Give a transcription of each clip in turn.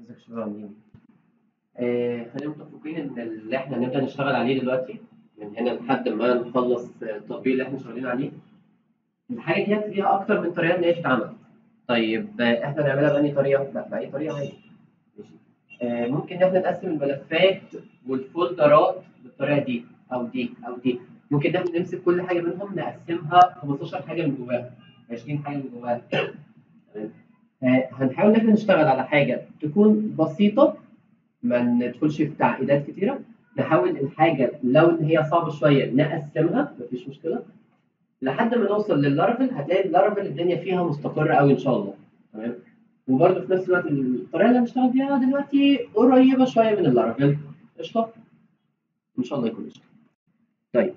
ازيك يا شباب عاملين ايه؟ آه خلينا متفقين ان اللي احنا هنبدا نشتغل عليه دلوقتي من هنا لحد ما نخلص التطبيق اللي احنا شغالين عليه الحاجه ديت ليها اكتر من طريقه ان هي تتعمل طيب آه، احنا نعملها بأي طريقه؟ لا بأي طريقه عادي ماشي آه ممكن ان احنا نقسم الملفات والفولدرات بالطريقه دي او دي او دي ممكن ان احنا نمسك كل حاجه منهم نقسمها 15 حاجه من جواها 20 حاجه من جواها تمام آه، هنحاول ان احنا نشتغل على حاجه تكون بسيطه ما ندخلش في تعقيدات كتيره نحاول الحاجه لو ان هي صعبه شويه نقسمها مفيش مشكله لحد ما نوصل لللارفل هتلاقي اللارفل الدنيا فيها مستقره قوي ان شاء الله تمام وبرده في نفس الوقت الطريقه اللي هنشتغل بيها دلوقتي قريبه شويه من اللارفل قشطه ان شاء الله يكون قشطه طيب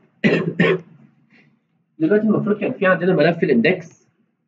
دلوقتي المفروض كان في عندنا ملف الاندكس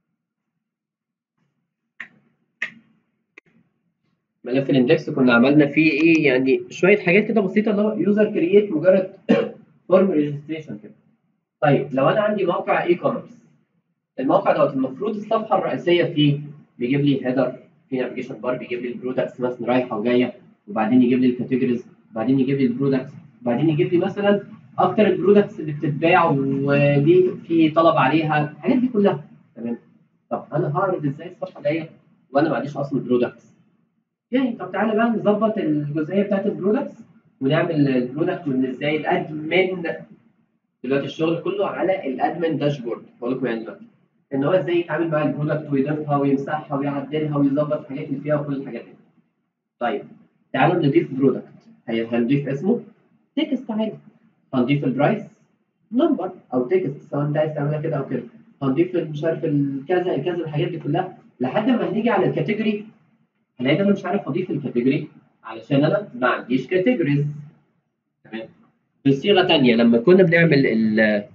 ملف الاندكس كنا عملنا فيه ايه يعني شويه حاجات كده بسيطه اللي هو يوزر كرييت مجرد فورم ريجستريشن كده طيب لو انا عندي موقع اي كوميرس الموقع دوت المفروض الصفحه الرئيسيه فيه بيجيب لي هيدر في نافيجيشن بار بيجيب لي البرودكتس مثلا رايحه وجايه وبعدين يجيب لي الكاتيجوريز وبعدين يجيب لي البرودكتس وبعدين يجيب لي مثلا اكتر البرودكتس اللي بتتباع ودي في طلب عليها الحاجات دي كلها تمام طب انا هعرض ازاي الصفحه ديت وانا ما عنديش اصلا برودكتس يعني طب تعالى بقى نظبط الجزئيه بتاعت البرودكتس ونعمل البرودكت من ازاي الادمن دلوقتي الشغل كله على الادمن داشبورد بقول لكم يعني دلوقتي ان هو ازاي يتعامل مع البرودكت ويضيفها ويمسحها ويعدلها ويظبط الحاجات اللي فيها وكل الحاجات دي. طيب تعالوا نضيف برودكت هنضيف اسمه تكست عادي هنضيف البرايس نمبر او تكست سواء انت عايز تعملها كده او كده هنضيف مش عارف الكذا الكذا الحاجات دي كلها لحد ما هنيجي على الكاتيجوري هلاقي انا مش عارف اضيف الكاتيجوري علشان انا ما عنديش كاتيجوريز تمام بصيغه ثانيه لما كنا بنعمل ال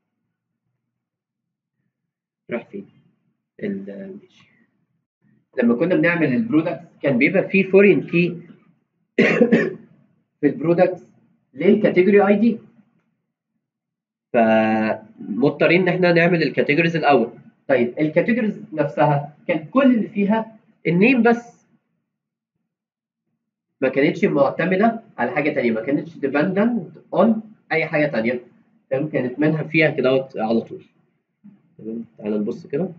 راح فين؟ ال ماشي لما كنا بنعمل البرودكت كان بيبقى فيه فورين كي في البرودكت للكاتيجوري اي دي فمضطرين ان احنا نعمل الكاتيجوريز الاول طيب الكاتيجوريز نفسها كان كل اللي فيها النيم بس ما كانتش معتمده على حاجه ثانيه ما كانتش ديبندنت اون اي حاجه ثانيه تمام كانت منها فيها كده على طول تمام تعالى نبص كده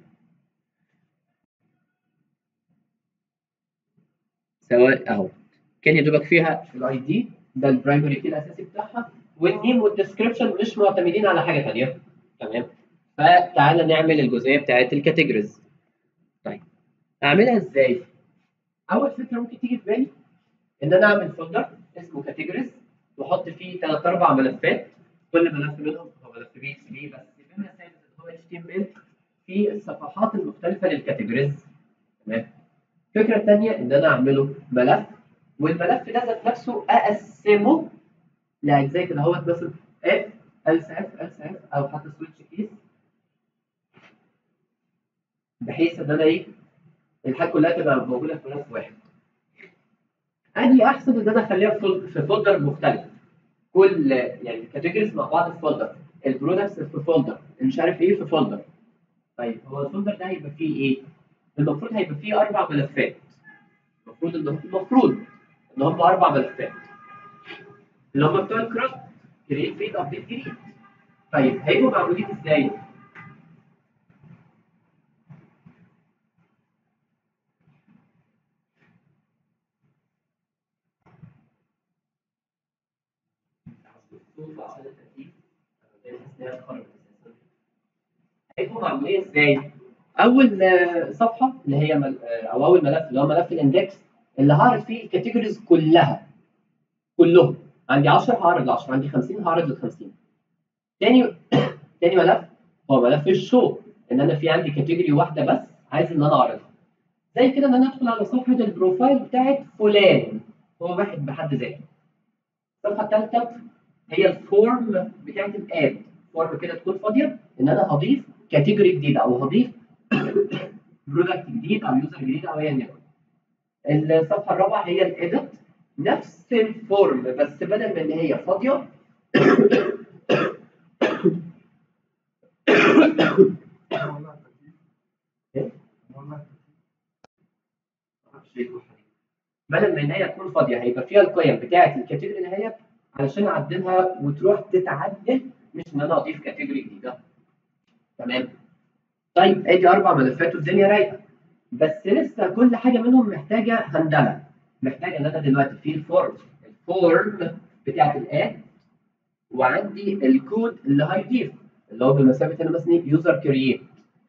سواء اهو كان يا دوبك فيها الاي دي ده البرايمري كي الاساسي بتاعها والنيم والديسكربشن مش معتمدين على حاجه ثانيه تمام فتعالى نعمل الجزئيه بتاعت الكاتيجوريز طيب اعملها ازاي؟ اول فكره ممكن تيجي في بالي ان انا اعمل فولدر اسمه كاتيجوريز واحط فيه ثلاث اربع ملفات كل ملف منهم هو ملف بي اكس بي بس بما ثابت ان هو اتش تي ام ال في الصفحات المختلفه للكاتيجوريز تمام الفكره الثانيه ان انا اعمله ملف والملف ده ذات نفسه اقسمه لاجزاء كده اهوت مثلا اف else اف else اف او حتى سويتش كيس بحيث ان انا ايه الحاجه كلها تبقى موجوده في ملف واحد ادي احسن ان انا اخليها في فولدر مختلف كل يعني الكاتيجوريز مع بعض في فولدر البرودكتس في فولدر مش عارف ايه في فولدر طيب هو الفولدر ده هيبقى فيه ايه؟ المفروض هيبقى فيه اربع ملفات المفروض ان المفروض ان هم اربع ملفات اللي هم بتوع الكراft كريت فيد ابديت جديد طيب هيبقوا معمولين ازاي؟ هيبقوا معمولين ازاي؟ اول صفحه اللي هي مل... او اول ملف اللي هو ملف الاندكس اللي هعرض فيه الكاتيجوريز كلها كلهم عندي 10 هعرض ل 10 عندي 50 هعرض ل 50 تاني تاني ملف هو ملف الشو ان انا في عندي كاتيجوري واحده بس عايز ان انا اعرضها زي كده ان انا ادخل على صفحه البروفايل بتاعت فلان هو واحد بحد ذاته الصفحه الثالثه هي الفورم بتاعت الاد فورم كده تكون فاضيه ان انا هضيف كاتيجوري جديده او هضيف برودكت جديد او يوزر جديد او ايا يكن الصفحه الرابعه هي الايديت نفس الفورم بس بدل ما ان هي فاضيه بدل ما ان هي تكون فاضيه هيبقى فيها القيم بتاعه الكاتيجوري اللي هي علشان اعدلها وتروح تتعدل مش ان انا اضيف كاتيجوري جديده تمام طيب ادي اربع ملفات والدنيا رايقه بس لسه كل حاجه منهم محتاجه هندله محتاجه ان انا دلوقتي في الفورم الفورم بتاعت الاد وعندي الكود اللي هيضيف اللي هو بمثابه هنا مثلا يوزر كرييت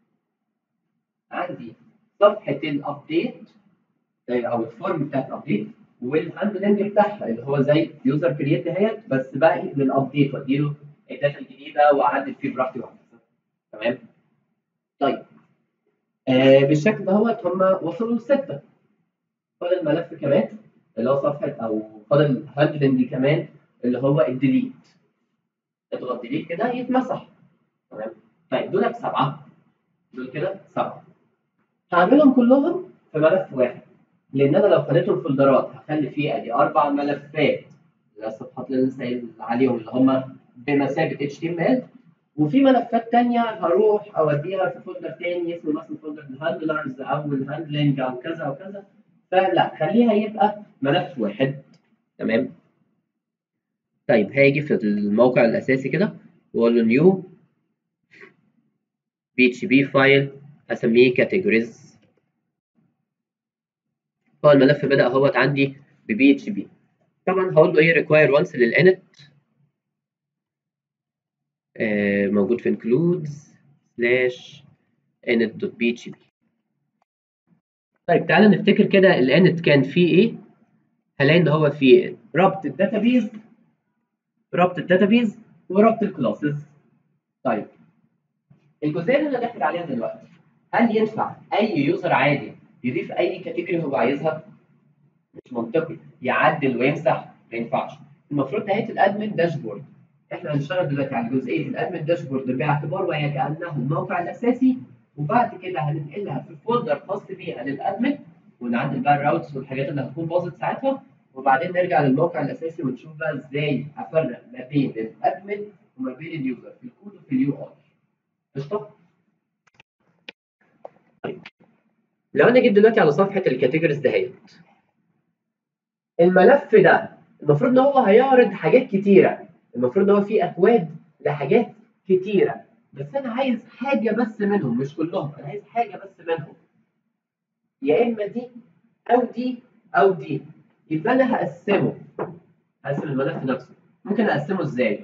عندي صفحه الابديت او الفورم بتاعت الابديت والهاندلنج بتاعها اللي هو زي يوزر كرييت اهيت بس باقي للابديت واديله الداتا الجديده واعدل فيه براحتي وهكذا تمام طيب آه بالشكل دهوت هم وصلوا لسته فاضل ملف كمان اللي هو صفحه او فاضل هاندلنج كمان اللي هو الديليت اضغط ديليت كده يتمسح تمام طيب دول سبعه دول كده سبعه هعملهم كلهم في ملف واحد لان انا لو خليتهم فولدرات هخلي فيه ادي اربع ملفات اللي الصفحات اللي لسه قايل عليهم اللي هم بمثابه HTML وفي ملفات تانية هروح اوديها في فولدر تاني اسمه مثلا فولدر الهاندلرز او الهاندلنج او كذا او كذا فلا خليها يبقى ملف واحد تمام طيب هاجي في الموقع الاساسي كده واقول له نيو بي اتش بي فايل اسميه كاتيجوريز هو الملف بدا اهوت عندي ببي اتش بي طبعا هقول له ايه ريكواير وانس للانت آه موجود في includes slash init.php طيب تعالى نفتكر كده الانت كان فيه ايه هلاقي ان هو فيه ربط الداتابيز ربط الداتابيز وربط الكلاسز طيب الجزئيه اللي انا داخل عليها دلوقتي هل ينفع اي يوزر عادي يضيف اي كاتيجوري هو عايزها مش منطقي يعدل ويمسح ما ينفعش المفروض نهايه الادمن داشبورد احنا هنشتغل دلوقتي على جزئيه الادمن داشبورد باعتبار وهي كانه الموقع الاساسي وبعد كده هننقلها في فولدر خاص بيها للادمن ونعدل بقى الراوتس والحاجات اللي هتكون باظت ساعتها وبعدين نرجع للموقع الاساسي ونشوف بقى ازاي افرق ما بين الادمن وما بين اليوزر في الكود وفي اليو اي قشطه؟ طيب لو انا جيت دلوقتي على صفحه الكاتيجوريز دهيت الملف ده المفروض ان هو هيعرض حاجات كتيره المفروض ان هو فيه اكواد لحاجات كتيره بس انا عايز حاجه بس منهم مش كلهم انا عايز حاجه بس منهم يا اما دي او دي او دي يبقى انا هقسمه هقسم الملف نفسه ممكن اقسمه ازاي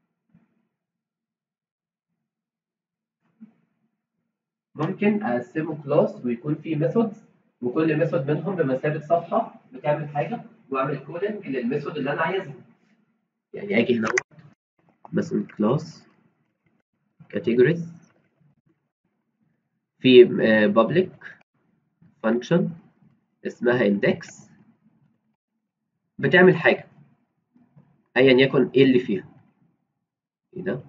ممكن اقسمه كلاس ويكون فيه ميثودز وكل ميثود منهم بمثابه صفحه بتعمل حاجه واعمل كولنج للميثود اللي انا عايزها يعني اجي هنا مثلا كلاس categories في public function اسمها index بتعمل حاجة أيا يكن إيه اللي فيها إيه ده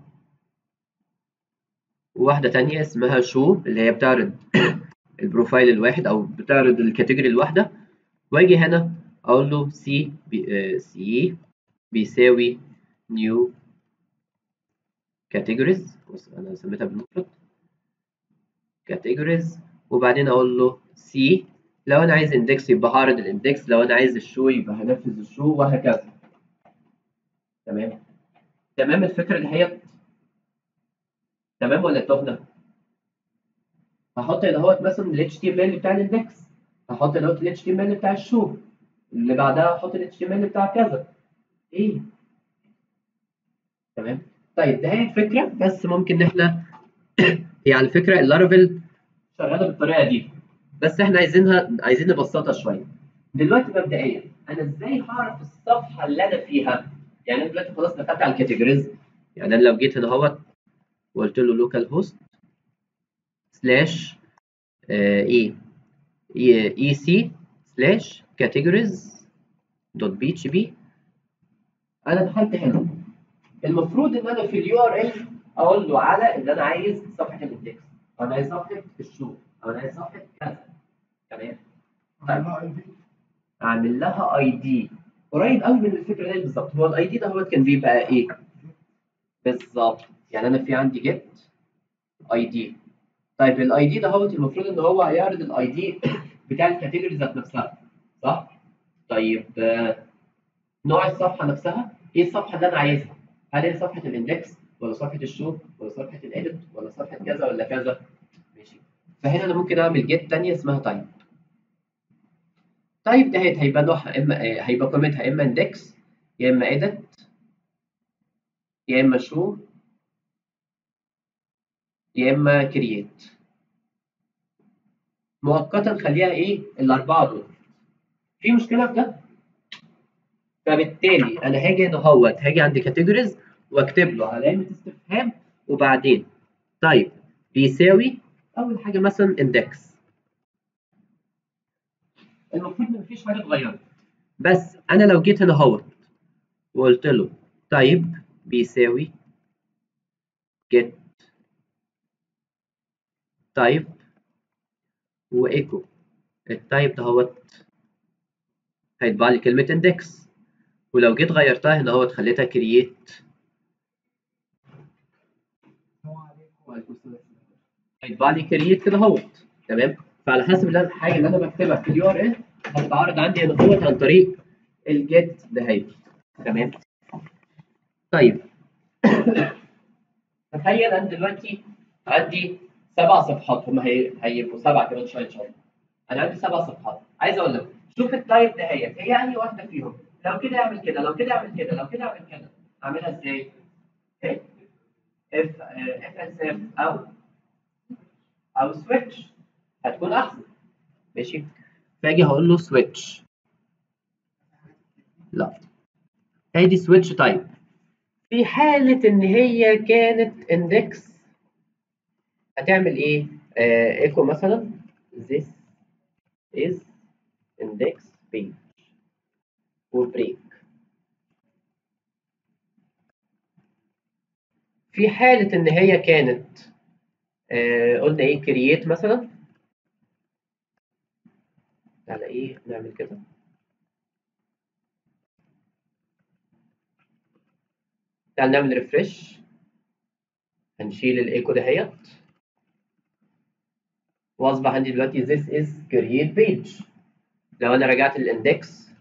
وواحدة تانية اسمها show اللي هي بتعرض البروفايل الواحد أو بتعرض الكاتيجوري الواحدة وأجي هنا أقول له c بي, c بيساوي new categories انا سميتها بالمفرد categories وبعدين اقول له c لو انا عايز اندكس يبقى هعرض الاندكس لو انا عايز الشو يبقى هنفذ الشو وهكذا تمام تمام الفكره اللي هي تمام ولا تهنا هحط هنا اهوت مثلا ال HTML بتاع الاندكس هحط هنا ال HTML بتاع الشو اللي بعدها هحط ال HTML بتاع كذا ايه تمام طيب ده هي الفكره بس ممكن ان احنا هي على فكره اللارافيل شغاله بالطريقه دي بس احنا عايزينها عايزين نبسطها شويه دلوقتي مبدئيا انا ازاي هعرف الصفحه اللي انا فيها يعني انا دلوقتي خلاص دخلت على الكاتيجوريز يعني انا لو جيت هنا اهوت وقلت له لوكال هوست سلاش اي اي سي سلاش كاتيجوريز دوت بي اتش بي انا دخلت هنا المفروض ان انا في اليو ار ال اقول له على ان انا عايز صفحه الاندكس او انا عايز صفحه الشو او انا عايز صفحه كذا تمام طيب اعمل لها اي دي قريب قوي من الفكره دي بالظبط هو الاي دي ده هو كان بيبقى ايه بالظبط يعني انا في عندي جيت اي دي طيب الاي دي ده هو المفروض ان هو هيعرض الاي دي بتاع الكاتيجوري ذات نفسها صح طيب آه، نوع الصفحه نفسها ايه الصفحه اللي انا عايزها هل هي صفحه الاندكس ولا صفحه الشو ولا صفحه الاديت ولا صفحه كذا ولا كذا ماشي فهنا انا ممكن اعمل جيت ثانيه اسمها تايب تايب ده هيبقى نوعها اما آه، هيبقى قيمتها اما اندكس يا اما اديت يا اما شو يا اما كرييت مؤقتا خليها ايه الاربعه دول في مشكله في ده فبالتالي انا هاجي هنا اهوت هاجي عند كاتيجوريز واكتب له علامه استفهام وبعدين طيب بيساوي اول حاجه مثلا اندكس المفروض ان مفيش حاجه اتغيرت بس انا لو جيت هنا اهوت وقلت له طيب بيساوي get type وايكو التايب دهوت هيطبع لي كلمة index ولو جيت غيرتها هنا اهوت خليتها create هيطبع لي create كده اهوت تمام فعلى حسب اللي أنا- الحاجة اللي انا بكتبها في اليو ار ال هتتعرض عندي هنا اهوت عن طريق الجيت دهيت تمام طيب تخيل انا دلوقتي عندي سبع صفحات هم هي... هيبقوا سبعه كمان شويه ان شاء الله انا عندي سبع صفحات عايز اقول لك شوف التايب دهيت هي انهي واحده فيهم لو كده اعمل كده لو كده اعمل كده لو كده اعمل كده اعملها ازاي؟ اف اف اس اف او او سويتش هتكون احسن ماشي فاجي هقول له سويتش لا ادي سويتش تايب في حالة إن هي كانت اندكس هتعمل إيه؟ آه ايكو مثلا this is index page وبريك في حالة إن هي كانت آه قلنا إيه create مثلا على إيه نعمل كده تعال نعمل ريفرش هنشيل الايكو دهيت واصبح عندي دلوقتي this is create page لو انا رجعت للاندكس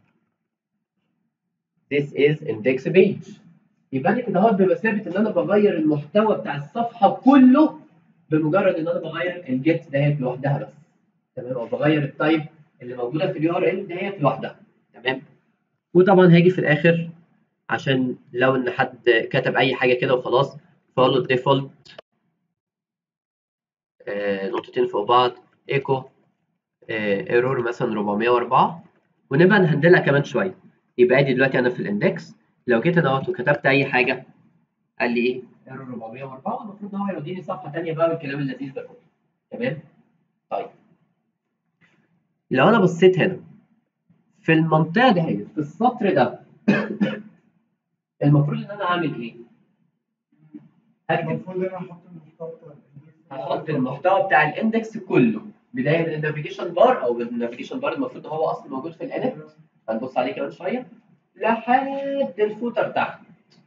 this is index page يبقى لي كده اهوت بمثابه ان انا بغير المحتوى بتاع الصفحه كله بمجرد ان انا بغير الجيت دهيت لوحدها بس تمام او بغير التايب اللي موجوده في اليو ار ال دهيت لوحدها تمام وطبعا هاجي في الاخر عشان لو ان حد كتب اي حاجه كده وخلاص فاقول له ديفولت آه نقطتين فوق بعض ايكو ايرور مثلا 404 ونبقى نهندلها كمان شويه يبقى ادي دلوقتي انا في الاندكس لو جيت انا اهوت وكتبت اي حاجه قال لي ايه ايرور 404 والمفروض ان هو يوديني صفحه ثانيه بقى والكلام اللذيذ ده كله تمام طيب لو انا بصيت هنا في المنطقه دي في السطر ده المفروض ان انا اعمل ايه؟ هكتب المفروض انا احط المحتوى بتاع الإندكس. هحط المحتوى بتاع الاندكس كله بدايه من النافيجيشن بار او النافيجيشن بار المفروض ان هو اصلا موجود في الانت هنبص عليه كمان شويه لحد الفوتر تحت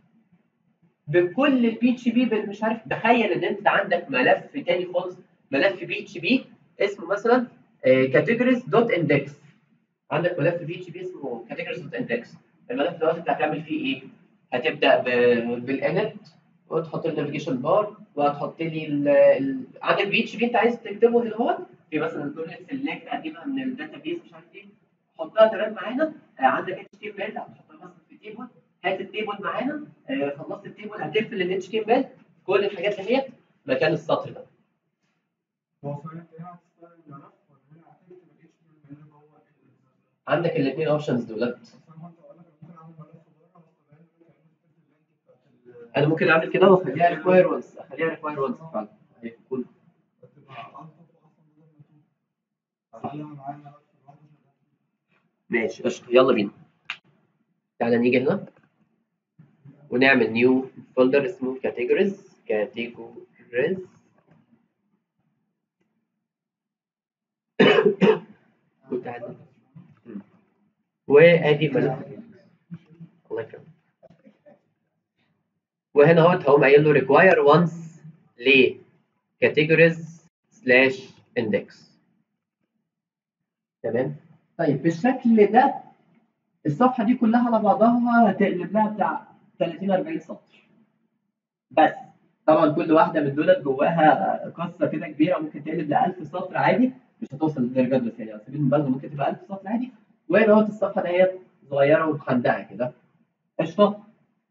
بكل البي اتش بي مش عارف تخيل ان انت عندك ملف تاني خالص ملف بي اتش بي اسمه مثلا كاتيجوريز دوت اندكس عندك ملف بي اتش بي اسمه كاتيجوريز دوت اندكس الملف دوت انت هتعمل فيه ايه؟ هتبدا بالانت وتحط النافيجيشن بار وهتحط لي ال ال عندك بي اتش بي انت عايز تكتبه هنا هو في مثلا تقول لي سيلكت هتجيبها من الداتا بيز مش عارف ايه حطها تمام معانا آه، عندك اتش تي ام ال هتحطها مثلا في تيبل هات التيبل معانا آه، خلصت التيبل هتقفل الاتش تي ام ال كل الحاجات ديت مكان السطر ده هو سؤال انت هنا هتستخدم الملف ولا هنا هتكتب ال HTML اللي جوه ال- عندك الاثنين اوبشنز دولت بس انا كنت اقول لك انا ممكن اعمل ملف بره بس لان انت كتبت اللينك بتاعت ال- انا ممكن اعمل كده واخليها ريكواير وانس اخليها ريكواير وانس فعلا هيكون هتبقى الطف احسن بدل ما تكون هخليها معايا ملف لوحده شغال. ماشي قشطه يلا بينا تعالى نيجي هنا ونعمل نيو فولدر اسمه كاتيجوريز كاتيجوريز وتعالى مم. وادي ملف الله يكرمك وهنا اهوت هقوم قايل له require once ل categories slash index تمام طيب بالشكل ده الصفحه دي كلها على بعضها هتقلب لها بتاع 30 40 سطر بس طبعا كل واحده من دولت جواها قصه كده كبيره ممكن تقلب ل 1000 سطر عادي مش هتوصل للدرجه دي يعني على سبيل المثال ممكن تبقى 1000 سطر عادي وهنا اهوت الصفحه ديت صغيره ومحندقه كده قشطه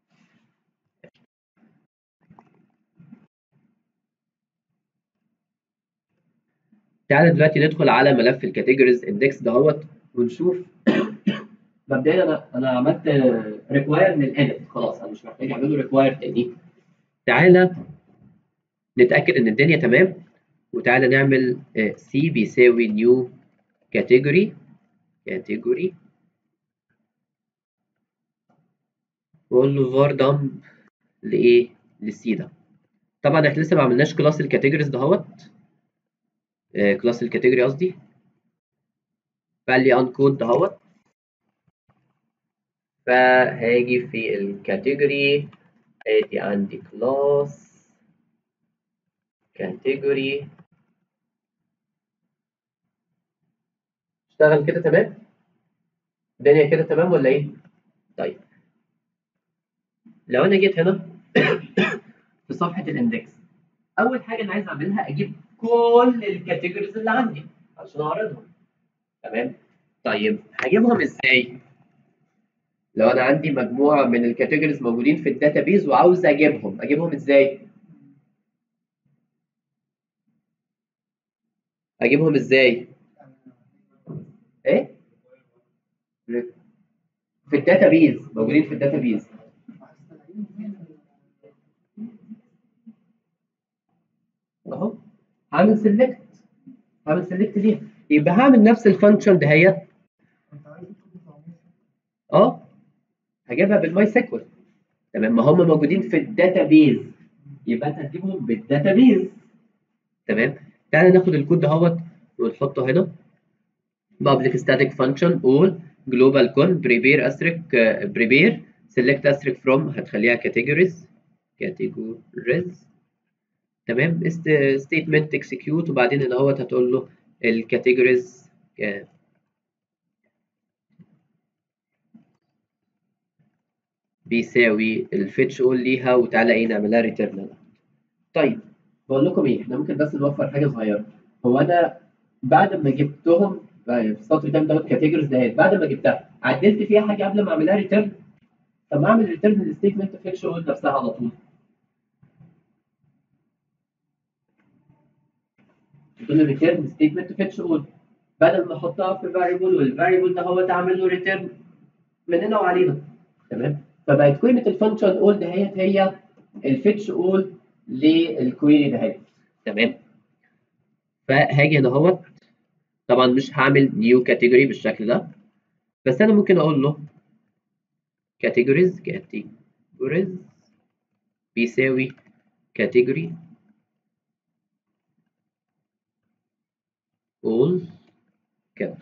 تعالى دلوقتي ندخل على ملف الكاتيجوريز اندكس دهوت ونشوف مبدئيا انا انا عملت ريكواير للاديت خلاص انا مش محتاج اعمل له ريكواير تاني تعالى نتاكد ان الدنيا تمام وتعالى نعمل سي بيساوي نيو كاتيجوري كاتيجوري واقول له var dump لايه للسي ده طبعا احنا لسه ما عملناش كلاس الكاتيجوريز دهوت كلاس الكاتيجوري قصدي فقال لي uncode دهوت فهاجي في الكاتيجوري ادي عندي كلاس كاتيجوري اشتغل كده تمام الدنيا كده تمام ولا ايه طيب لو انا جيت هنا في صفحه الاندكس اول حاجه انا عايز اعملها اجيب كل الكاتيجوريز اللي عندي عشان اعرضهم تمام طيب هجيبهم ازاي لو انا عندي مجموعه من الكاتيجوريز موجودين في الداتابيز وعاوز اجيبهم اجيبهم ازاي اجيبهم ازاي ايه في الداتابيز موجودين في الداتابيز اهو هعمل سيلكت هعمل سيلكت ليه يبقى هعمل نفس الفانكشن دهيت انت عايز تكتب قاموس اه هجيبها بالماي سيكوال تمام ما هم موجودين في الداتابيز يبقى انت هتجيبهم بالداتابيز تمام تعالى ناخد الكود دهوت ونحطه هنا public static function all global con prepare asterisk uh, prepare select asterisk from هتخليها categories categories تمام است- statement execute وبعدين هنا اهوت هتقول له الكاتيجوريز بيساوي الفيتش اول ليها وتعالى ايه نعملها ريتيرن طيب بقول لكم ايه احنا ممكن بس نوفر حاجه صغيره هو انا بعد ما جبتهم في السطر ده دوت كاتيجوريز دهيت بعد ما جبتها عدلت فيها حاجه قبل ما اعملها ريتيرن طب ما اعمل ريتيرن للستيتمنت فيتش اول نفسها على طول تقول له ريتيرن ستيتمنت فيتش اول بدل ما احطها في فاريبل والفاريبل ده هو تعمل له ريتيرن من هنا وعلينا تمام فبقت قيمه الفانكشن اول دهيت هي الفيتش اول للكويري دهيت تمام فهاجي هنا اهوت طبعا مش هعمل نيو كاتيجوري بالشكل ده بس انا ممكن اقول له categories categories بيساوي category all كده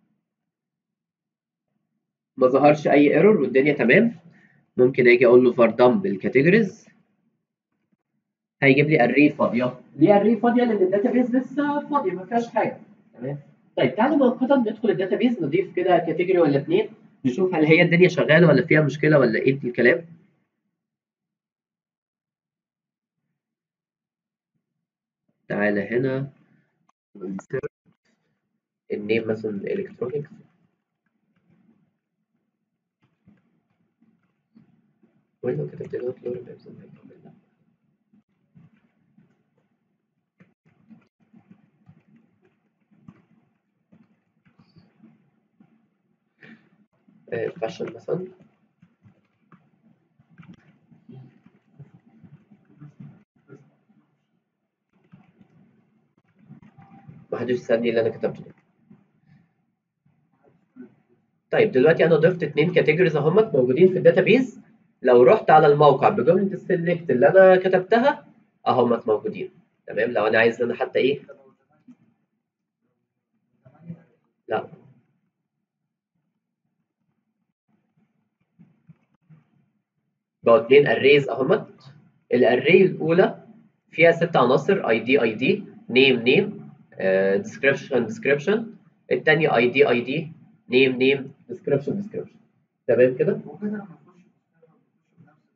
ما ظهرش اي ايرور والدنيا تمام ممكن اجي اقول له for dump الكاتيجوريز هيجيب لي array فاضيه ليه array فاضيه لان الداتابيز لسه فاضيه ما فيهاش حاجه تمام طيب تعالوا مؤقتا ندخل الداتابيز نضيف كده كاتيجوري ولا اتنين نشوف هل هي الدنيا شغاله ولا فيها مشكله ولا ايه الكلام تعالى هنا النيم مثلا الكترونيكس ولو كتبت له لوري مابس هيكمل لا فاشن مثلا ما حدش يسألني اللي انا كتبته ده طيب دلوقتي انا ضفت اتنين كاتيجوريز اهمت موجودين في الداتابيز لو رحت على الموقع بجمله السلكت اللي انا كتبتها اهمت موجودين تمام لو انا عايز ان انا حتى ايه لا بقوا اتنين اريز اهمت الاري الاولى فيها ست عناصر اي دي اي دي نيم نيم ديسكريبشن ديسكريبشن الثانيه اي دي اي دي نيم نيم ديسكريبشن ديسكريبشن تمام كده وكده لما نخش في السيرفر بنخش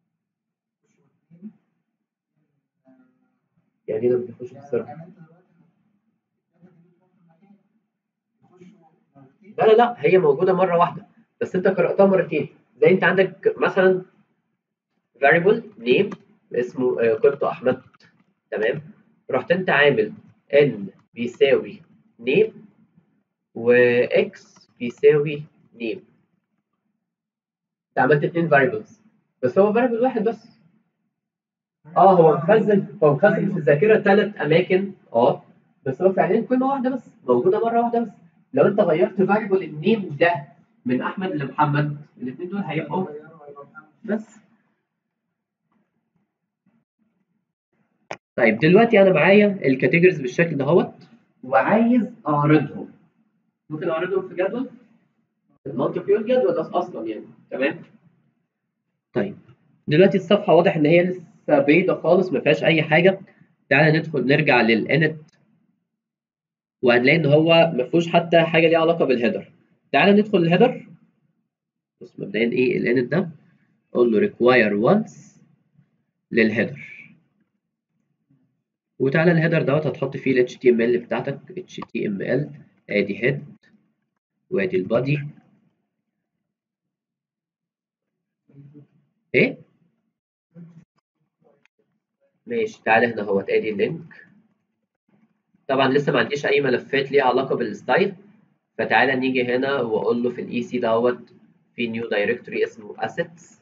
بنفس الطريقه نخش واثنين يعني ايه لما بيخش في يعني السيرفر يعني انت دلوقتي الداتا دي بتروح في المكان يخشوا مرتين لا لا لا هي موجوده مره واحده بس انت قراتها مرتين زي انت عندك مثلا variable name اسمه آه، قيمته احمد تمام رحت انت عامل n بيساوي name و x بيساوي name انت عملت اتنين variables بس هو variable واحد بس اه هو مخزن هو مخزن في الذاكره ثلاث اماكن اه بس هو فعليا قيمه واحده بس موجوده مره واحده بس لو انت غيرت variable النيم ده من احمد لمحمد الاثنين دول هيبقوا بس طيب دلوقتي انا معايا الكاتيجوريز بالشكل دهوت وعايز اعرضهم ممكن اعرضهم في جدول المنطق يقول جدول ده اصلا يعني تمام طيب دلوقتي الصفحه واضح ان هي لسه بيضه خالص ما فيهاش اي حاجه تعالى ندخل نرجع للانت وهنلاقي ان هو ما فيهوش حتى حاجه ليها علاقه بالهيدر تعالى ندخل الهيدر بص مبدئيا ايه الانت ده قول له require once للهيدر وتعالى الهيدر دوت هتحط فيه ال HTML بتاعتك HTML ادي head وادي البادي ايه ماشي تعالى هنا اهوت ادي اللينك طبعا لسه ما عنديش اي ملفات ليها علاقه بالستايل فتعالى نيجي هنا واقول له في الاي سي دوت في نيو دايركتوري اسمه assets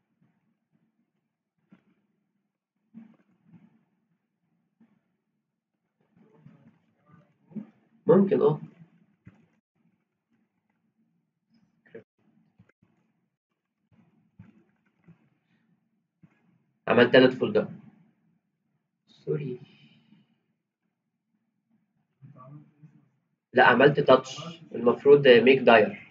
ممكن اه عملت تلات فولدر سوري لا عملت تاتش المفروض ميك داير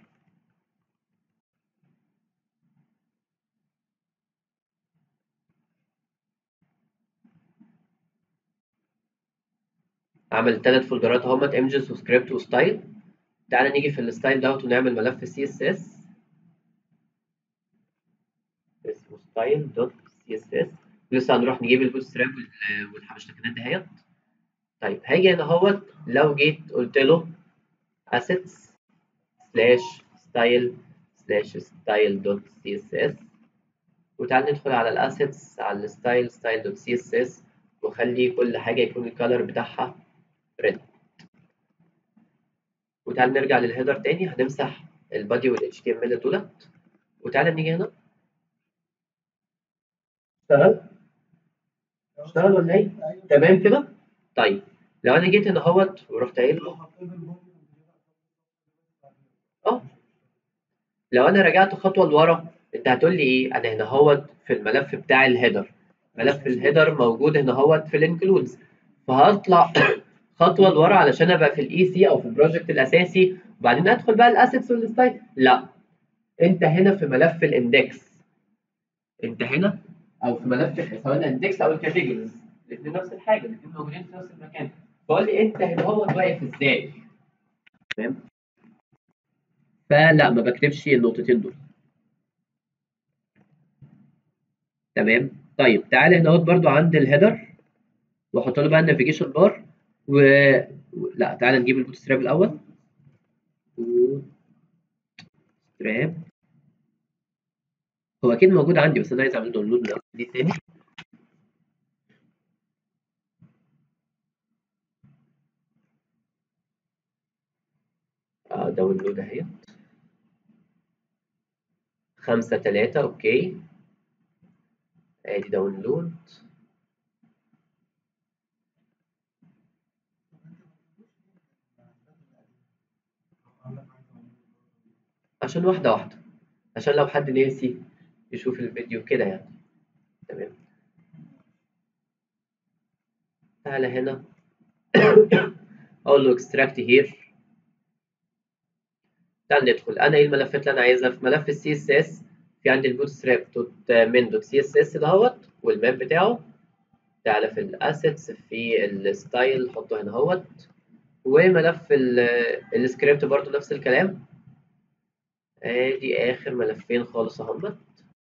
عمل ثلاث فولدرات اهمت ايمجز وسكريبت وستايل تعالى نيجي في الستايل دوت ونعمل ملف سي اس اس اسمه ستايل دوت سي اس اس لسه هنروح نجيب البوت ستراب والحبشتكنات دهيت طيب هاجي هنا اهوت لو جيت قلت له assets سلاش ستايل سلاش ستايل دوت سي اس اس وتعال ندخل على الاسيتس على الستايل ستايل دوت سي اس اس وخلي كل حاجه يكون الكالر بتاعها ريد وتعال نرجع للهيدر تاني هنمسح البادي وال HTML دولت وتعالى نيجي هنا اشتغل اشتغل ولا ايه؟ تمام كده؟ طيب لو انا جيت هنا اهوت ورحت قايل له اه لو انا رجعت خطوه لورا انت هتقول لي ايه؟ انا هنا اهوت في الملف بتاع الهيدر ملف الهيدر موجود هنا اهوت في الانكلودز فهطلع خطوه لورا علشان ابقى في الاي سي او في البروجكت الاساسي وبعدين ادخل بقى الاسيتس والستايل لا انت هنا في ملف الاندكس انت هنا او في ملف سواء الاندكس او الكاتيجوريز الاثنين نفس الحاجه الاثنين موجودين في نفس المكان بقول لي انت هنا هو واقف ازاي تمام فلا ما بكتبش النقطتين دول تمام طيب تعالى هنا اهوت برضو عند الهيدر واحط له بقى النافيجيشن بار و... و- لا تعالى نجيب البوت ستراب الاول بوت ستراب هو اكيد موجود عندي بس انا عايز اعمل داونلود من دي تاني اه داونلود اهي خمسة تلاتة اوكي ادي داونلود عشان واحدة واحدة عشان لو حد ناسي يشوف الفيديو كده يعني تمام تعالى هنا اقول له extract here تعال ندخل انا ايه الملفات اللي انا عايزها في ملف السي اس اس في عندي البوت ستراب دوت من دوت سي اس اس دهوت والماب بتاعه تعالى في الاسيتس في الستايل حطه هنا اهوت وملف السكريبت برضو نفس الكلام ادي اخر ملفين خالص اهمت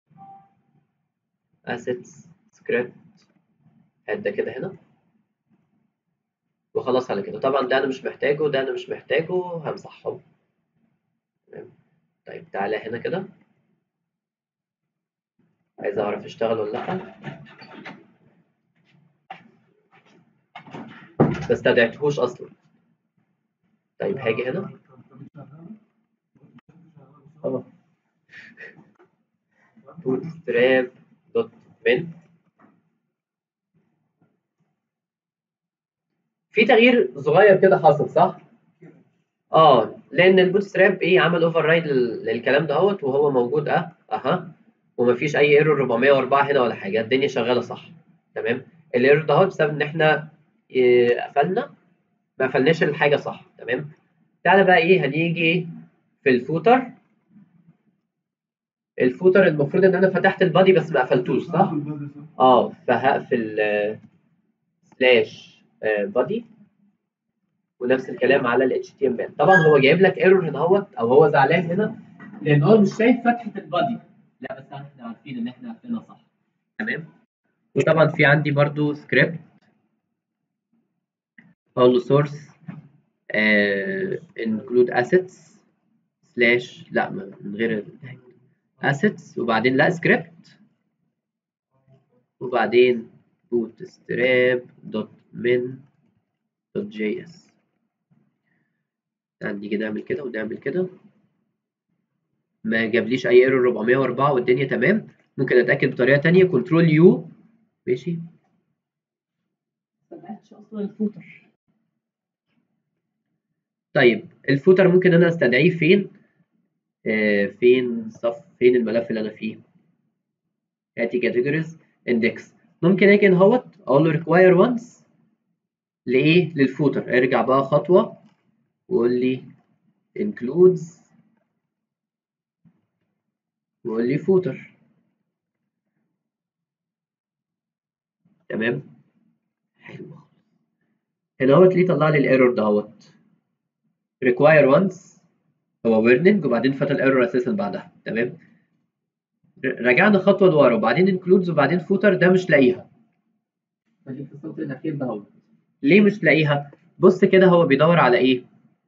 assets script هات ده كده هنا وخلاص على كده طبعا ده انا مش محتاجه ده انا مش محتاجه همسحهم تمام طيب تعالى هنا كده عايز اعرف اشتغل ولا لا ما استدعيتهوش اصلا طيب هاجي هنا اه bootstrap دوت من في تغيير صغير كده حصل صح؟ اه لان البوتستراب ايه عمل اوفر رايد للكلام دهوت وهو موجود اه اها ومفيش اي ايرور 404 هنا ولا حاجه الدنيا شغاله صح تمام الايرور دهوت بسبب ان احنا إيه قفلنا ما قفلناش الحاجه صح تمام تعالى بقى ايه هنيجي في الفوتر الفوتر المفروض ان انا فتحت البادي بس ما قفلتوش صح؟ اه فهقفل سلاش بادي ونفس الكلام على ال HTML طبعا هو جايب لك ايرور هنا اهوت او هو زعلان هنا لان هو مش شايف فتحه البادي لا بس احنا عارفين ان احنا قفلنا صح تمام وطبعا في عندي برضو سكريبت اقول له سورس انكلود اسيتس سلاش لا من غير اسيتس وبعدين لا سكريبت وبعدين bootstrap دوت من دوت جي اس نيجي نعمل كده ونعمل كده ما جابليش اي ايرور 404 والدنيا تمام ممكن اتاكد بطريقه ثانيه كنترول يو ماشي ما فتحتش اصلا الفوتر طيب الفوتر ممكن انا استدعيه فين آه فين صف فين الملف اللي انا فيه ادي categories index ممكن اجي اهوت اقول له require once لايه للفوتر ارجع بقى خطوه وقول لي includes وقول لي footer تمام حلو هنا اهوت ليه طلع لي الايرور دهوت require once هو warning وبعدين فتح الايرور اساسا بعدها تمام رجعنا خطوه لورا وبعدين includes وبعدين footer ده مش لاقيها فدي في السطر الاخير ده اهو ليه مش لاقيها بص كده هو بيدور على ايه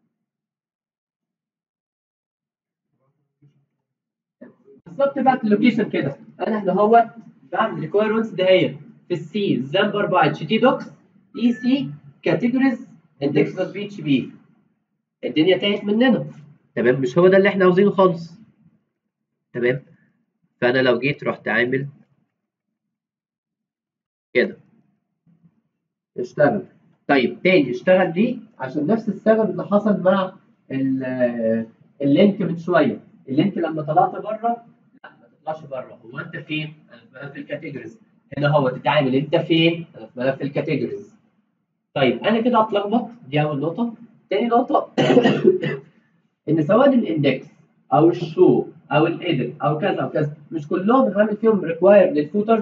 بالظبط بقى اللوكيشن كده انا هنا هو بعمل ريكويرمنتس دهيت في السي زامبر باي اتش تي دوكس اي سي كاتيجوريز اندكس دوت بي اتش بي الدنيا تاهت مننا تمام مش هو ده اللي احنا عاوزينه خالص تمام فانا لو جيت رحت عامل كده اشتغل طيب تاني اشتغل ليه عشان نفس السبب اللي حصل مع اللينك من شويه اللينك لما طلعت بره لا ما تطلعش بره هو انت فين انا في ملف الكاتيجوريز هنا هو تتعامل انت فين انا في ملف الكاتيجوريز طيب انا كده هتلخبط دي اول نقطه تاني نقطه ان سواء الاندكس او الشو او الايديت او كذا او كذا مش كلهم هعمل فيهم ريكواير للفوتر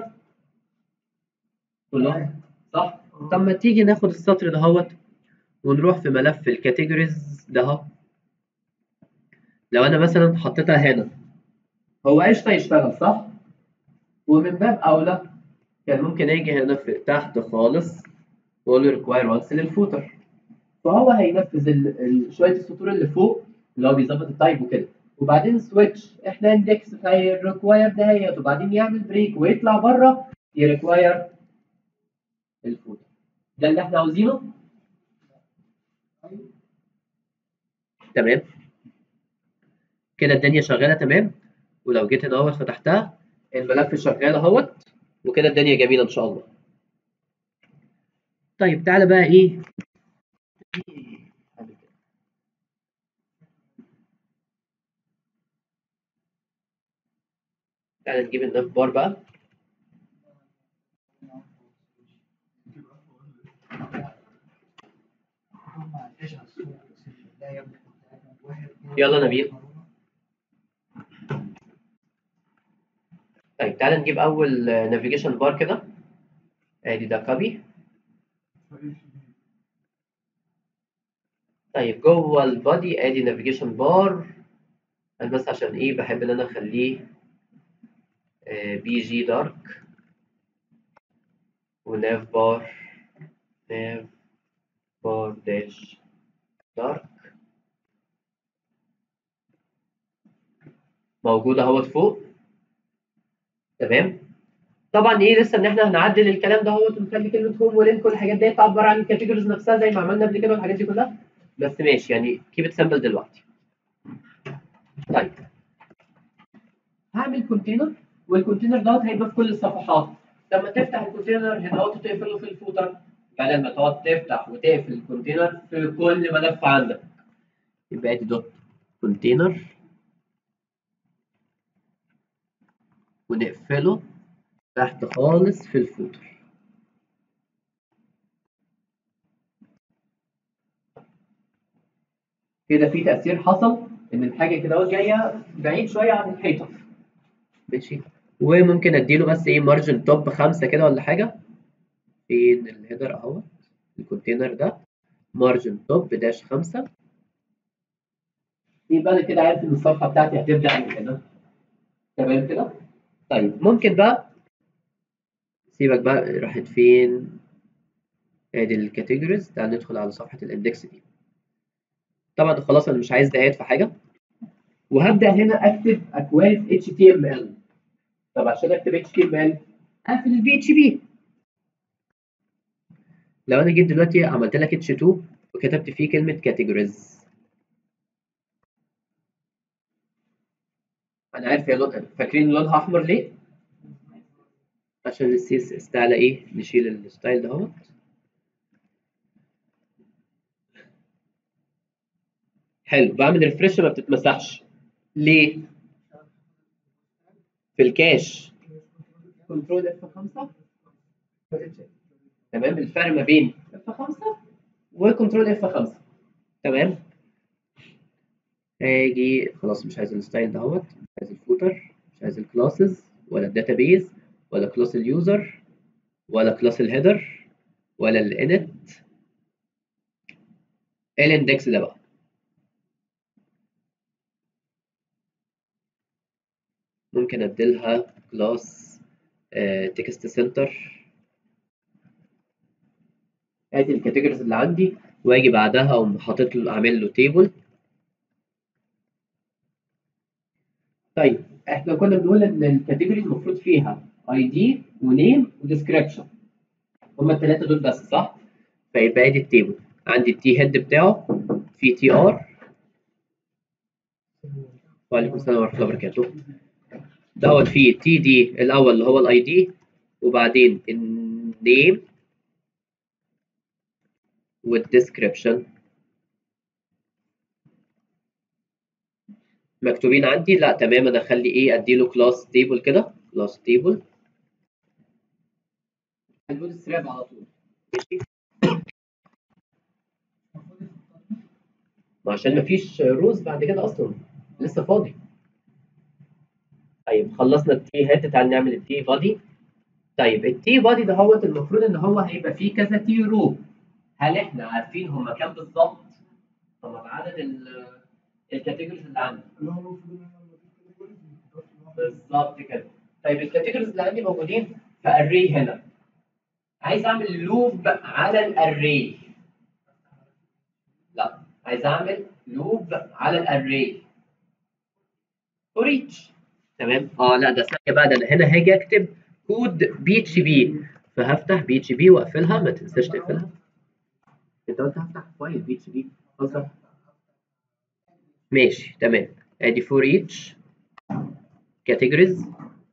كلهم صح طب ما تيجي ناخد السطر دهوت ونروح في ملف الكاتيجوريز ده اهو لو انا مثلا حطيتها هنا هو قشطه يشتغل صح ومن باب اولى كان ممكن اجي هنا في تحت خالص واقول له ريكواير وانس للفوتر فهو هينفذ ال... ال... شويه السطور اللي فوق اللي هو بيظبط التايب وكده وبعدين سويتش احنا اندكس هيريكواير دهيت وبعدين يعمل بريك ويطلع بره يريكواير الفوتر ده اللي احنا عاوزينه تمام كده الدنيا شغاله تمام ولو جيت هنا اهوت فتحتها الملف شغال اهوت وكده الدنيا جميله ان شاء الله طيب تعالى بقى ايه تعالى نجيب الناف بار بقى يلا نبيل طيب تعالى نجيب اول نافيجيشن بار كده ادي ده كوبي طيب جوه البادي ادي نافيجيشن بار انا بس عشان ايه بحب ان انا اخليه بي جي دارك وناف بار ناف بار داش دارك موجود اهوت فوق تمام طبعا ايه لسه ان احنا هنعدل الكلام ده اهوت ونخلي كلمه هوم ولينك والحاجات دي تعبر عن الكاتيجوريز نفسها زي ما عملنا قبل كده والحاجات دي كلها بس ماشي يعني كيب ات سامبل دلوقتي طيب هعمل كونتينر والكونتينر دوت هيبقى في كل الصفحات لما تفتح الكونتينر هنا اهوت وتقفله في الفوتر بدل ما تقعد تفتح وتقفل الكونتينر في كل ملف عندك يبقى ادي دوت كونتينر ونقفله تحت خالص في الفوتر كده في تأثير حصل إن الحاجة كده اهو جاية بعيد شوية عن الحيطة ماشي وممكن اديله بس ايه مارجن توب خمسة كده ولا حاجة فين الهيدر اهو الكونتينر ده مارجن توب داش خمسة يبقى انا كده عارف ان الصفحة بتاعتي هتبدأ من هنا تمام كده طيب ممكن بقى سيبك بقى راحت فين ادي الكاتيجوريز تعال ندخل على صفحة الاندكس دي طبعا خلاص انا مش عايز دهات في حاجة وهبدأ هنا اكتب اكواد HTML طب عشان اكتب HTML اقفل البي اتش بي لو انا جيت دلوقتي عملت لك H2 وكتبت فيه كلمة كاتيجوريز انا عارف يا لون فاكرين لونها احمر ليه؟ عشان السي اس اس تعالى ايه نشيل الستايل دهوت حلو بعمل ريفرش ما بتتمسحش ليه؟ في الكاش كنترول اف 5 تمام الفرق ما بين اف 5 وكنترول اف 5 تمام اجي خلاص مش عايز الستايل دهوت مش عايز الفوتر مش عايز الكلاسز ولا الداتابيز ولا كلاس اليوزر ولا كلاس الهيدر ولا الانت الاندكس ده بقى ممكن اديلها كلاس تكست سنتر ادي الكاتيجوريز اللي عندي واجي بعدها اقوم حاطط له اعمل له تيبل طيب احنا كنا بنقول ان الكاتيجوري المفروض فيها اي دي ونيم وديسكريبشن هما الثلاثه دول بس صح فيبقى ادي التيبل عندي التي هيد بتاعه في تي ار وعليكم السلام ورحمه الله وبركاته دوت فيه تي دي الاول اللي هو الاي دي وبعدين النيم والديسكريبشن مكتوبين عندي لا تمام انا اخلي ايه اديله كلاس تيبل كده كلاس تيبل البوت ستراب على طول ماشي ما عشان مفيش روز بعد كده اصلا لسه فاضي طيب خلصنا التي هيد تعال نعمل التي بادي طيب التي بادي ده هو المفروض ان هو هيبقى فيه كذا تي رو هل احنا عارفين هما كام بالظبط؟ طب بعدد الكاتيجوريز اللي عندي اللي هو المفروض ان احنا لما في categories ما تقدرش لوحدها. بالظبط كده طيب الكاتيجوريز اللي عندي موجودين في اري هنا عايز اعمل لوب على الاري لا عايز اعمل لوب على الاري فور ايتش تمام اه لا ده ثانيه بقى ده انا هنا هاجي اكتب كود بي اتش بي فهفتح بي اتش بي واقفلها ما تنساش تقفلها انت قلت هفتح فايل بي اتش بي قصدك ماشي تمام ادي فور ايتش كاتيجوريز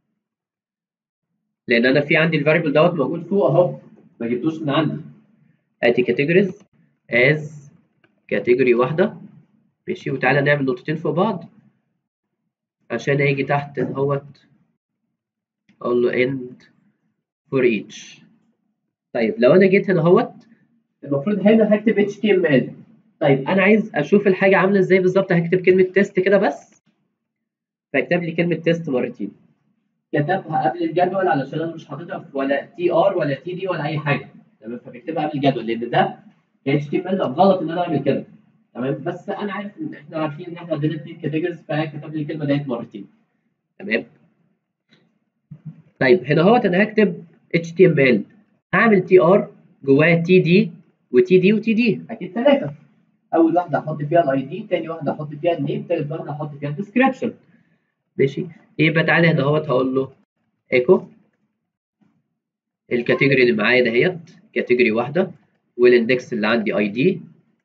لان انا في عندي الفاريبل دوت موجود فوق اهو ما جبتوش من عندي ادي كاتيجوريز از كاتيجوري واحده ماشي وتعالى نعمل نقطتين فوق بعض عشان اجي تحت اهوت اقول له end for each طيب لو انا جيت هنا اهوت المفروض هنا هكتب HTML طيب انا عايز اشوف الحاجه عامله ازاي بالظبط هكتب كلمه تيست كده بس فاكتب لي كلمه تيست مرتين كتبها قبل الجدول علشان انا مش حاططها في ولا تي ار ولا تي دي ولا اي حاجه تمام فبكتبها قبل الجدول لان ده اتش تي ام ال غلط ان انا اعمل كده تمام بس انا عارف ان احنا عارفين ان احنا عندنا اثنين كاتيجوريز فكتب لي الكلمه ديت مرتين تمام طيب هنا هو انا هكتب HTML هعمل تي ار جواه تي دي وتي دي وتي دي اكيد ثلاثه اول واحده احط فيها الاي دي ثاني واحده احط فيها النيم ثالث واحده احط فيها الديسكربشن ماشي يبقى تعالى هنا اهوت هقول له ايكو الكاتيجوري اللي معايا دهيت كاتيجوري واحده والاندكس اللي عندي اي دي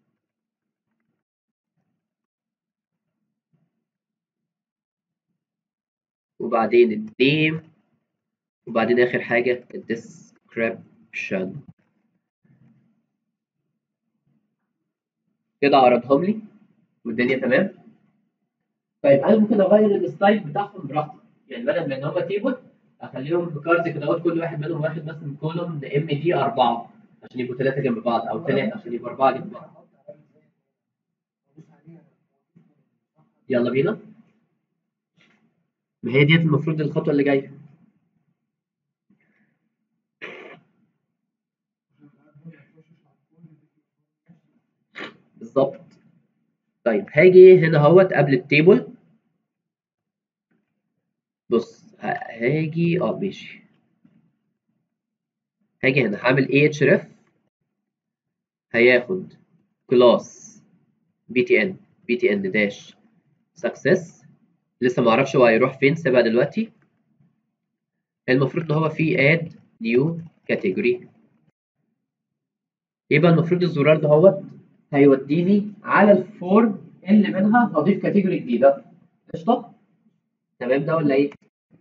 وبعدين النيم وبعدين اخر حاجه الديسكربشن كده عرضهم لي والدنيا تمام طيب انا ممكن اغير الستايل بتاعهم براحتي يعني بدل ما ان هم تيبل اخليهم بكارت كده اهوت كل واحد منهم واخد مثلا كولوم ام دي 4 عشان يبقوا ثلاثه جنب بعض او ثلاثه عشان يبقوا اربعه جنب بعض يلا بينا ما هي ديت المفروض الخطوه اللي جايه بالظبط طيب هاجي هنا اهوت قبل التيبل بص ه- هاجي اه ماشي هاجي هنا هعمل ahref هياخد كلاس بي تي ان بي تي ان داش سكسس لسه ما اعرفش هو هيروح فين سيبها دلوقتي المفروض ان هو في add new category يبقى المفروض الزرار ده هوت هيوديني على الفورم اللي منها هضيف كاتيجوري جديده قشطه تمام ده ولا ايه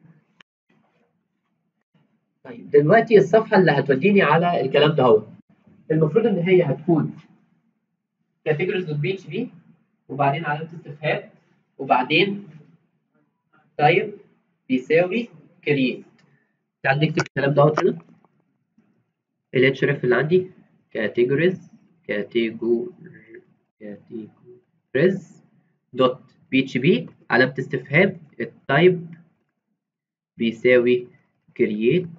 طيب دلوقتي الصفحه اللي هتوديني على الكلام ده هو المفروض ان هي هتكون categories دوت بي اتش بي وبعدين علامه استفهام وبعدين طيب بيساوي create تعال نكتب الكلام دوت هنا ال href اللي عندي categories categories categories دوت بي اتش بي علامة استفهام التايب بيساوي create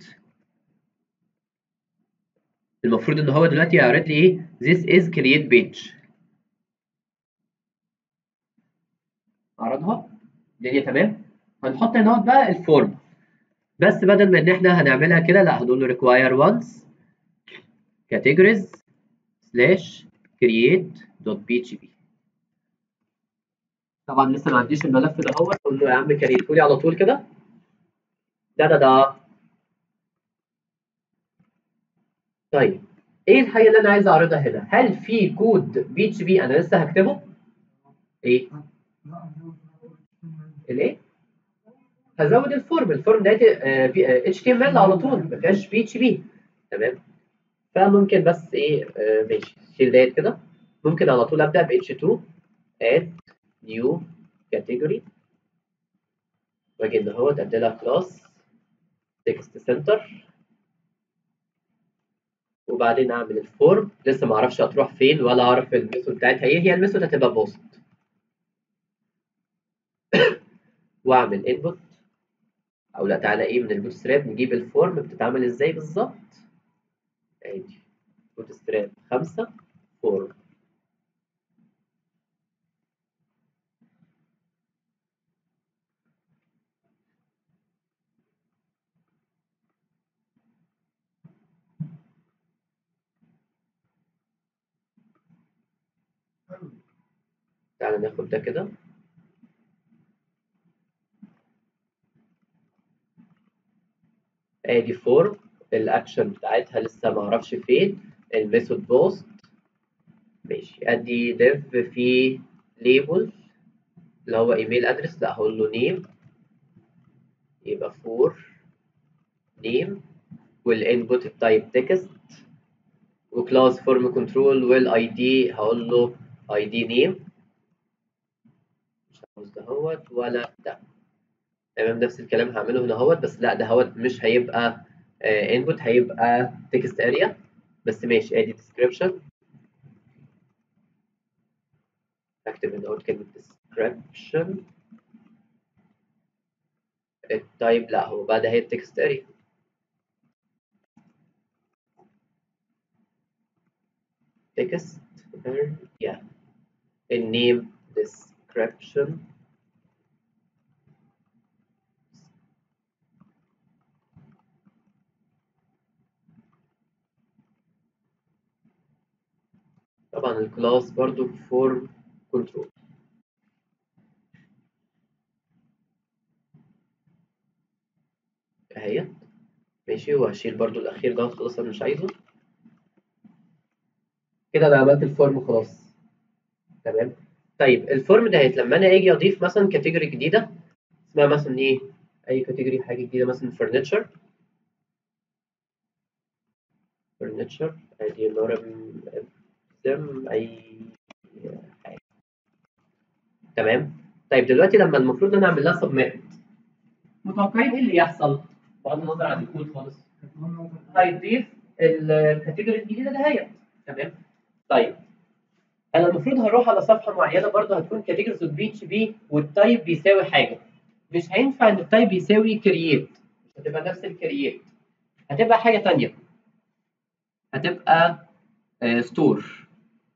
المفروض ان هو دلوقتي يعرض لي ايه this is create page عرضها الدنيا تمام هنحط هنا بقى الفورم بس بدل ما ان احنا هنعملها كده لا هنقول له require once categories slash create dot php طبعا لسه ما عنديش الملف ده هو اقول له يا عم كريته لي على طول كده ده ده ده طيب ايه الحاجه اللي انا عايز اعرضها هنا هل في كود بي اتش بي انا لسه هكتبه ايه الايه هزود الفورم الفورم ده اتش تي ام ال على طول ما فيهاش بي اتش بي تمام فممكن بس ايه آه ماشي شيل ديت كده ممكن على طول ابدا ب اتش 2 add new category واجي ان هو ابدلها كلاس text center وبعدين اعمل الفورم لسه ما اعرفش هتروح فين ولا اعرف الميثود بتاعتها ايه هي الميثود هتبقى بوست واعمل input او لا تعالى ايه من البوت ستراب نجيب الفورم بتتعمل ازاي بالظبط ادي بوت ستراب 5 فورم تعالى ناخد ده كده ادي فورم الاكشن بتاعتها لسه ما اعرفش فين الميثود بوست ماشي ادي ديف في ليبل اللي هو ايميل ادرس لا هقول له نيم يبقى فور نيم والانبوت التايب تكست وكلاس فورم كنترول والاي دي هقول له اي دي نيم مش عاوز دهوت ولا ده تمام نفس الكلام هعمله هنا اهوت بس لا دهوت مش هيبقى انبوت هيبقى تكست اريا بس ماشي ادي description هكتب هنا اهوت كلمة description التايب لا هو بعدها هي التكست اريا تكست اريا النيم description طبعا الكلاس برضو فور كنترول اهيت ماشي وهشيل برضو الاخير دوت خلاص انا مش عايزه كده انا عملت الفورم خلاص تمام طيب الفورم ده لما انا اجي اضيف مثلا كاتيجوري جديده اسمها مثلا ايه اي كاتيجوري حاجه جديده مثلا فرنتشر فرنتشر ادي لورم سم اي حاجه تمام طيب دلوقتي لما المفروض ان انا اعمل لها سبميت متوقعين ايه اللي يحصل بغض النظر عن الكود خالص هيضيف الكاتيجوري الجديده دهيت تمام طيب انا المفروض هروح على صفحه معينه برضه هتكون كاتيجوريز دوت بي اتش بي والتايب بيساوي حاجه مش هينفع ان التايب يساوي كرييت مش هتبقى نفس الكرييت هتبقى حاجه ثانيه هتبقى ستور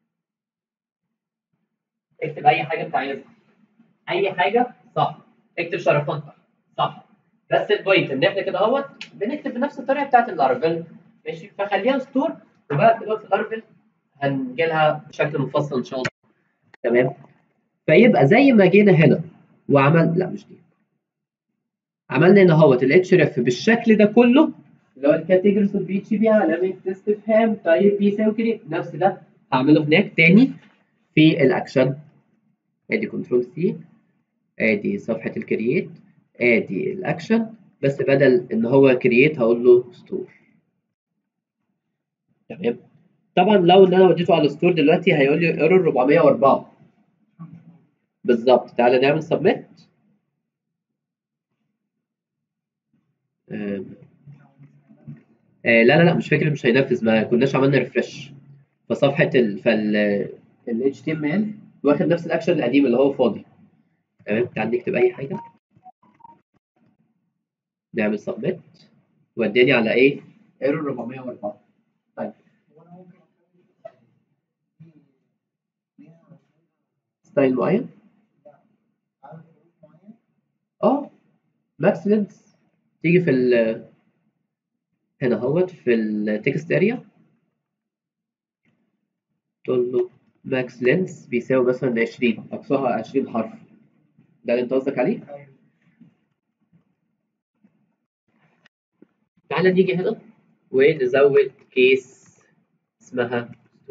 اكتب اي حاجه انت عايزها اي حاجه صح اكتب شرفنطه صح بس البوينت ان احنا كده اهوت بنكتب بنفس الطريقه بتاعت اللارفل ماشي فخليها ستور وبقى كده في اللارفل هنجي لها بشكل مفصل ان شاء الله تمام فيبقى زي ما جينا هنا وعمل لا مش دي عملنا هنا اهوت الاتش ريف بالشكل ده كله اللي هو الكاتيجوريز اوف بي اتش بي علامه استفهام طيب بيساوي كده نفس ده هعمله هناك تاني في الاكشن ادي كنترول سي ادي صفحه الكرييت ادي الاكشن بس بدل ان هو كرييت هقول له ستور تمام طبعا لو ان انا وديته على الستور دلوقتي هيقول لي ايرور 404 بالظبط تعالى نعمل سبميت آه لا لا لا مش فاكر مش هينفذ ما كناش عملنا ريفرش فصفحه ال فال ال HTML واخد نفس الاكشن القديم اللي هو فاضي تمام تعال نكتب اي حاجه نعمل سبميت وداني على ايه ايرور 404 طيب ستايل معين اه ماكس لينس تيجي في ال هنا اهوت في التكست اريا تقول له ماكس لينس بيساوي مثلا 20 اقصاها 20 حرف ده اللي انت قصدك عليه؟ تعالى نيجي هنا ونزود كيس اسمها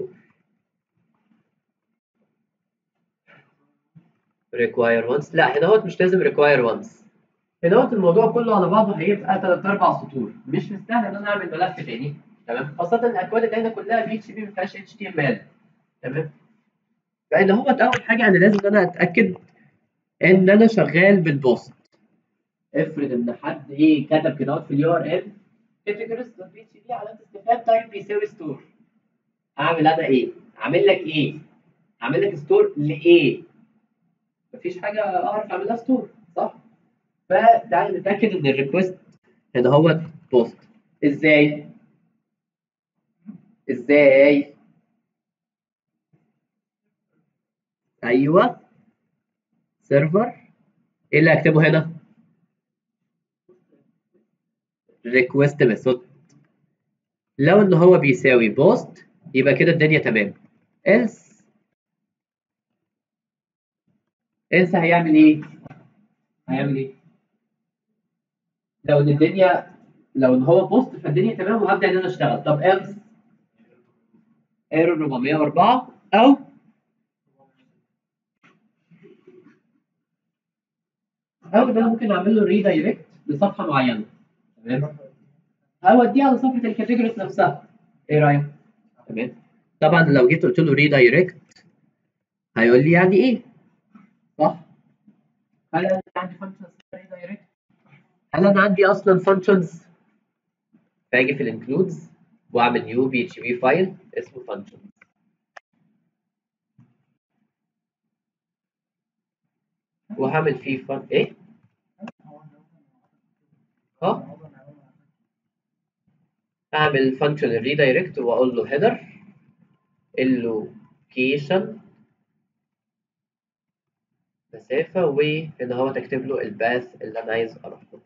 require once لا هنا هوت مش لازم require once هنا هوت الموضوع كله على بعضه هيبقى ثلاث اربع سطور مش مستاهل ان انا اعمل ملف تاني تمام خاصه الاكواد اللي هنا كلها بي اتش بي ما فيهاش اتش تي ام ال تمام لان هو اول حاجه انا لازم ان انا اتاكد ان انا شغال بالبوست افرض ان حد ايه كتب كده في اليو ار ال كاتيجوريز دوت بي اتش بي علامه استفهام تايب بيساوي ستور اعمل انا ايه؟ اعمل لك ايه؟ اعمل لك ستور لايه؟ مفيش حاجه اعرف اعملها ستور صح؟ فتعالى نتاكد ان الريكوست هنا هو بوست ازاي؟ ازاي؟ ايوه سيرفر ايه اللي هكتبه هنا؟ ريكوست ميثود لو ان هو بيساوي بوست يبقى كده الدنيا تمام else else هيعمل ايه؟ هيعمل ايه؟ لو ان الدنيا لو ان هو بوست فالدنيا تمام وهبدا ان انا اشتغل طب else ايرور 404 او او ان انا ممكن اعمل له ريدايركت لصفحه معينه تمام اوديه على صفحه الكاتيجوريز نفسها ايه رايك؟ تمام طبعا لو جيت قلت له ريدايركت هيقول لي يعني ايه؟ صح؟ هل انا عندي فانكشنز ريدايركت؟ هل انا عندي اصلا فانكشنز؟ فاجي في الانكلودز واعمل نيو بي اتش بي فايل اسمه فانكشنز وهعمل فيه فان ايه؟ اه اعمل فانكشن الريدايركت واقول له هيدر اللوكيشن مسافة وإن هو تكتب له الباث اللي أنا عايز أروح له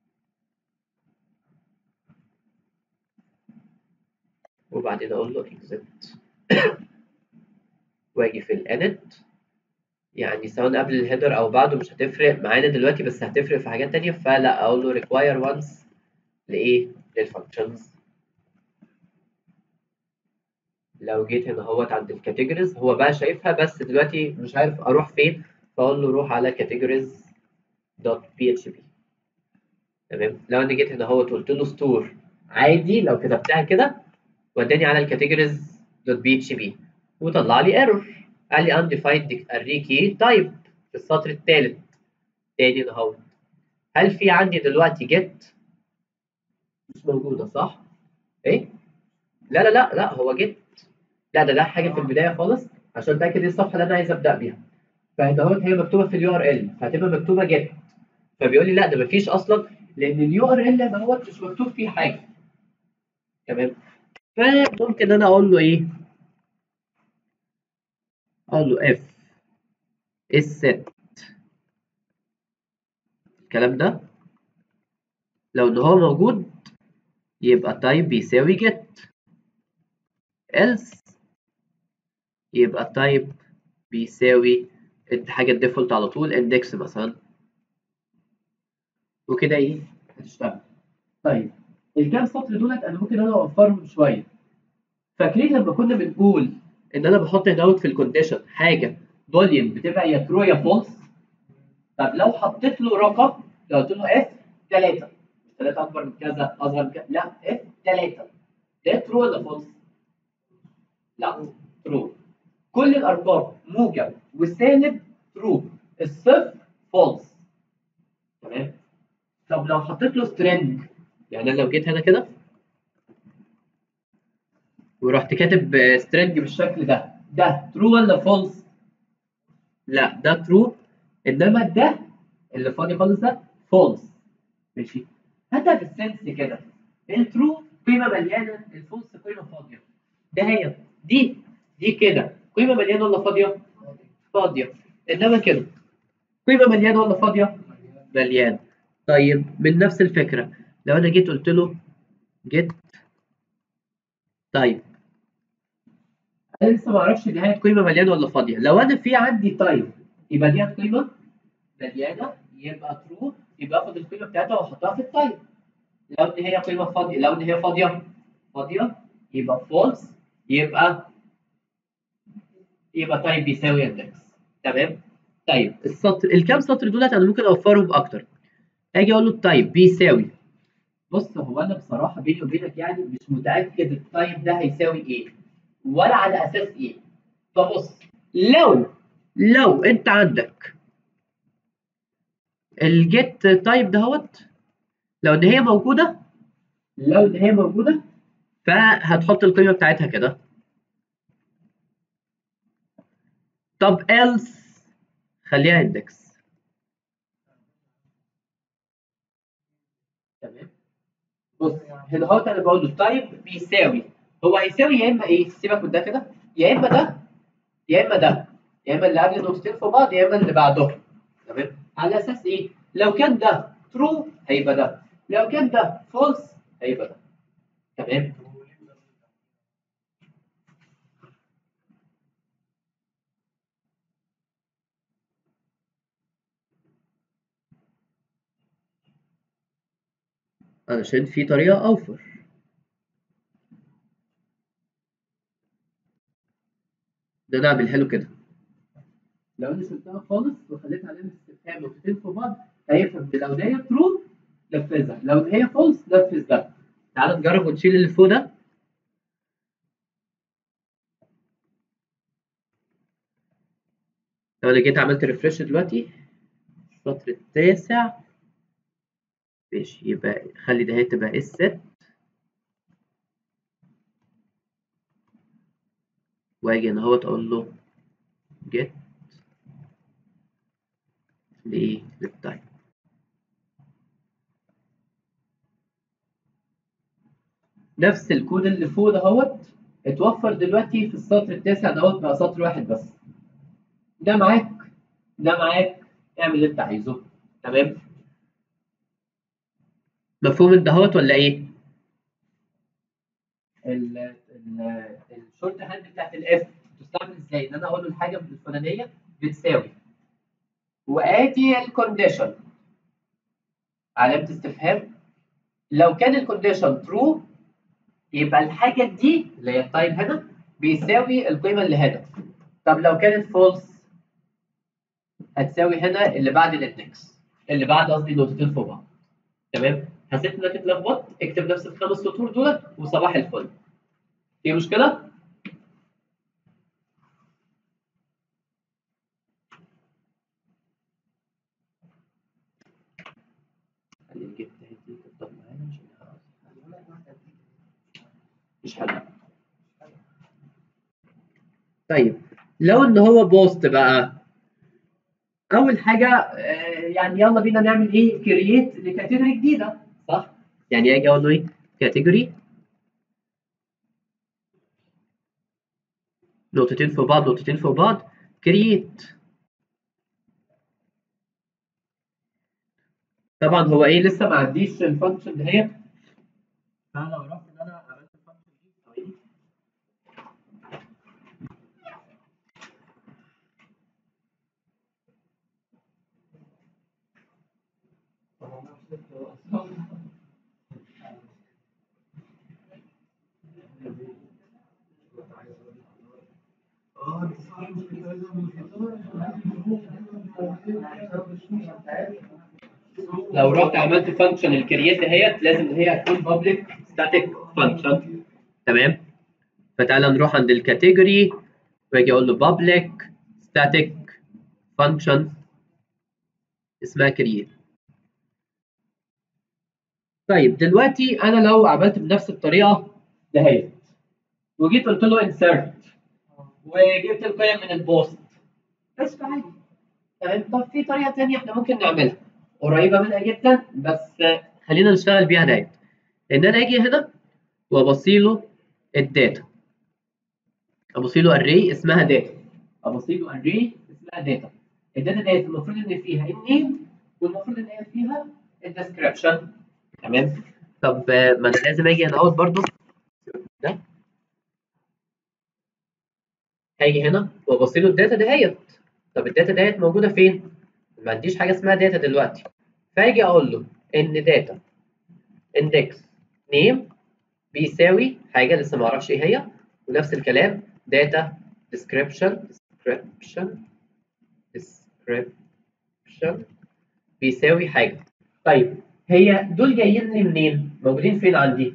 وبعدين أقول له exit وأجي في الانت يعني سواء قبل الهيدر أو بعده مش هتفرق معانا دلوقتي بس هتفرق في حاجات تانية فلا أقول له require once لإيه؟ للفانكشنز لو جيت هنا اهوت عند الكاتيجوريز هو بقى شايفها بس دلوقتي مش عارف اروح فين فاقول له روح على categories دوت بي اتش بي تمام لو انا جيت هنا اهوت قلت له ستور عادي لو كتبتها كده وداني على الكاتيجوريز دوت بي اتش بي وطلع لي ايرور قال لي undefined array key type في السطر الثالث تاني هنا اهوت هل في عندي دلوقتي get مش موجوده صح؟ ايه؟ لا لا لا لا هو get لا ده ده حاجه في البدايه خالص عشان اتاكد ايه الصفحه اللي انا عايز ابدا بيها فهنا اهوت هي مكتوبه في اليو ار ال فهتبقى مكتوبه جيت فبيقول لي لا ده مفيش اصلا لان اليو ار ال ده هو مش مكتوب فيه حاجه تمام فممكن انا اقول له ايه اقول له اف الست الكلام ده لو ان هو موجود يبقى تايب بيساوي جيت else يبقى تايب بيساوي حاجة الديفولت على طول index مثلا وكده ايه هتشتغل طيب الكام سطر دولت انا ممكن انا اوفرهم شوية فاكرين لما كنا بنقول ان انا بحط هنا في الكونديشن حاجة بوليوم بتبقى يا ترو يا فولس طب لو حطيت له رقم لو قلت له اف 3 3 اكبر من كذا اصغر من كذا لا اف 3 ده ترو ولا فولس؟ لا ترو كل الارقام موجب وسالب ترو الصفر فولس تمام طب لو حطيت له سترينج يعني انا لو جيت هنا كده ورحت كاتب سترينج بالشكل ده ده ترو ولا فولس لا ده ترو انما ده اللي فاضي خالص ده فولس ماشي هاتها بالسنس كده الترو قيمه مليانه الفولس قيمه فاضيه ده هي دي دي كده قيمه مليانه ولا فاضيه فاضيه انما كده قيمه مليانه ولا فاضيه مليانه طيب من نفس الفكره لو انا جيت قلت له جيت طيب انا لسه ما اعرفش نهايه قيمه مليانه ولا فاضيه لو انا في عندي طيب يبقى دي قيمه مليانه يبقى ترو يبقى اخد القيمه بتاعتها واحطها في الطيب لو ان هي قيمه فاضيه لو ان هي فاضيه فاضيه يبقى فولس يبقى يبقى طيب بيساوي اندكس تمام طيب السطر الكام سطر دولت انا ممكن اوفرهم اكتر اجي اقول له التايب بيساوي بص هو انا بصراحه بيني وبينك يعني مش متاكد التايب ده هيساوي ايه ولا على اساس ايه فبص لو لو انت عندك الجيت تايب دهوت لو ان هي موجوده لو ان هي موجوده فهتحط القيمه بتاعتها كده طب else خليها اندكس تمام بص هنا اهوت انا بقول له تايب بيساوي هو هيساوي يا اما ايه سيبك من ده كده يا اما ده يا اما ده يا اما اللي قبل نقطتين في بعض يا اما اللي بعدهم تمام على اساس ايه لو كان ده ترو هيبقى ده لو كان ده فولس هيبقى ده تمام علشان في طريقة أوفر ده أنا أعملها له كده لو أنا شلتها خالص وخليت علامة استفهام نقطتين في بعض هيفهم إن لو هي ترو نفذها لو هي فولس نفذ ده تعال نجرب ونشيل اللي فوق ده لو أنا جيت عملت ريفرش دلوقتي السطر التاسع ماشي يبقى خلي ده هي تبقى اس ست واجي انا اهوت اقول له get لايه للتايم نفس الكود اللي فوق دهوت اتوفر دلوقتي في السطر التاسع دهوت بقى سطر واحد بس ده معاك ده معاك اعمل اللي انت عايزه تمام مفهوم الدهوت ولا ايه؟ ال ال الشورت هاند بتاعت الاف تستعمل ازاي؟ ان انا اقول له الحاجه الفلانيه بتساوي وادي الكونديشن علامه استفهام لو كان الكونديشن ترو يبقى الحاجه دي اللي هي التايب هنا بيساوي القيمه اللي هنا طب لو كانت فولس هتساوي هنا اللي بعد الاندكس اللي بعد قصدي نقطتين فوق بعض تمام حسيت انك اتلخبطت اكتب نفس الخمس سطور دول وصباح الفل في مشكله خلي الجبت دي تفضل معانا عشان نعرف. مش حل طيب لو ان هو بوست بقى اول حاجه آه، يعني يلا بينا نعمل ايه كرييت لكاتيجوري جديده صح يعني اجي اقول له ايه كاتيجوري نقطتين فوق بعض نقطتين فوق بعض كرييت طبعا هو ايه لسه ما عنديش الفانكشن دهيت فانا لو رحت ان انا عملت الفانكشن دي ثواني. اه انت صح مش كنت عايز لو رحت عملت فانكشن الكرييت دهيت لازم ان هي تكون بابليك ستاتيك فانكشن تمام فتعالى نروح عند الكاتيجوري واجي اقول له بابليك ستاتيك فانكشن اسمها كرييت طيب دلوقتي انا لو عملت بنفس الطريقه دهيت وجيت قلت له انسرت وجبت القيم من البوست بس عادي تمام طب في طريقه ثانيه احنا ممكن نعملها قريبه منها جدا بس خلينا نشتغل بيها دايما ان انا اجي هنا وابصي له الداتا ابصي له اري اسمها داتا ابصي له اري اسمها داتا الداتا ديت المفروض ان فيها النيم والمفروض ان هي فيها الديسكربشن تمام طب آه، ما انا لازم اجي هنا اهوت برضه ده هاجي هنا وابصي له الداتا دهيت طب الداتا دهيت موجوده فين؟ ما عنديش حاجه اسمها داتا دلوقتي فاجي اقول له ان داتا اندكس نيم بيساوي حاجه لسه ما اعرفش ايه هي ونفس الكلام داتا description description description بيساوي حاجه طيب هي دول جايين لي منين؟ موجودين فين عندي؟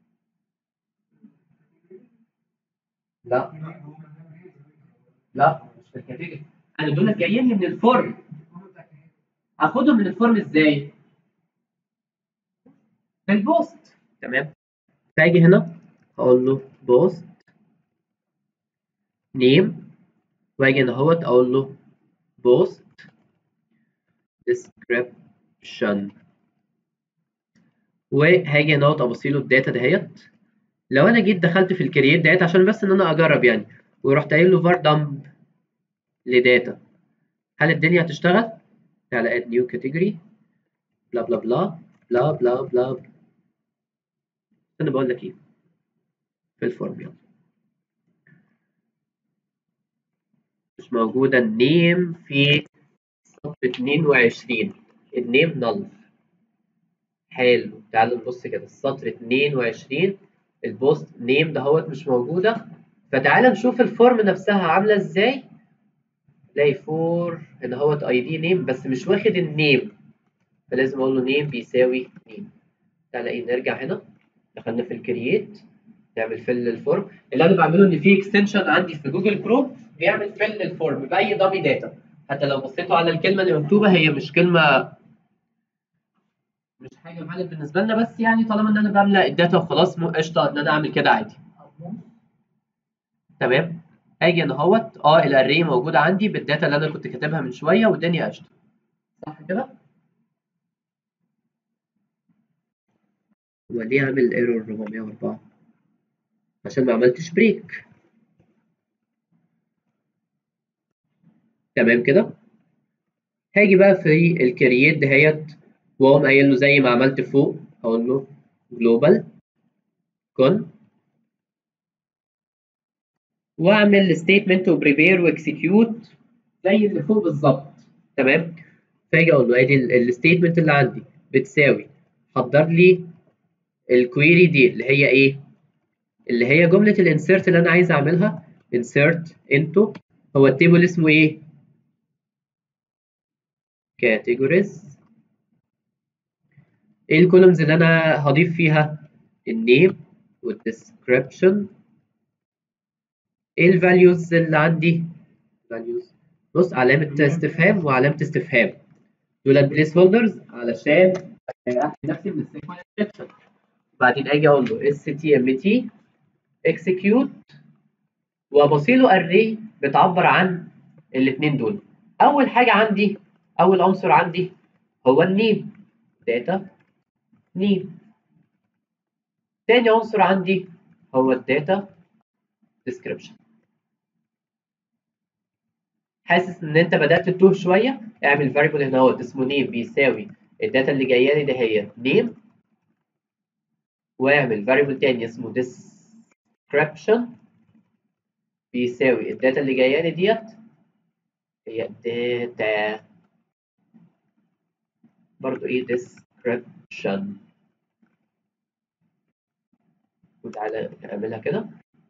لا لا مش في الكاتيجوري انا دول جايين لي من الفورم هاخدهم من الفورم ازاي؟ في البوست تمام فاجي هنا اقول له بوست نيم واجي هنا اهوت اقول له بوست description وهاجي هنا اهوت ابصي له الداتا دهيت لو انا جيت دخلت في الكرييت ديت عشان بس ان انا اجرب يعني ورحت قايل له var dump لداتا هل الدنيا هتشتغل؟ تعالى add new category بلا بلا بلا بلا بلا بلا انا بقول لك ايه في الفورم يلا مش موجودة النيم في سطر 22 النيم null حلو تعالوا نبص كده السطر 22 البوست نيم دهوت مش موجودة فتعالى نشوف الفورم نفسها عاملة ازاي تلاقي فور هنا هوت اي دي نيم بس مش واخد النيم فلازم اقول له نيم بيساوي نيم تعالى ايه نرجع هنا دخلنا في الكرييت نعمل فيل للفورم اللي انا بعمله ان في اكستنشن عندي في جوجل كروم بيعمل فيل للفورم باي دامي داتا حتى لو بصيتوا على الكلمه اللي مكتوبه هي مش كلمه مش حاجه معلم بالنسبه لنا بس يعني طالما ان انا بملى الداتا وخلاص مو قشطه ان انا اعمل كده عادي تمام اجي انا اهوت اه الاري موجوده عندي بالداتا اللي انا كنت كاتبها من شويه والدنيا قشطه صح كده هو ليه عامل ايرور 404 عشان ما عملتش بريك تمام كده هاجي بقى في الكرييت دهيت واقوم قايل له زي ما عملت فوق اقول له جلوبال كون واعمل ستيتمنت وبريبير واكسكيوت زي اللي فوق بالظبط تمام فاجي اقول له ادي الستيتمنت اللي عندي بتساوي حضر لي الكويري دي اللي هي ايه اللي هي جمله الانسيرت اللي انا عايز اعملها insert into هو التيبل اسمه ايه categories ايه الكولومز اللي انا هضيف فيها النيم والديسكريبشن ايه الفاليوز اللي عندي values بص علامة استفهام وعلامة استفهام دول بليس هولدرز علشان احمي نفسي من السيكوال انجكشن بعدين اجي اقول له stmt execute وابصيله array بتعبر عن الاثنين دول اول حاجة عندي اول عنصر عندي هو النيم داتا نيم تاني عنصر عندي هو الداتا description حاسس ان انت بدات تتوه شويه اعمل فاريبل هنا اهوت اسمه نيم بيساوي الداتا اللي جايه لي ده هي نيم واعمل فاريبل تاني اسمه description بيساوي الداتا اللي جايه لي ديت هي داتا برضو ايه description وتعالى نعملها كده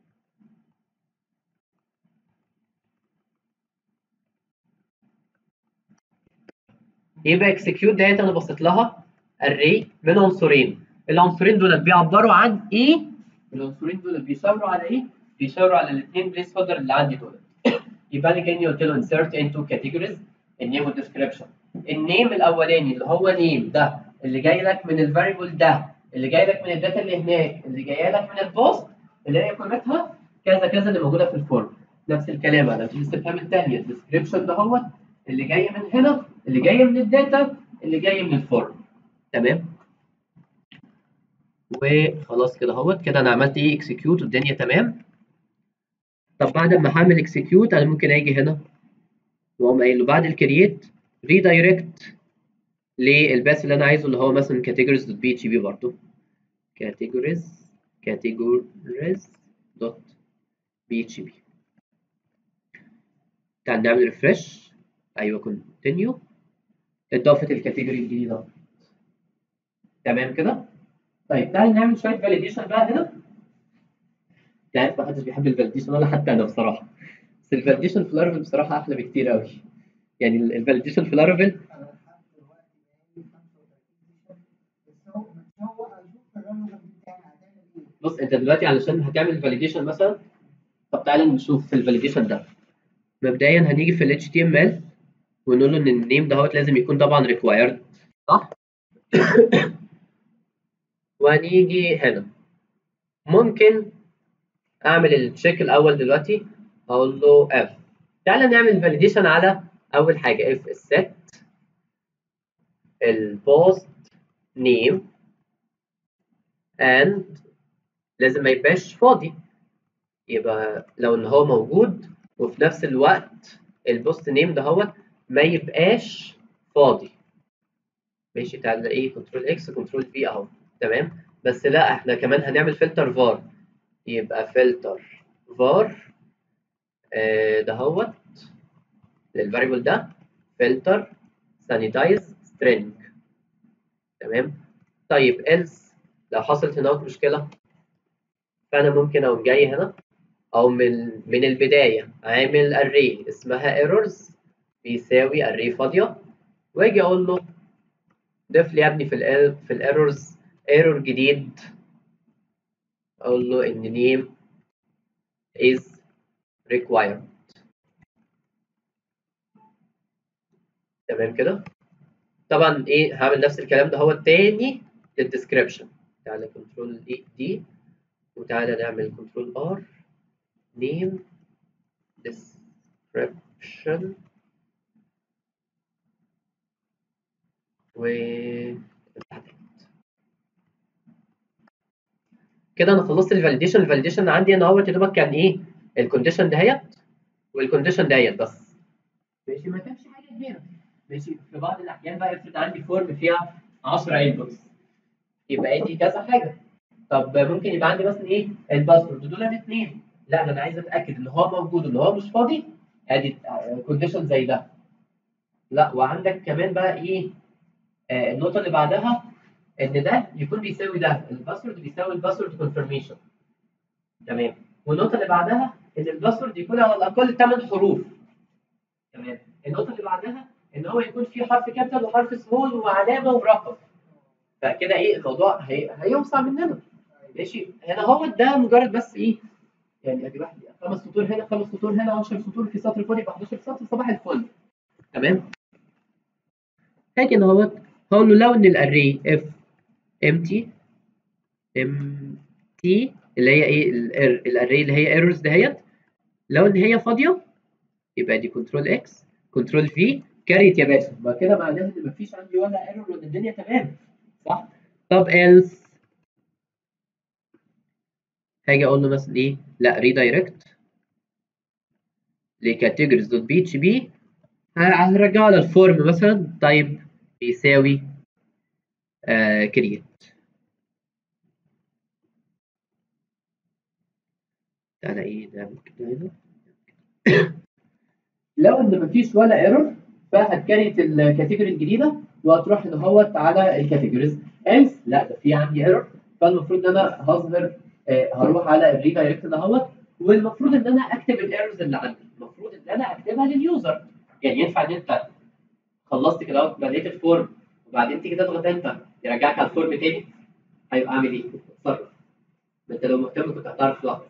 يبقى execute ديت انا بصيت لها array من عنصرين العنصرين دول بيعبروا عن ايه العنصرين دول بيشاوروا على ايه بيشاوروا على الاثنين بليس هولدر اللي عندي دول يبقى انا كاني قلت له insert into categories النيم والديسكريبشن النيم الاولاني اللي هو نيم ده اللي جاي لك من الفاريبل ده اللي جاي لك من الداتا اللي هناك اللي جايه لك من البوست اللي هي قيمتها كذا كذا اللي موجوده في الفورم نفس الكلام على الاستفهام الثانيه الديسكريبشن ده هو اللي جاي من هنا اللي جاي من الداتا اللي جاي من الفورم تمام وخلاص كده اهوت كده انا عملت ايه اكسكيوت والدنيا تمام طب بعد ما هعمل اكسكيوت انا ممكن اجي هنا واقوم قايل له بعد الكرييت ريدايركت للباث اللي انا عايزه اللي هو مثلا categories.php برضه categories categories.php تعال نعمل ريفرش ايوه كونتينيو اتضافت الكاتيجوري الجديده تمام كده طيب تعال نعمل شويه فاليديشن بقى هنا يعني ما حدش بيحب الفاليديشن ولا حتى انا بصراحه بس الفاليديشن في لارفل بصراحه احلى بكتير قوي يعني الفاليديشن في لارفل انا لحد دلوقتي بقالي 35 سيشن بس هو هو اشوف الريليفنت بتاعي هتعمل ايه بص انت دلوقتي علشان هتعمل فاليديشن مثلا طب تعالى نشوف في الفاليديشن ده مبدئيا هنيجي في ال HTML ونقول له ان النيم دهوت لازم يكون طبعا required صح؟ وهنيجي هنا ممكن اعمل التشيك الاول دلوقتي اقول له f تعالى نعمل فاليديشن على اول حاجه if set البوست نيم and لازم ما يبقاش فاضي يبقى لو ان هو موجود وفي نفس الوقت البوست نيم ده هو ما يبقاش فاضي ماشي تعالى ايه كنترول اكس كنترول في اهو تمام بس لا احنا كمان هنعمل فلتر فار يبقى فلتر فار آه ده هو للفاريبل ده فلتر سانيتايز سترينج تمام طيب else لو حصلت هنا مشكله فانا ممكن اقوم جاي هنا او من من البدايه عامل array اسمها errors بيساوي array فاضيه واجي اقول له ضيف لي يا ابني في ال في الايرورز ايرور جديد اقول له ان name is required تمام كده طبعا ايه هعمل نفس الكلام ده هو التاني للديسكريبشن تعالى كنترول دي وتعالى نعمل كنترول ار name description و كده انا خلصت الفاليديشن الفاليديشن عندي انا اهوت يا دوبك كان ايه الكونديشن دهيت والكونديشن دهيت بس ماشي ما كانش حاجه كبيره ماشي في بعض الاحيان بقى افرض عندي فورم فيها 10 انبوتس يبقى دي كذا حاجه طب ممكن يبقى عندي مثلا ايه الباسورد دول الاثنين لا ده انا عايز اتاكد ان هو موجود ان هو مش فاضي ادي كونديشن زي ده لا وعندك كمان بقى ايه آه النقطه اللي بعدها ان ده يكون بيساوي ده الباسورد بيساوي الباسورد كونفirmation تمام والنقطه اللي بعدها ان الباسورد يكون على الاقل 8 حروف تمام النقطه اللي بعدها ان هو يكون فيه حرف كابيتال وحرف سمول وعلامه ورقم فكده ايه الموضوع هي... هيوسع مننا ماشي هنا هو ده مجرد بس ايه يعني ادي واحد خمس سطور هنا خمس سطور هنا 10 سطور في سطر فاضي يبقى 11 سطر صباح الفل تمام هاجي هنا اهوت هقول له لو ان الاري اف empty empty اللي هي ايه الاري اللي هي ايرورز دهيت لو ان هي فاضيه يبقى دي كنترول اكس كنترول في كاريت يا باشا ما كده معناها ان مفيش عندي ولا ايرور وان الدنيا تمام صح طب else هاجي اقول له مثلا ايه لا ريدايركت لكاتيجوريز دوت بي اتش بي هنرجعه للفورم مثلا طيب بيساوي آه كرييت تعالى ايه ده كده هنا لو ان مفيش ولا ايرور فهتكريت الكاتيجوري الجديده وهتروح ان هو على الكاتيجوريز else لا ده في عندي ايرور فالمفروض ان انا هظهر آه هروح على الريدايركت دهوت والمفروض ان انا اكتب الايرورز اللي عندي المفروض ان انا اكتبها لليوزر يعني ينفع ان انت خلصت كده اهوت مليت الفورم وبعدين تيجي تضغط انت يرجعك على الفورم تاني هيبقى عامل ايه؟ اتصرف ما انت لو مهتم كنت هتعرف لوحدك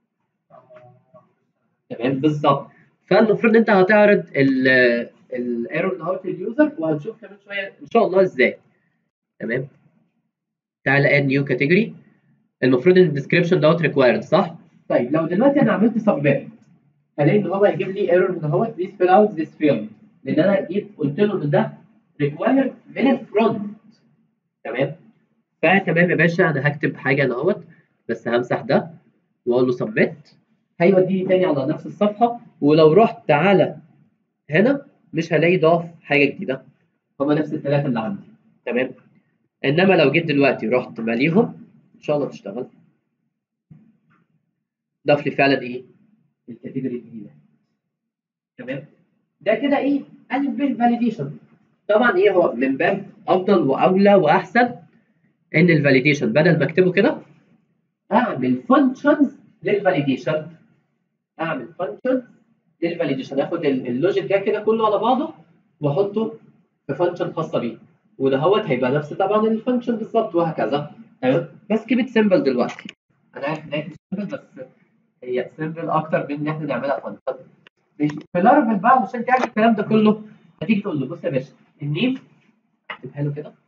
تمام بالظبط فالمفروض انت هتعرض الايرور دهوت لليوزر وهنشوف كمان شويه ان شاء الله ازاي تمام تعالى اد نيو كاتيجوري المفروض ان الديسكربشن دوت ريكوايرد صح؟ طيب لو دلوقتي انا عملت سبميت هلاقي ان هو هيجيب لي ايرور من اهوت ذيس فيل اوت ذيس فيلد لان انا جيت قلت له ان ده ريكوايرد من الفرونت تمام فتمام يا باشا انا هكتب حاجه انا اهوت بس همسح ده واقول له سبميت هيوديني تاني على نفس الصفحه ولو رحت على هنا مش هلاقي ضاف حاجه جديده هما نفس الثلاثه اللي عندي تمام انما لو جيت دلوقتي رحت ماليهم ان شاء الله تشتغل ضاف لي فعلا ايه الكاتيجوري الجديده تمام ده كده ايه الف ب فاليديشن طبعا ايه هو من باب افضل واولى واحسن ان الفاليديشن بدل ما اكتبه كده اعمل فانكشنز للفاليديشن اعمل فانكشن للفاليديشن اخد اللوجيك ده كده كله على بعضه واحطه في فانكشن خاصه بيه ودهوت هيبقى نفس طبعا الفانكشن بالظبط وهكذا تمام بس كيبت سيمبل دلوقتي انا عارف ان هي سيمبل بس هي سيمبل اكتر من ان احنا نعملها فانكشن في لارفل بقى عشان تعمل الكلام ده كله هتيجي تقول له بص يا باشا النيم اكتبها له كده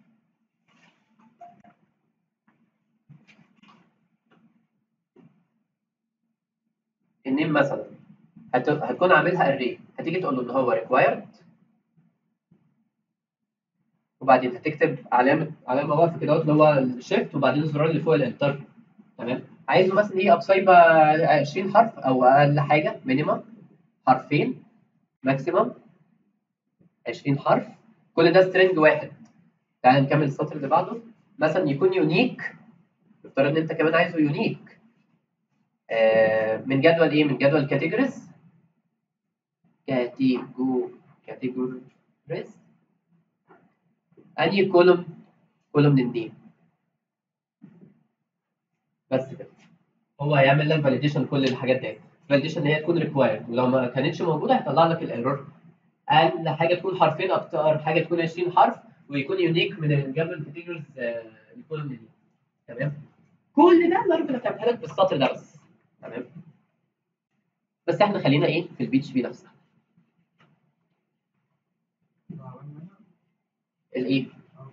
النيم مثلا هت... هتكون عاملها اري هتيجي تقول له ان هو ريكوايرد وبعدين هتكتب علامه علامه وقف كده اللي هو الشيفت وبعدين الزرار اللي فوق الانتر تمام عايزه مثلا ايه ابسايبه 20 حرف او اقل حاجه مينيمم حرفين ماكسيمم 20 حرف كل ده سترينج واحد تعال نكمل السطر اللي بعده مثلا يكون يونيك افترض ان انت كمان عايزه يونيك آه من جدول ايه من جدول كاتيجوريز كاتيجو كاتيجوريز انهي كولوم كولوم النيم بس كده هو هيعمل لك فاليديشن كل الحاجات دي فاليديشن ان هي تكون ريكوايرد ولو ما كانتش موجوده هيطلع لك الايرور اقل حاجه تكون حرفين اكتر حاجه تكون 20 حرف ويكون يونيك من الجبل كاتيجوريز الكولوم دي تمام كل ده لارفل هتعملها لك بالسطر ده بس تمام بس احنا خلينا ايه في البي اتش بي نفسها الايه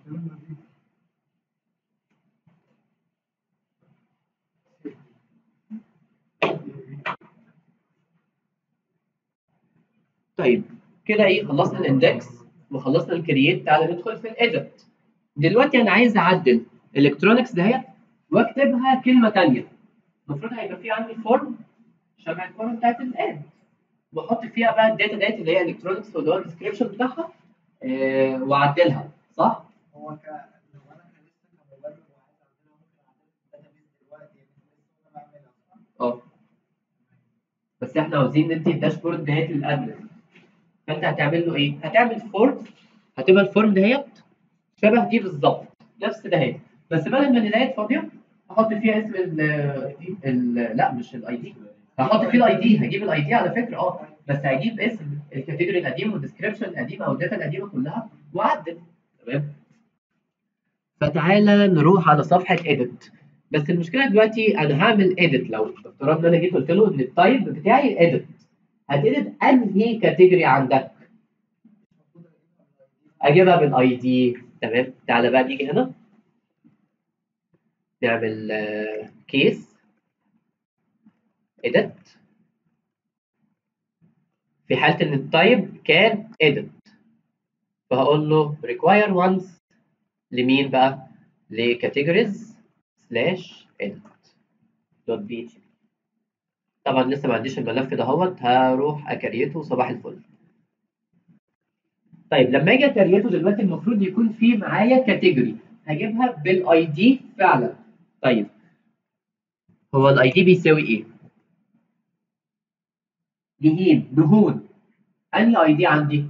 طيب كده ايه خلصنا الاندكس وخلصنا الكرييت تعالى ندخل في الايديت دلوقتي انا عايز اعدل الكترونكس دهيت واكتبها كلمه ثانيه المفروض هيبقى في عندي فورم شبه الفورم بتاعت الاد واحط فيها بقى الداتا ديت اللي هي الكترونكس واللي هو الديسكربشن بتاعها آه واعدلها صح؟ هو ك لو انا كان لسه كمبرمج وعايز اعملها ممكن اعملها في الداتابيز دلوقتي يعني لسه انا بعملها صح؟ اه بس احنا عاوزين ندي الداشبورد دهيت للادمن فانت هتعمل له ايه؟ هتعمل فورم هتبقى الفورم دهيت شبه دي بالظبط نفس دهيت بس بدل ما الهدايات فاضيه هحط فيها اسم ال ال لا مش الاي دي هحط فيه الاي دي هجيب الاي دي على فكره اه بس هجيب اسم الكاتيجوري القديم والديسكربشن القديم او الداتا القديمه كلها واعدل تمام فتعالى نروح على صفحه اديت بس المشكله دلوقتي انا هعمل اديت لو افترضنا ان انا جيت قلت له ان التايب بتاعي اديت هتديت انهي كاتيجوري عندك اجيبها بالاي دي تمام تعالى بقى نيجي هنا نعمل كيس edit في حالة إن التايب كان edit فهقول له require once لمين بقى؟ لcategories slash edit dot php طبعا لسه ما عنديش الملف ده اهوت هروح اكريته صباح الفل طيب لما اجي اكريته دلوقتي المفروض يكون في معايا كاتيجوري هجيبها بالاي دي فعلا طيب هو الاي دي بيساوي ايه؟ نهين نهون انهي اي دي عندي؟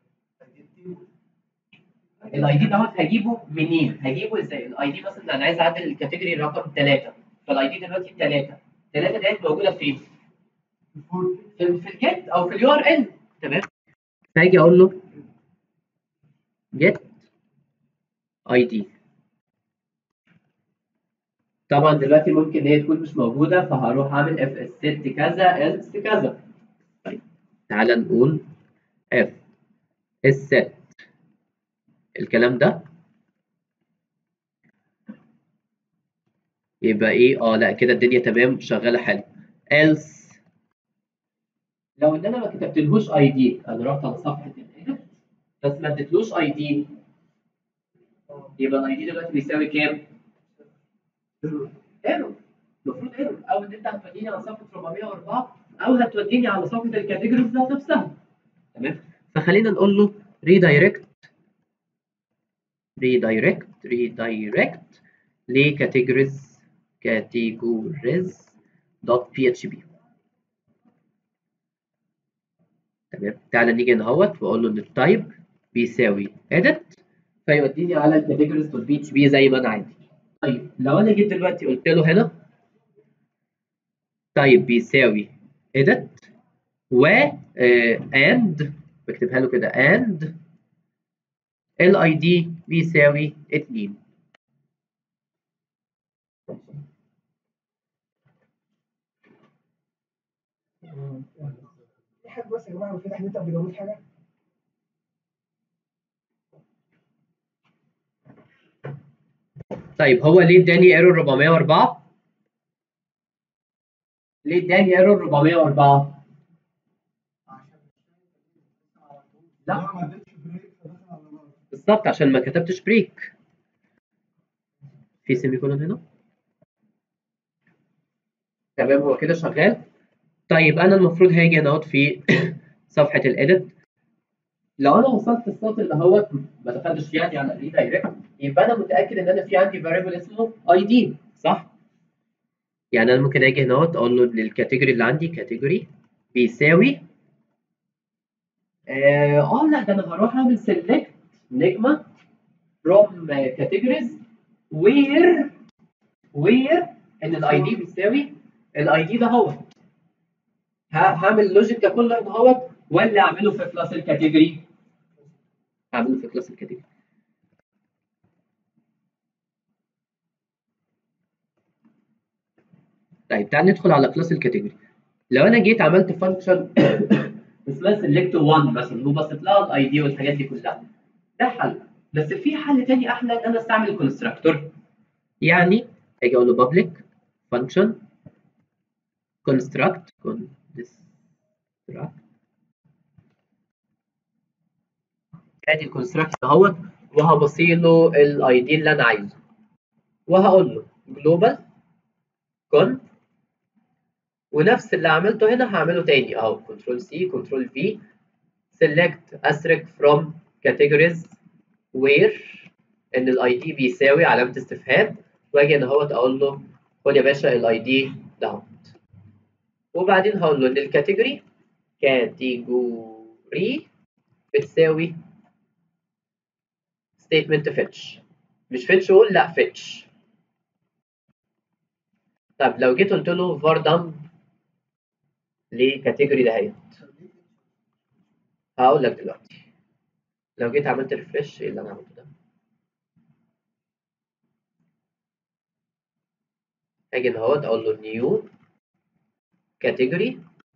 الاي دي دوت هجيبه منين؟ هجيبه ازاي؟ الاي دي مثلا انا عايز اعدل الكاتيجوري رقم 3 فالاي دي دلوقتي 3 3 ديت موجوده فين؟ في في الجيت او في اليو ار ال تمام فاجي اقول له get id طبعا دلوقتي ممكن هي تكون مش موجوده فهروح اعمل اف اس ست كذا else كذا طيب تعالى نقول اف اس set الكلام ده يبقى ايه اه لا كده الدنيا تمام شغاله حلو else لو ان انا ما كتبتلهوش اي دي انا رحت على صفحه الايديت بس ما اديتلوش اي دي يبقى الاي دي دلوقتي بيساوي كام؟ ايرور المفروض ايرور او ان انت هتوديني على صفحه 404 او هتوديني على صفحه الكاتيجوريز ذات نفسها تمام فخلينا نقول له ريدايركت ريدايركت ريدايركت لكاتيجوريز كاتيجوريز دوت بي اتش بي تمام تعالى نيجي هنا اهوت واقول له ان التايب بيساوي edit فيوديني على الكاتيجوريز دوت بي اتش بي زي ما انا عايز طيب لو انا جيت دلوقتي قلت له هنا تايب بيساوي edit و and بكتبها له كده and الاي دي بيساوي 2 في حاجه بس يا جماعه كده احنا بنزود حاجه طيب هو ليه اداني ايرور 404 ليه اداني ايرور 404 لا. لا ما اديتش بريك فدخل على بعض بالظبط عشان ما كتبتش بريك في سيمي كولون هنا تمام هو كده شغال طيب انا المفروض هاجي هنا اهوت في صفحه الاديت لو انا وصلت السطر اللي هو ما دخلتش يعني على الريدايركت يبقى انا متاكد ان انا في عندي فاريبل اسمه اي دي صح يعني انا ممكن اجي هنا اهوت اقول له للكاتيجوري اللي عندي كاتيجوري بيساوي اه آه، لا ده انا هروح اعمل سيلكت نجمه from categories where where ان الاي دي بيساوي الاي دي ده هو هعمل اللوجيك ده كله هنا اهوت ولا اعمله في كلاس الكاتيجوري؟ هعمله في كلاس الكاتيجوري طيب تعال ندخل على كلاس الكاتيجوري لو انا جيت عملت فانكشن اسمها سيلكت 1 مثلا وبسط لها الاي دي والحاجات دي كلها ده حل بس في حل تاني احلى ان انا استعمل الكونستراكتور يعني اجي اقول له public function construct construct ادي الكونستراكت اهوت وهبصي له الاي دي اللي انا عايزه وهقول له global con ونفس اللي عملته هنا هعمله تاني اهو كنترول سي كنترول في select asterisk from categories where ان الاي دي بيساوي علامه استفهام واجي انا اهوت اقول له خد يا باشا الاي دي دهوت وبعدين هقول له ان الكاتيجوري كاتيجوري بتساوي statement fetch مش fetch all لا fetch طب لو جيت قلت له var dump لكاتيجوري دهيت هقول لك دلوقتي لو جيت عملت ريفرش ايه اللي انا عملته ده اجي هنا اهوت اقول له نيو كاتيجوري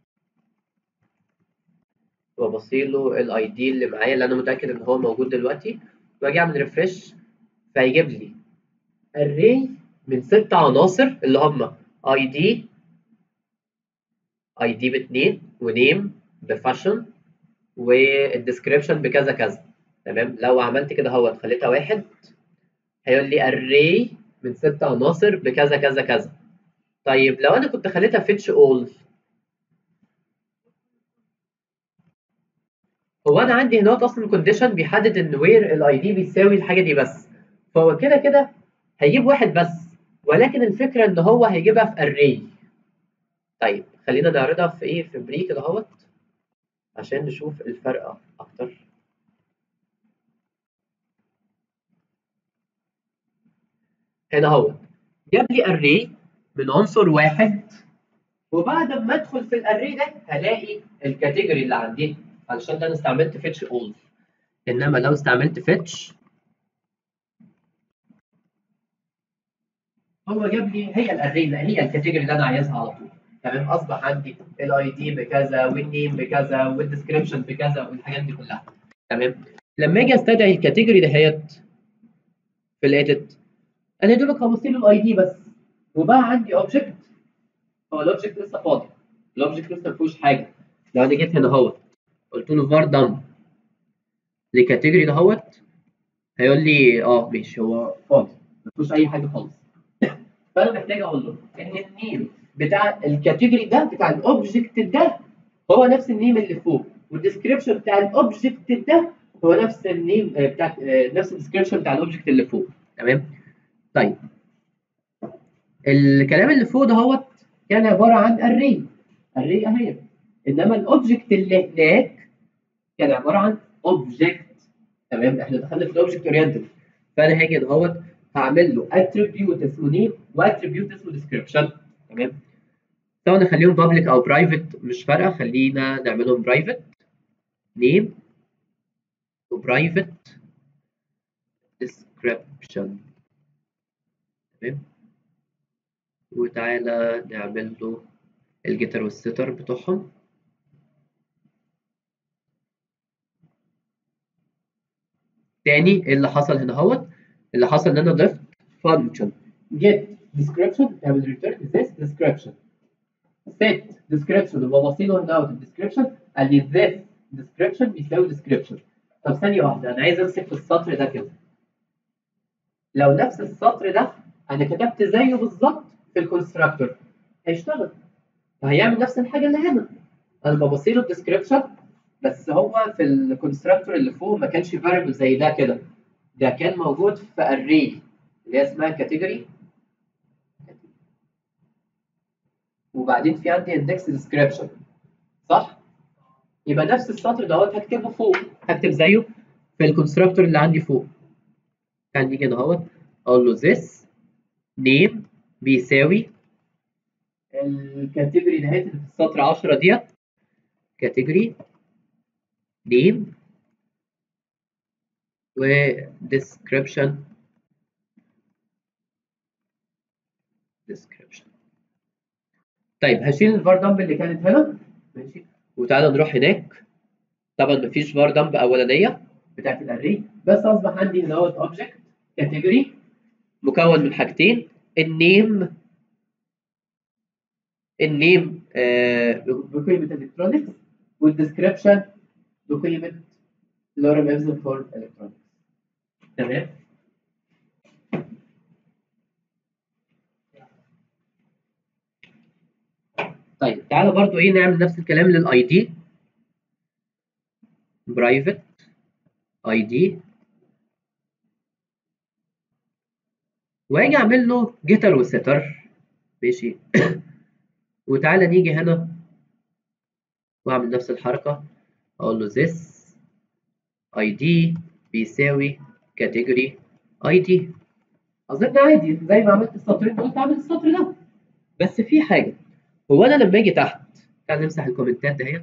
وابصي له الاي دي اللي معايا اللي انا متاكد ان هو موجود دلوقتي واجي اعمل ريفرش فيجيب لي array من ست عناصر اللي هم اي دي اي دي باتنين ونيم بفاشن والديسكريبشن بكذا كذا تمام لو عملت كده اهوت خليتها واحد هيقول لي array من ست عناصر بكذا كذا كذا طيب لو انا كنت خليتها فيتش اول هو انا عندي هنا اصلا كونديشن بيحدد ان وير الاي دي بيساوي الحاجه دي بس فهو كده كده هيجيب واحد بس ولكن الفكره ان هو هيجيبها في array طيب خلينا نعرضها في ايه في بري كده اهوت عشان نشوف الفرق اكتر هنا اهوت جاب لي array من عنصر واحد وبعد ما ادخل في الاري ده هلاقي الكاتيجوري اللي عندي علشان ده انا استعملت فيتش اول انما لو استعملت فيتش هو جاب لي هي الاري اللي هي الكاتيجوري اللي انا عايزها على طول تمام اصبح عندي الاي دي بكذا والنيم بكذا والديسكربشن بكذا والحاجات دي كلها تمام لما اجي استدعي الكاتيجوري دهيت في الايديت انا يا دوبك هبص له الاي دي بس وبقى عندي اوبجكت هو الاوبجكت لسه فاضي الاوبجكت لسه ما فيهوش حاجه لو انا جيت هنا اهوت قلت له var dump لكاتيجوري دهوت هيقول لي اه ماشي هو فاضي ما فيهوش اي حاجه خالص فانا محتاج اقول له ان النيم بتاع الكاتيجوري ده بتاع الاوبجكت ده هو نفس النيم اللي فوق والديسكربشن بتاع الاوبجكت ده هو نفس النيم بتاع نفس الديسكربشن بتاع الاوبجكت اللي فوق تمام طيب الكلام اللي فوق دهوت كان عباره عن array array اهي انما الاوبجكت اللي هناك كان عباره عن اوبجكت تمام احنا دخلنا في الاوبجكت اورينتد فانا هاجي دهوت هعمل له اتريبيوت اسمه نيم واتريبيوت اسمه ديسكربشن تمام سواء نخليهم بابليك او برايفت مش فارقه خلينا نعملهم برايفت نيم وبرايفت ديسكربشن تمام وتعالى نعمل له الجيتر والستر بتوعهم تاني ايه اللي حصل هنا اهوت اللي حصل ان انا ضفت function get description تعمل return this description set description وببصي له هنا الديسكربشن قال لي this description بيساوي description طب ثانية واحدة أنا عايز أمسك في السطر ده كده لو نفس السطر ده أنا كتبت زيه بالظبط في الكونستراكتور هيشتغل فهيعمل نفس الحاجة اللي هنا أنا ببصي له الديسكربشن بس هو في الكونستراكتور اللي فوق ما كانش فاريبل زي ده كده ده كان موجود في array اللي هي اسمها كاتيجوري وبعدين في عندي index description صح؟ يبقى نفس السطر دوت هكتبه فوق هكتب زيه في الكونستراكتور اللي عندي فوق عندي كده اهوت اقول له this name بيساوي الكاتيجوري دهيت اللي في السطر 10 ديت كاتيجوري name و description description طيب هشيل الفار دمب اللي كانت هنا ماشي وتعالى نروح هناك طبعا مفيش فار دمب اولانيه بتاعت الاري بس اصبح عندي ان هو اوبجكت كاتيجوري مكون من حاجتين النيم النيم آه بقيمه الكترونكس والديسكربشن بقيمه لورم ابزن فور الكترونكس تمام طيب تعالى برضو ايه نعمل نفس الكلام للاي دي برايفت اي دي واجي اعمل له جيتر وسيتر ماشي وتعالى نيجي هنا واعمل نفس الحركه اقول له this id بيساوي category id اظن عادي زي ما عملت السطرين دول تعمل السطر ده بس في حاجه هو انا لما اجي تحت تعال نمسح الكومنتات دهيت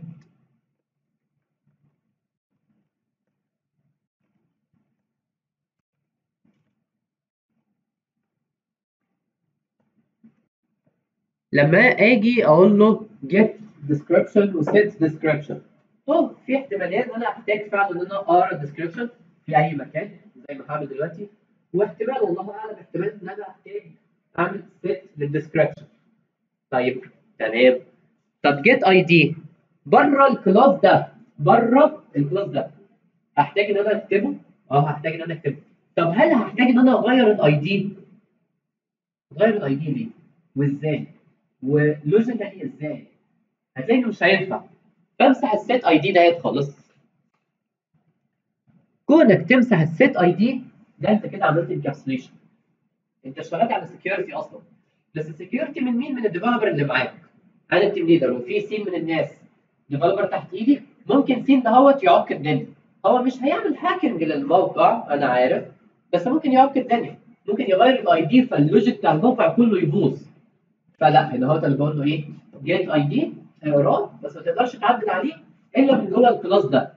لما اجي اقول له get description و set description طب في احتمالات ان انا احتاج فعلا ان انا اقرا description في اي مكان زي ما هعمل دلوقتي واحتمال والله اعلم احتمال ان انا احتاج اعمل set للديسكربشن طيب تمام طب get id بره الكلاس ده بره الكلاس ده هحتاج ان انا اكتبه اه هحتاج ان انا اكتبه طب هل هحتاج ان انا اغير الاي دي اغير الاي دي ليه وازاي ولوجيكالي ازاي هتلاقي إنه مش هينفع بمسح السيت اي دي ديت خالص كونك تمسح السيت اي دي ده انت كده عملت انكابسوليشن انت اشتغلت على سكيورتي اصلا بس السكيورتي من مين من الديفلوبر اللي معاك انا التيم ليدر وفي سين من الناس ديفلوبر تحت ايدي ممكن سين دهوت يعك الدنيا هو مش هيعمل هاكينج للموقع انا عارف بس ممكن يعك الدنيا ممكن يغير الاي دي فاللوجيك بتاع الموقع كله يبوظ فلا هنا هو اللي بقول له ايه جيت اي دي اقراه بس ما تقدرش تعدل عليه الا من جوه الكلاس ده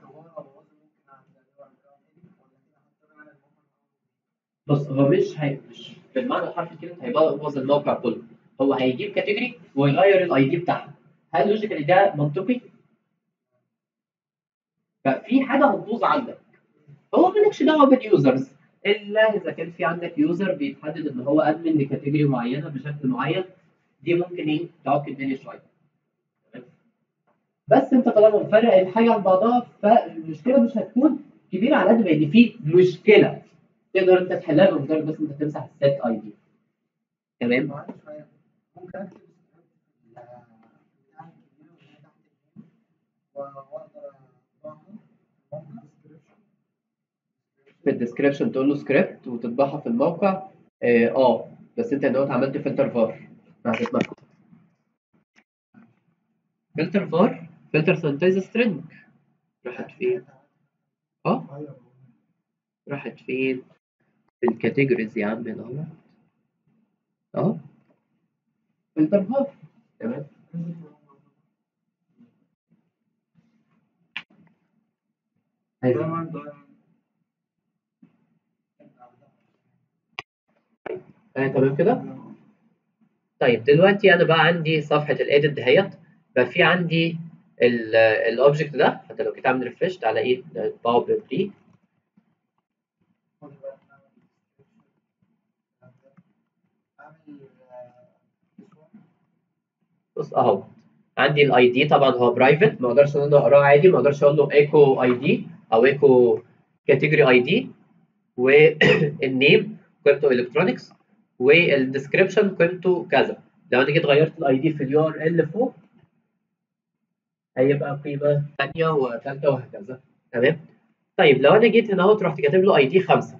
بص هو مش هي مش بالمعنى الحرفي كده هيبوظ الموقع كله هو هيجيب كاتيجوري ويغير الاي دي بتاعها هل لوجيكالي ده منطقي؟ ففي حاجه هتبوظ عندك هو مالكش دعوه باليوزرز الا اذا كان في عندك يوزر بيتحدد ان هو ادمن لكاتيجوري معينه بشكل معين دي ممكن ايه تعك الدنيا شويه تمام؟ بس انت طالما مفرق الحاجه عن بعضها فالمشكله مش هتكون كبيره على قد ما ان في مشكله تقدر انت تحلها بمجرد بس انت تمسح السيت اي دي تمام معلش شوية. ممكن اكتب سكريبت بتاع الكبير وهي تحت النيم واقدر اضعها ممكن description. في الديسكربشن تقول له سكريبت وتطبعها في الموقع اه, آه بس انت دوت عملت فلتر فار هتتمكن فلتر فار فلتر سانتايز سترينج راحت فين؟ اه ايوه راحت فين؟ في الكاتيجوريز يا عم هنا اهو اهو فلتر فار تمام عايز- آه تمام كده؟ طيب دلوقتي انا بقى عندي صفحه الايديت دهيت بقى في عندي الاوبجكت ده حتى لو جيت اعمل ريفرش تعالى ايه نطبعه بفري بص اهو عندي الاي دي طبعا هو برايفت ما اقدرش ان انا اقراه عادي ما اقدرش اقول له ايكو اي دي او ايكو كاتيجوري اي دي والنيم قيمته الكترونكس والديسكربشن قيمته كذا لو انا جيت غيرت الاي دي في اليو ار ال فوق هيبقى قيمه ثانيه وثالثه وهكذا تمام طيب لو انا جيت هنا اهوت رحت كاتب له اي دي 5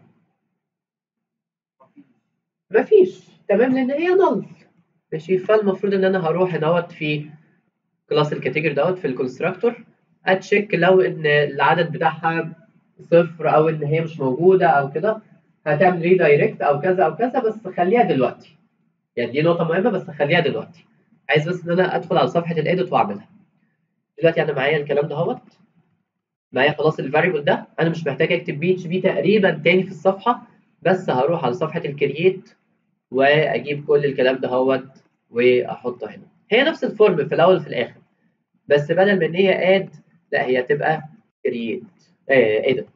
مفيش تمام لان هي نل ماشي فالمفروض ان انا هروح هنا اهوت في كلاس الكاتيجوري دوت في الكونستراكتور اتشيك لو ان العدد بتاعها صفر او ان هي مش موجوده او كده هتعمل ريدايركت او كذا او كذا بس خليها دلوقتي يعني دي نقطه مهمه بس خليها دلوقتي عايز بس ان انا ادخل على صفحه الايديت واعملها دلوقتي انا معايا الكلام ده اهوت معايا خلاص الفاريبل ده انا مش محتاج اكتب بي اتش بي تقريبا تاني في الصفحه بس هروح على صفحه الكرييت واجيب كل الكلام ده اهوت واحطه هنا هي نفس الفورم في الاول وفي الاخر بس بدل من ان هي اد لا هي تبقى كرييت اديت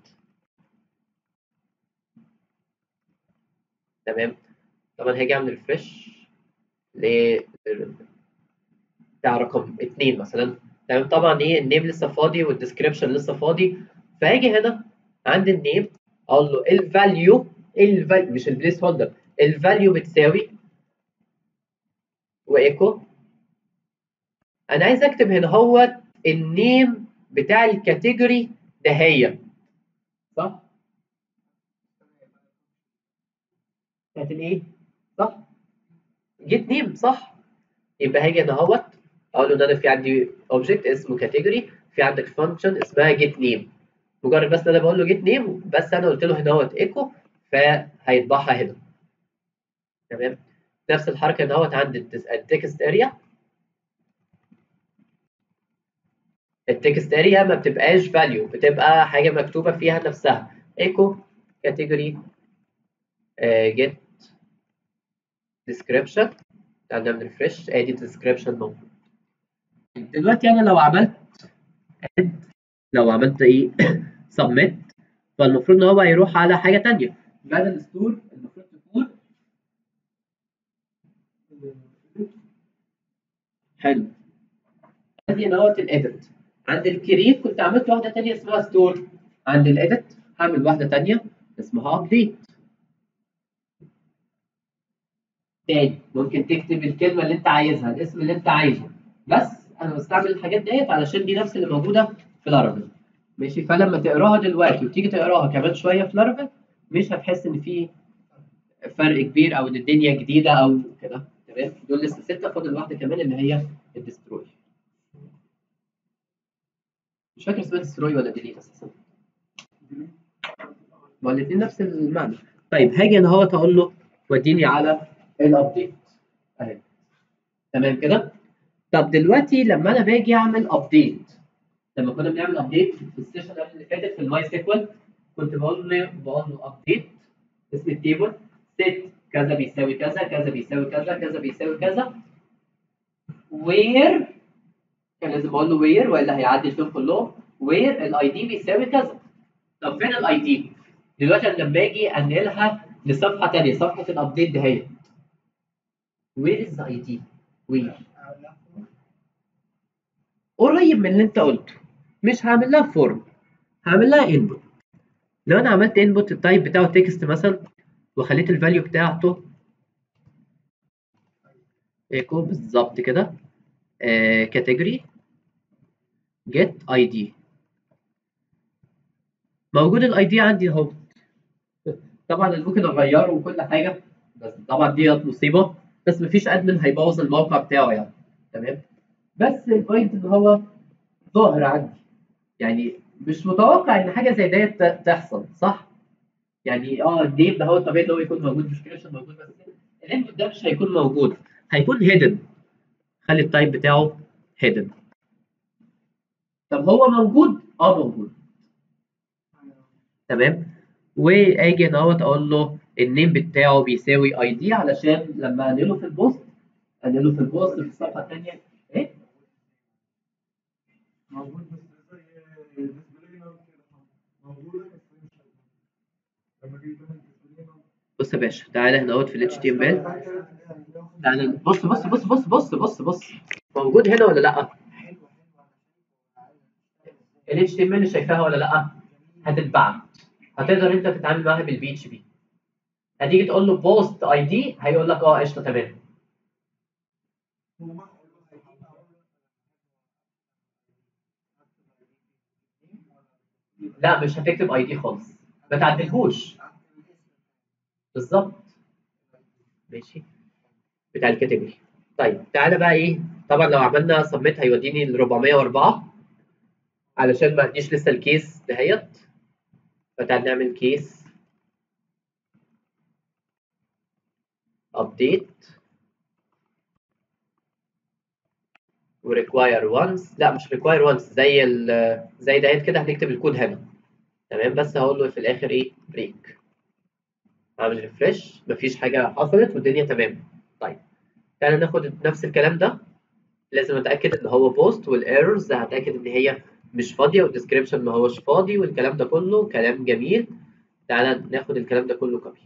تمام طبعا هاجي اعمل ريفرش ل بتاع رقم 2 مثلا تمام طبعا ايه النيم لسه فاضي والديسكربشن لسه فاضي فهاجي هنا عند النيم اقول له الفاليو الفاليو مش البليس هولدر الفاليو بتساوي وايكو انا عايز اكتب هنا هو النيم بتاع الكاتيجوري ده هي صح كانت الايه صح جيت نيم صح يبقى هاجي انا اهوت اقول له ان انا في عندي اوبجكت اسمه كاتيجوري في عندك فانكشن اسمها جيت نيم مجرد بس انا بقول له جيت نيم بس انا قلت له هنا اهوت ايكو فهيطبعها هنا تمام نفس الحركه هنا اهوت عند التكست اريا التكست اريا ما بتبقاش فاليو بتبقى حاجه مكتوبه فيها نفسها ايكو كاتيجوري جيت ديسكريبشن تعال نعمل ريفرش ادي الديسكريبشن موجود دلوقتي انا لو عملت add لو عملت ايه سبميت فالمفروض ان هو هيروح على حاجه ثانيه بدل ستور المفروض تكون حلو عندي هنا اهوت الاديت عند الكريت كنت عملت واحده ثانيه اسمها ستور عند الاديت هعمل واحده ثانيه اسمها ابديت تاني ممكن تكتب الكلمه اللي انت عايزها الاسم اللي انت عايزه بس انا بستعمل الحاجات ديت علشان دي نفس اللي موجوده في لارافيل ماشي فلما تقراها دلوقتي وتيجي تقراها كمان شويه في لارافيل مش هتحس ان في فرق كبير او ان الدنيا جديده او كده تمام دول لسه سته فاضل واحده كمان اللي هي الدستروي مش فاكر اسمها دستروي ولا ديليت اساسا ما الاثنين نفس المعنى طيب هاجي انا اهوت اقول له وديني على الابديت اهي تمام كده طب دلوقتي لما انا باجي اعمل ابديت لما كنا بنعمل ابديت في السيشن اللي فاتت في الماي سيكوال كنت بقول له بقول له ابديت اسم التيبل set كذا بيساوي كذا كذا بيساوي كذا كذا بيساوي كذا where كان لازم اقول له وير والا هيعدي فيهم كلهم وير الاي دي بيساوي كذا طب فين الاي دي؟ دلوقتي انا لما اجي انقلها لصفحه ثانيه صفحه الابديت دي هي وير از اي دي؟ وير قريب من اللي انت قلته مش هعمل لها فورم هعمل لها انبوت لو انا عملت انبوت التايب بتاعه تكست مثلا وخليت الفاليو بتاعته ايكو بالظبط كده كاتيجوري جيت اي دي موجود الاي دي عندي اهو طبعا انا ممكن اغيره وكل حاجه بس طبعا دي مصيبه بس مفيش ادمن هيبوظ الموقع بتاعه يعني تمام بس البوينت ان هو ظاهر عندي يعني مش متوقع ان حاجه زي ديت تحصل صح يعني اه النيم ده هو الطبيعي ان هو يكون موجود مش كريشن موجود بس الانبوت ده مش هيكون موجود هيكون هيدن خلي التايب بتاعه هيدن طب هو موجود اه موجود تمام واجي هنا اهوت اقول له النيم بتاعه بيساوي اي دي علشان لما انقله في البوست انقله في البوست في الصفحه الثانيه ايه موجود بس زي ديسبلاي نوت كده موجودة بس مش لما جيت تعمل ديسبلاي نوت بص يا باشا تعالى هنا اهوت في الاتش تي ام ال تعالى بص بص بص بص بص بص بص موجود هنا ولا لا؟ ال HTML اللي شايفاها ولا لا؟ هتتبعت هتقدر انت تتعامل معاها بالبي اتش بي هتيجي تقول له بوست اي دي هيقول لك اه قشطه تمام لا مش هتكتب اي دي خالص ما تعدلهوش بالظبط ماشي بتاع الكاتيجوري طيب تعالى بقى ايه طبعا لو عملنا سبميت هيوديني ل 404 علشان ما عنديش لسه الكيس دهيت فتعال نعمل كيس update وريكواير once لا مش ريكواير once زي ال زي دهيت كده هنكتب الكود هنا تمام بس هقول له في الاخر ايه بريك اعمل ريفرش مفيش حاجه حصلت والدنيا تمام طيب تعالى ناخد نفس الكلام ده لازم اتاكد ان هو بوست والايرورز هتاكد ان هي مش فاضيه والديسكريبشن ما هوش فاضي والكلام ده كله كلام جميل تعالى ناخد الكلام ده كله كوبي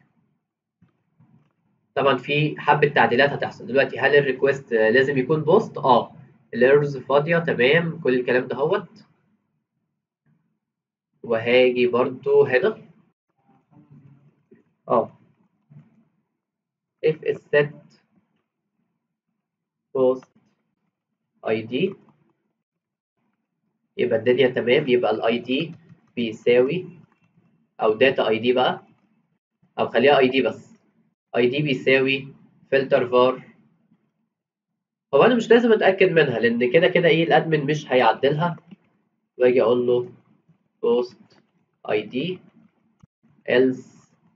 طبعا في حبه تعديلات هتحصل دلوقتي هل الريكوست لازم يكون بوست اه الايرورز فاضيه تمام كل الكلام ده هوت وهاجي برضو هنا اه if is set post id يبقى الدنيا تمام يبقى الاي دي بيساوي او داتا اي دي بقى او خليها اي دي بس اي دي بيساوي فلتر فار هو انا مش لازم اتاكد منها لان كده كده ايه الادمن مش هيعدلها واجي اقول له post id else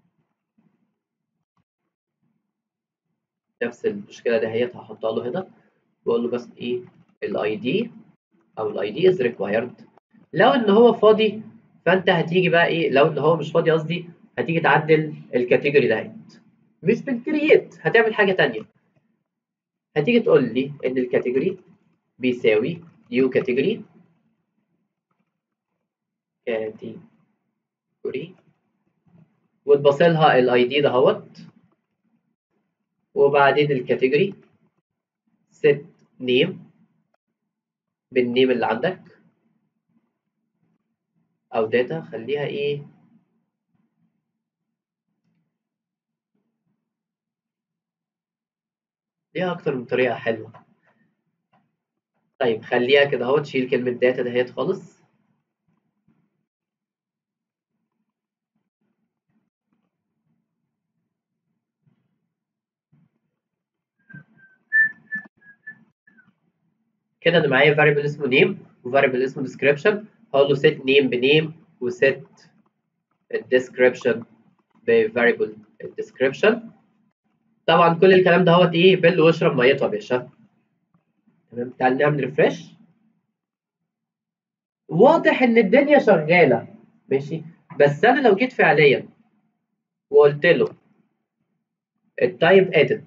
نفس المشكله دهيت هحطها له هنا واقول له بس ايه الاي دي او الاي دي از ريكوايرد لو ان هو فاضي فانت هتيجي بقى ايه لو ان هو مش فاضي قصدي هتيجي تعدل الكاتيجوري دهيت مش بالكرييت هتعمل حاجه تانية هتيجي تقول لي ان الكاتيجوري بيساوي new category category وتبص لها الاي دي دهوت وبعدين الكاتيجوري set name بالنيم اللي عندك او داتا خليها ايه ليها اكتر من طريقه حلوه طيب خليها كده اهو تشيل كلمه داتا دهيت خالص كده انا معايا variable اسمه name وvariable اسمه description هقول له set name بنيم وset description بvariable description طبعا كل الكلام ده هوت ايه بل واشرب ميته يا باشا تمام تعال نعمل ريفرش واضح ان الدنيا شغاله ماشي بس انا لو جيت فعليا وقلت له التايب اديت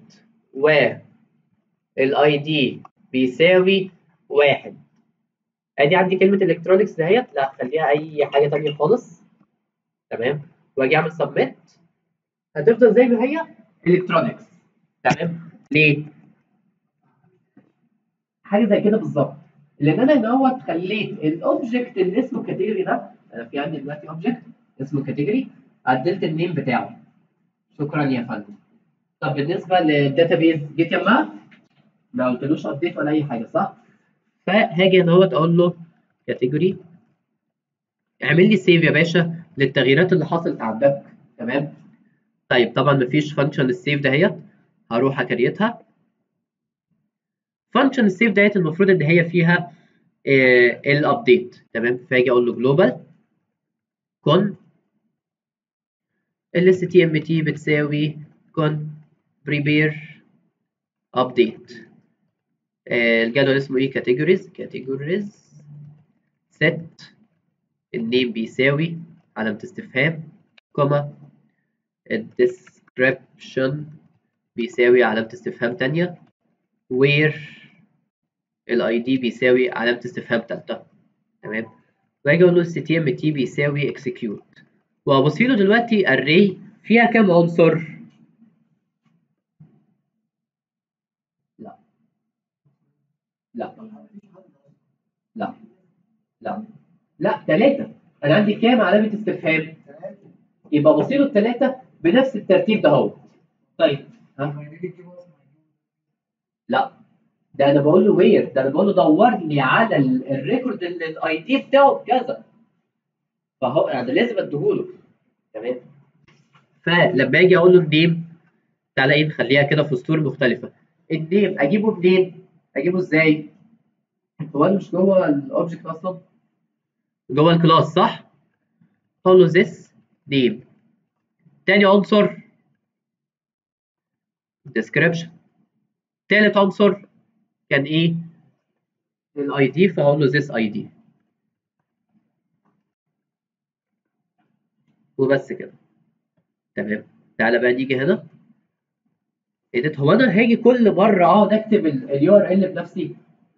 والاي دي بيساوي واحد ادي عندي كلمه الكترونكس دهيت لا خليها اي حاجه تانية خالص تمام واجي اعمل سبميت هتفضل زي ما هي الكترونكس تمام ليه حاجه زي كده بالظبط لان انا دوت خليت الاوبجكت اللي اسمه كاتيجوري ده انا في عندي دلوقتي اوبجكت اسمه كاتيجوري عدلت النيم بتاعه شكرا يا فندم طب بالنسبه للداتابيز جيت يمها ما قلتلوش ابديت ولا اي حاجه صح فهاجي هنا اهوت اقول له كاتيجوري اعمل لي سيف يا باشا للتغييرات اللي حصلت عندك تمام طيب طبعا مفيش فانكشن للسيف دهيت هروح اكريتها فانكشن السيف دهيت المفروض ان هي فيها الابديت تمام فاجي اقول له جلوبال كون ال htmt بتساوي كون بريبير ابديت الجدول اسمه ايه categories categories set النيم بيساوي علامة استفهام كوما description بيساوي علامة استفهام تانية where الاي دي بيساوي علامة استفهام تالتة تمام واجي اقول له htmt بيساوي execute وهبص له دلوقتي array فيها كام عنصر؟ لا لا لا لا لا ثلاثة أنا عندي كام علامة استفهام؟ يبقى بصيله الثلاثة بنفس الترتيب ده اهو طيب ها؟ لا ده انا بقول له وير ده انا بقول له دور لي على ال- الريكورد اللي الاي دي بتاعه بكذا فهو انا لازم اديهوله تمام فلما اجي اقول له النيم تعالى ايه نخليها كده في سطور مختلفه النيم اجيبه منين؟ اجيبه ازاي؟ هو انا مش جوه الاوبجكت اصلا؟ جوه الكلاس صح؟ اقول له this name تاني عنصر description تالت عنصر كان ايه؟ الاي دي فهقول له this id وبس كده تمام تعالى بقى نيجي هنا ايه هو انا هاجي كل مره اقعد اكتب اليو ار ال بنفسي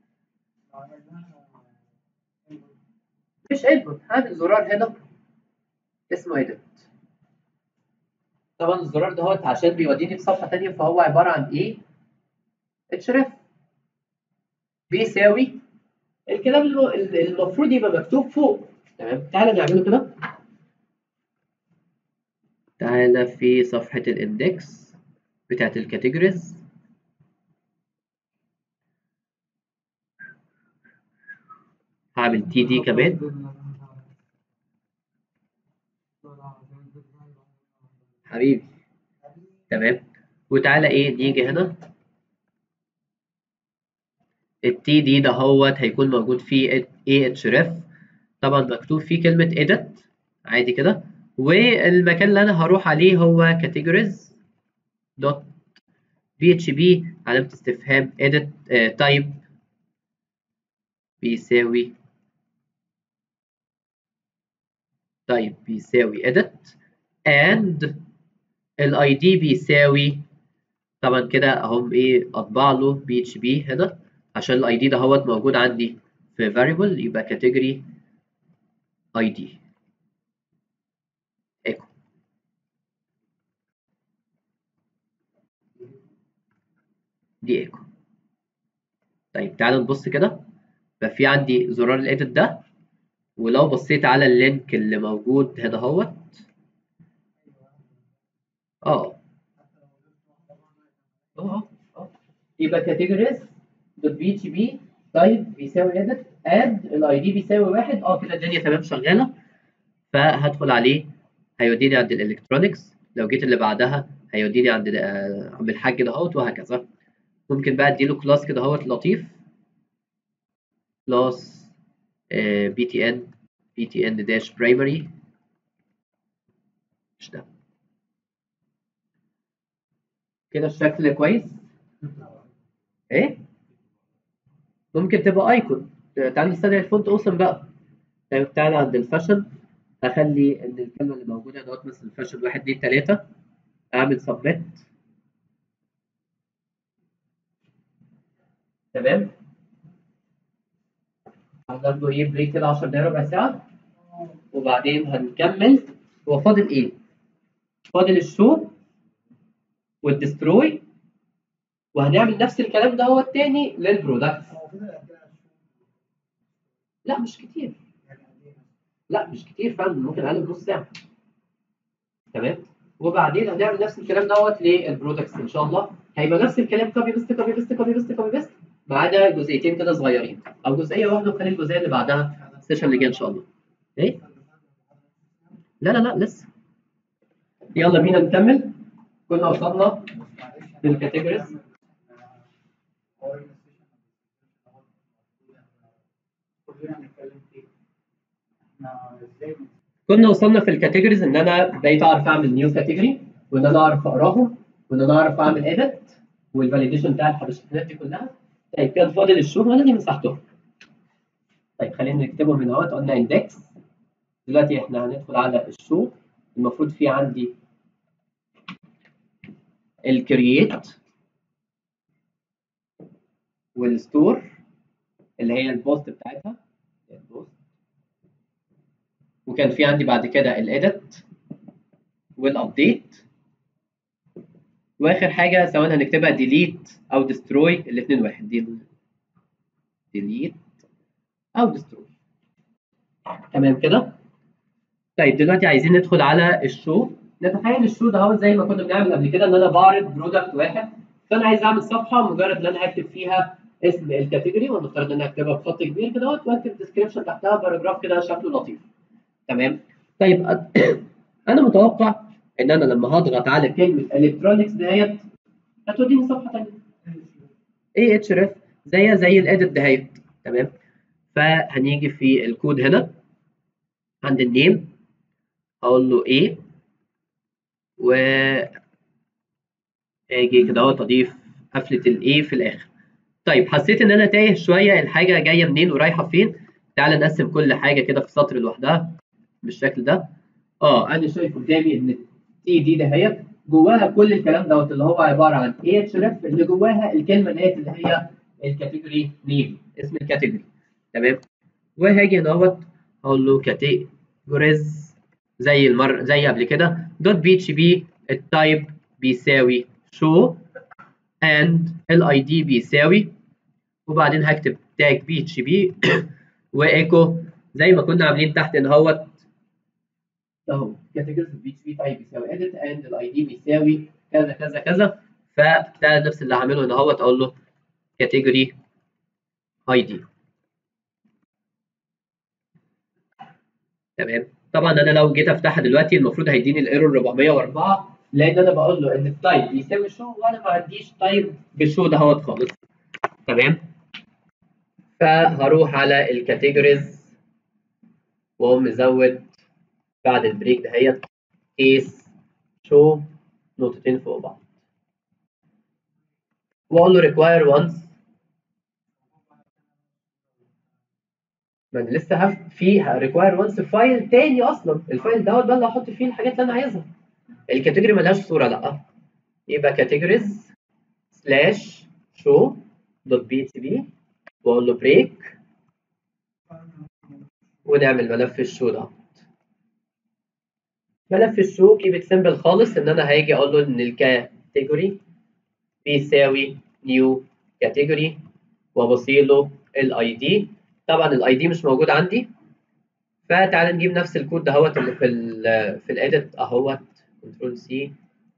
مش انبوت هعمل زرار هنا اسمه edit طبعا الزرار ده هوت عشان بيوديني في صفحه ثانيه فهو عباره عن ايه؟ اتشرف بيساوي الكلام الم- المفروض يبقى مكتوب فوق تمام تعالى نعمله كده تعالى في صفحة الاندكس بتاعت الكاتيجوريز هعمل تي دي كمان حبيبي حبيبي تمام وتعالى ايه نيجي هنا التي دي ده هوت هيكون موجود فيه اي اتش ريف طبعا مكتوب فيه كلمة edit عادي كده والمكان اللي انا هروح عليه هو categories دوت بي اتش بي علامة استفهام edit type بيساوي type بيساوي edit and الاي دي بيساوي طبعا كده اهم ايه اطبع له بي اتش بي هنا عشان الاي دي ده هوت موجود عندي في variable يبقى category id ايكو دي ايكو طيب تعالى نبص كده ففي عندي زرار الايديت ده ولو بصيت على اللينك اللي موجود هنا اهوت اه اه اه يبقى categories دوت بي اتش بي تايب بيساوي edit اد الاي دي بيساوي واحد اه كده الدنيا تمام شغاله فهدخل عليه هيوديني عند الالكترونكس لو جيت اللي بعدها هيوديني عند آه، عم الحاج دهوت وهكذا ممكن بقى اديله كلاس كده اهوت لطيف كلاس بي تي ان بي تي ان داش برايمري مش ده كده الشكل كويس ايه ممكن تبقى ايكون تعالى نستدعي الفونت اوسم بقى طيب تعالى عند الفاشن اخلي ان الكلمه اللي موجوده دوت مثلا فاشن 1 2 3 اعمل سبميت تمام هناخده ايه بريك كده 10 دقايق ربع ساعه وبعدين هنكمل هو فاضل ايه؟ فاضل الشو والدستروي وهنعمل نفس الكلام ده هو التاني للبرودكت هو فضل قد ايه على لا مش كتير يعني قد ايه مثلا؟ لا مش كتير فعلا ممكن اقل من نص ساعه تمام وبعدين هنعمل نفس الكلام دوت للبرودكتس ان شاء الله هيبقى نفس الكلام كوبي بيست كوبي بيست كوبي بيست كوبي بيست ما عدا جزئيتين كده صغيرين او جزئيه واحده وخلي الجزئيه اللي بعدها السيشن اللي جاي ان شاء الله ايه لا لا لا لسه يلا بينا نكمل كنا وصلنا بص معلش أنا للكاتيجوريز. بعمل، آه، حوار السيشن كلنا هنتكلم فيه احنا ازاي كنا وصلنا في الكاتيجوريز ان انا بقيت اعرف اعمل نيو كاتيجوري وان انا اعرف اقراهم وان انا اعرف اعمل اديت والفاليديشن بتاع الحبشتكنات دي كلها طيب كان فاضل الشغل انا دي مسحتهم طيب خلينا نكتبهم من اهوت قلنا اندكس دلوقتي احنا هندخل على الشو المفروض في عندي الكرييت والستور اللي هي البوست بتاعتها البوست وكان في عندي بعد كده الاديت والابديت واخر حاجه سواء هنكتبها ديليت او ديستروي الاثنين واحد دي ديليت او ديستروي تمام كده طيب دلوقتي عايزين ندخل على الشو نتخيل الشو ده هو زي ما كنا بنعمل قبل كده ان انا بعرض برودكت واحد فانا عايز اعمل صفحه مجرد ان انا هكتب فيها اسم الكاتيجوري ونفترض ان انا اكتبها بخط كبير كده اهوت واكتب ديسكربشن تحتها باراجراف كده شكله لطيف تمام طيب أ- انا متوقع ان انا لما هضغط على كلمه الكترونكس دهيت هتوديني صفحه ثانيه ايه اتش ريف زيها زي الاديت دهيت تمام فهنيجي في الكود هنا عند النيم هقول له ايه و اجي كده اهوت اضيف قفله الايه في الاخر طيب حسيت ان انا تايه شويه الحاجه جايه منين ورايحه فين تعال نقسم كل حاجه كده في سطر لوحدها بالشكل ده اه انا شايف قدامي ان التي دي دهيت جواها كل الكلام دوت اللي هو عباره عن اي اتش ريف اللي جواها الكلمه ديت اللي هي الكاتيجوري نيم اسم الكاتيجوري تمام وهاجي هنا اهوت هقول له كاتيجوريز زي المره زي قبل كده دوت بي اتش بي التايب بيساوي شو اند الاي دي بيساوي وبعدين هكتب تاج بي اتش بي وايكو زي ما كنا عاملين تحت ان هوت اهو كاتيجوريز بي اتش بي تايب بيساوي اديت اند الاي دي بيساوي كذا كذا كذا فده نفس اللي هعمله هنا اهوت اقول له كاتيجوري اي دي تمام طبعا انا لو جيت افتحها دلوقتي المفروض هيديني الايرور 404 لان انا بقول له ان التايب بيساوي شو وانا ما عنديش تايب بشو دهوت خالص تمام فهروح على الكاتيجوريز واقوم مزود بعد البريك دهيت كيس شو نقطتين فوق بعض واقول له require once ما انا لسه هف فيه require once فايل تاني اصلا الفايل دوت بقى اللي هحط فيه الحاجات اللي انا عايزها الكاتيجوري ملهاش صوره لا يبقى categories سلاش شو دوت بي تي بي واقول له بريك ونعمل ملف الشو ده ملف الشو كيبت سيمبل خالص ان انا هاجي اقول له ان الكاتيجوري بيساوي نيو كاتيجوري وابصي له الاي دي طبعا الاي دي مش موجود عندي فتعال نجيب نفس الكود دهوت اللي في ال في الاديت اهوت كنترول سي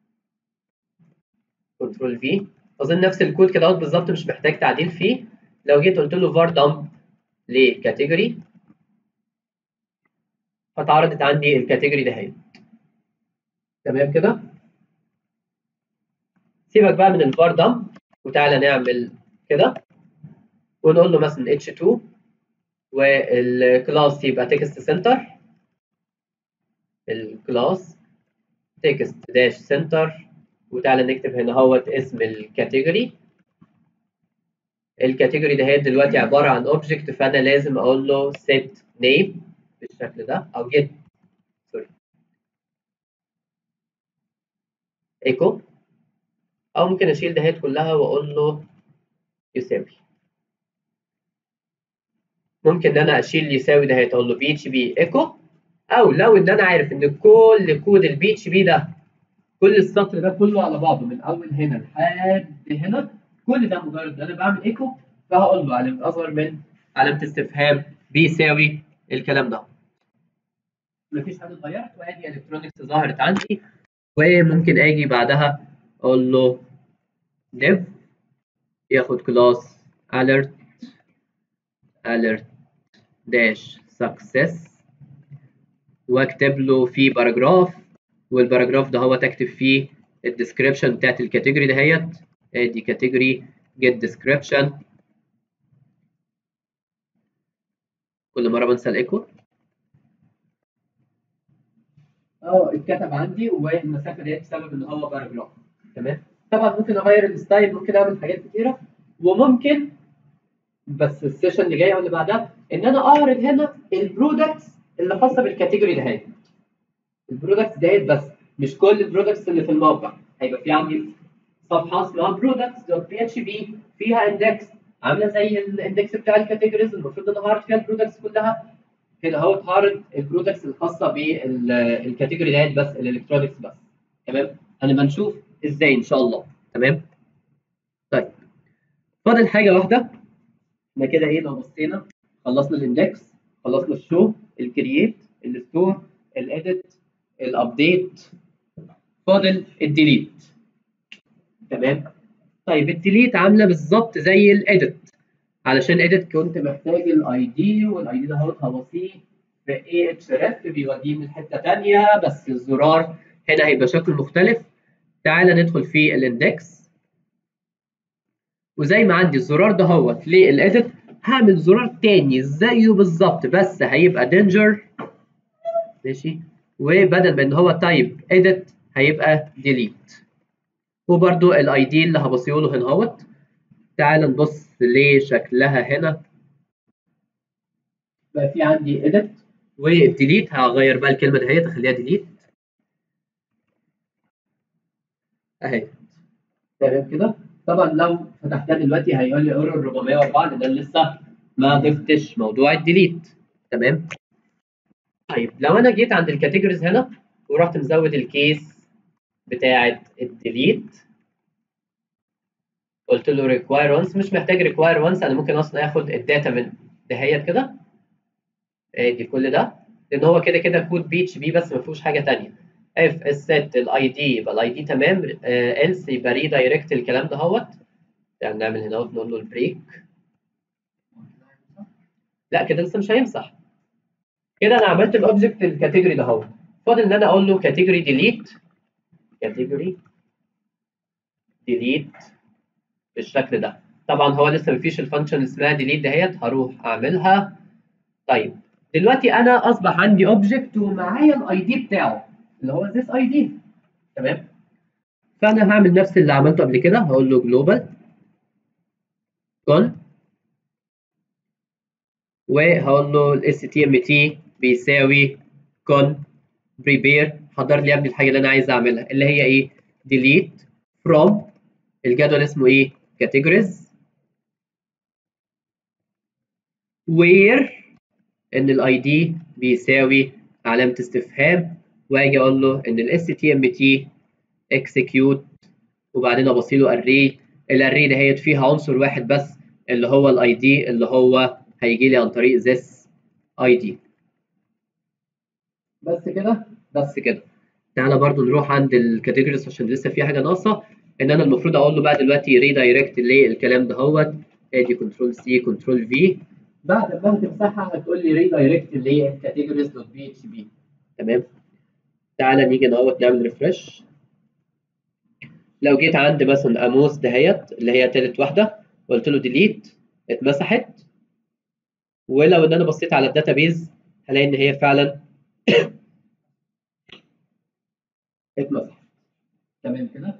كنترول في اظن نفس الكود كده اهوت بالظبط مش محتاج تعديل فيه لو جيت قلت له var dump لكاتيجوري فاتعرضت عندي الكاتيجوري ده اهي تمام كده سيبك بقى من الفار دم وتعالى نعمل كده ونقول له مثلا h2 والكلاس يبقى تكست سنتر الكلاس تكست داش سنتر وتعالى نكتب هنا اهوت اسم الكاتيجوري الكاتيجوري ده هي دلوقتي عباره عن اوبجكت فانا لازم اقول له set name بالشكل ده او get سوري ايكو او ممكن اشيل دهيت كلها واقول له يساوي ممكن ان انا اشيل يساوي دهيت اقول له بي اتش بي ايكو او لو ان انا عارف ان كل كود البي اتش بي ده كل السطر ده كله على بعضه من اول هنا لحد هنا كل ده مجرد ان انا بعمل ايكو فهقول له علامه اصغر من علامه استفهام بيساوي الكلام ده مفيش حاجه اتغيرت وادي الكترونكس ظهرت عندي وممكن اجي بعدها اقول له div ياخد كلاس alert alert dash success واكتب له فيه باراجراف والباراجراف ده هو تكتب فيه الديسكريبشن بتاعت الكاتيجوري دهيت ادي كاتيجوري get description كل مره بنسى الايكو اه اتكتب عندي والمسافه ديت بسبب ان هو باراجراف تمام طبعا ممكن اغير الستايل ممكن اعمل حاجات كتيره وممكن بس السيشن اللي جايه واللي بعدها ان انا اعرض هنا البرودكتس اللي خاصه بالكاتيجوري دهيت البرودكتس دهيت بس مش كل البرودكتس اللي في الموقع هيبقى في عندي صفحه اسمها برودكتس دوت بي اتش بي فيها اندكس عامله زي الاندكس بتاع الكاتيجوريز المفروض ان انا هعرض فيها البرودكتس كلها كده اهو هعرض البرودكتس الخاصه بالكاتيجوري ديت بس الالكترونكس بس تمام هنبقى نشوف ازاي ان شاء الله تمام طيب فاضل حاجه واحده احنا كده ايه لو بصينا خلصنا الاندكس خلصنا الشو الكرييت الستور الاديت الابديت فاضل الديليت تمام طيب الديليت عامله بالظبط زي الاديت علشان اديت كنت محتاج الاي دي والاي دي ده هوصيه في اي اتش ريف بيوديه من حته ثانيه بس الزرار هنا هيبقى شكله مختلف تعالى ندخل في الاندكس وزي ما عندي الزرار ده هوت للاديت هعمل زرار تاني زيه بالظبط بس هيبقى دينجر ماشي وبدل ما ان هو تايب اديت هيبقى ديليت وبرده الاي دي اللي هبصيه له هنا اهوت تعال نبص لشكلها هنا بقى في عندي edit والديليت هغير بقى الكلمه دهيت اخليها ديليت اهي تمام كده طبعا لو فتحتها دلوقتي هيقول لي ايرور 404 لان انا لسه ما ضفتش موضوع الديليت تمام طيب لو انا جيت عند الكاتيجوريز هنا ورحت مزود الكيس بتاعه الديليت قلت له require once مش محتاج require once انا ممكن اصلا اخد الداتا من دهيت كده ادي كل ده لان هو كده كده كود بي اتش بي بس ما فيهوش حاجه ثانيه اف الست الاي دي يبقى الاي دي تمام else يبقى ريدايركت الكلام ده اهوت يعني نعمل هنا نقول له البريك لا كده لسه مش هيمسح كده انا عملت الاوبجكت الكاتيجوري ده اهو فاضل ان انا اقول له كاتيجوري ديليت كاتيجوري ديليت بالشكل ده طبعا هو لسه مفيش الفانكشن اللي اسمها ديليت دهيت هروح اعملها طيب دلوقتي انا اصبح عندي اوبجكت ومعايا الاي دي بتاعه اللي هو this اي دي تمام فانا هعمل نفس اللي عملته قبل كده هقول له جلوبال كون وهقول له الاس تي ام تي بيساوي كون بريبير حضر لي يا ابني الحاجه اللي انا عايز اعملها اللي هي ايه delete from الجدول اسمه ايه categories where ان الاي دي بيساوي علامه استفهام واجي اقول له ان الاس تي ام تي execute وبعدين ابصي له array الاري دهيت فيها عنصر واحد بس اللي هو الاي دي اللي هو هيجي لي عن طريق this id بس كده بس كده تعالى برضو نروح عند الكاتيجوريز عشان لسه في حاجه ناقصه ان انا المفروض اقول له بقى دلوقتي ريدايركت للكلام دهوت ادي كنترول سي كنترول في بعد ما هتمسحها هتقول لي ريدايركت للكاتيجوريز دوت بي اتش بي تمام تعالى نيجي نهوت نعمل ريفرش لو جيت عند مثلا اموس دهيت اللي هي تالت واحده قلت له ديليت اتمسحت ولو ان انا بصيت على الداتابيز هلاقي ان هي فعلا اتمسحت تمام كده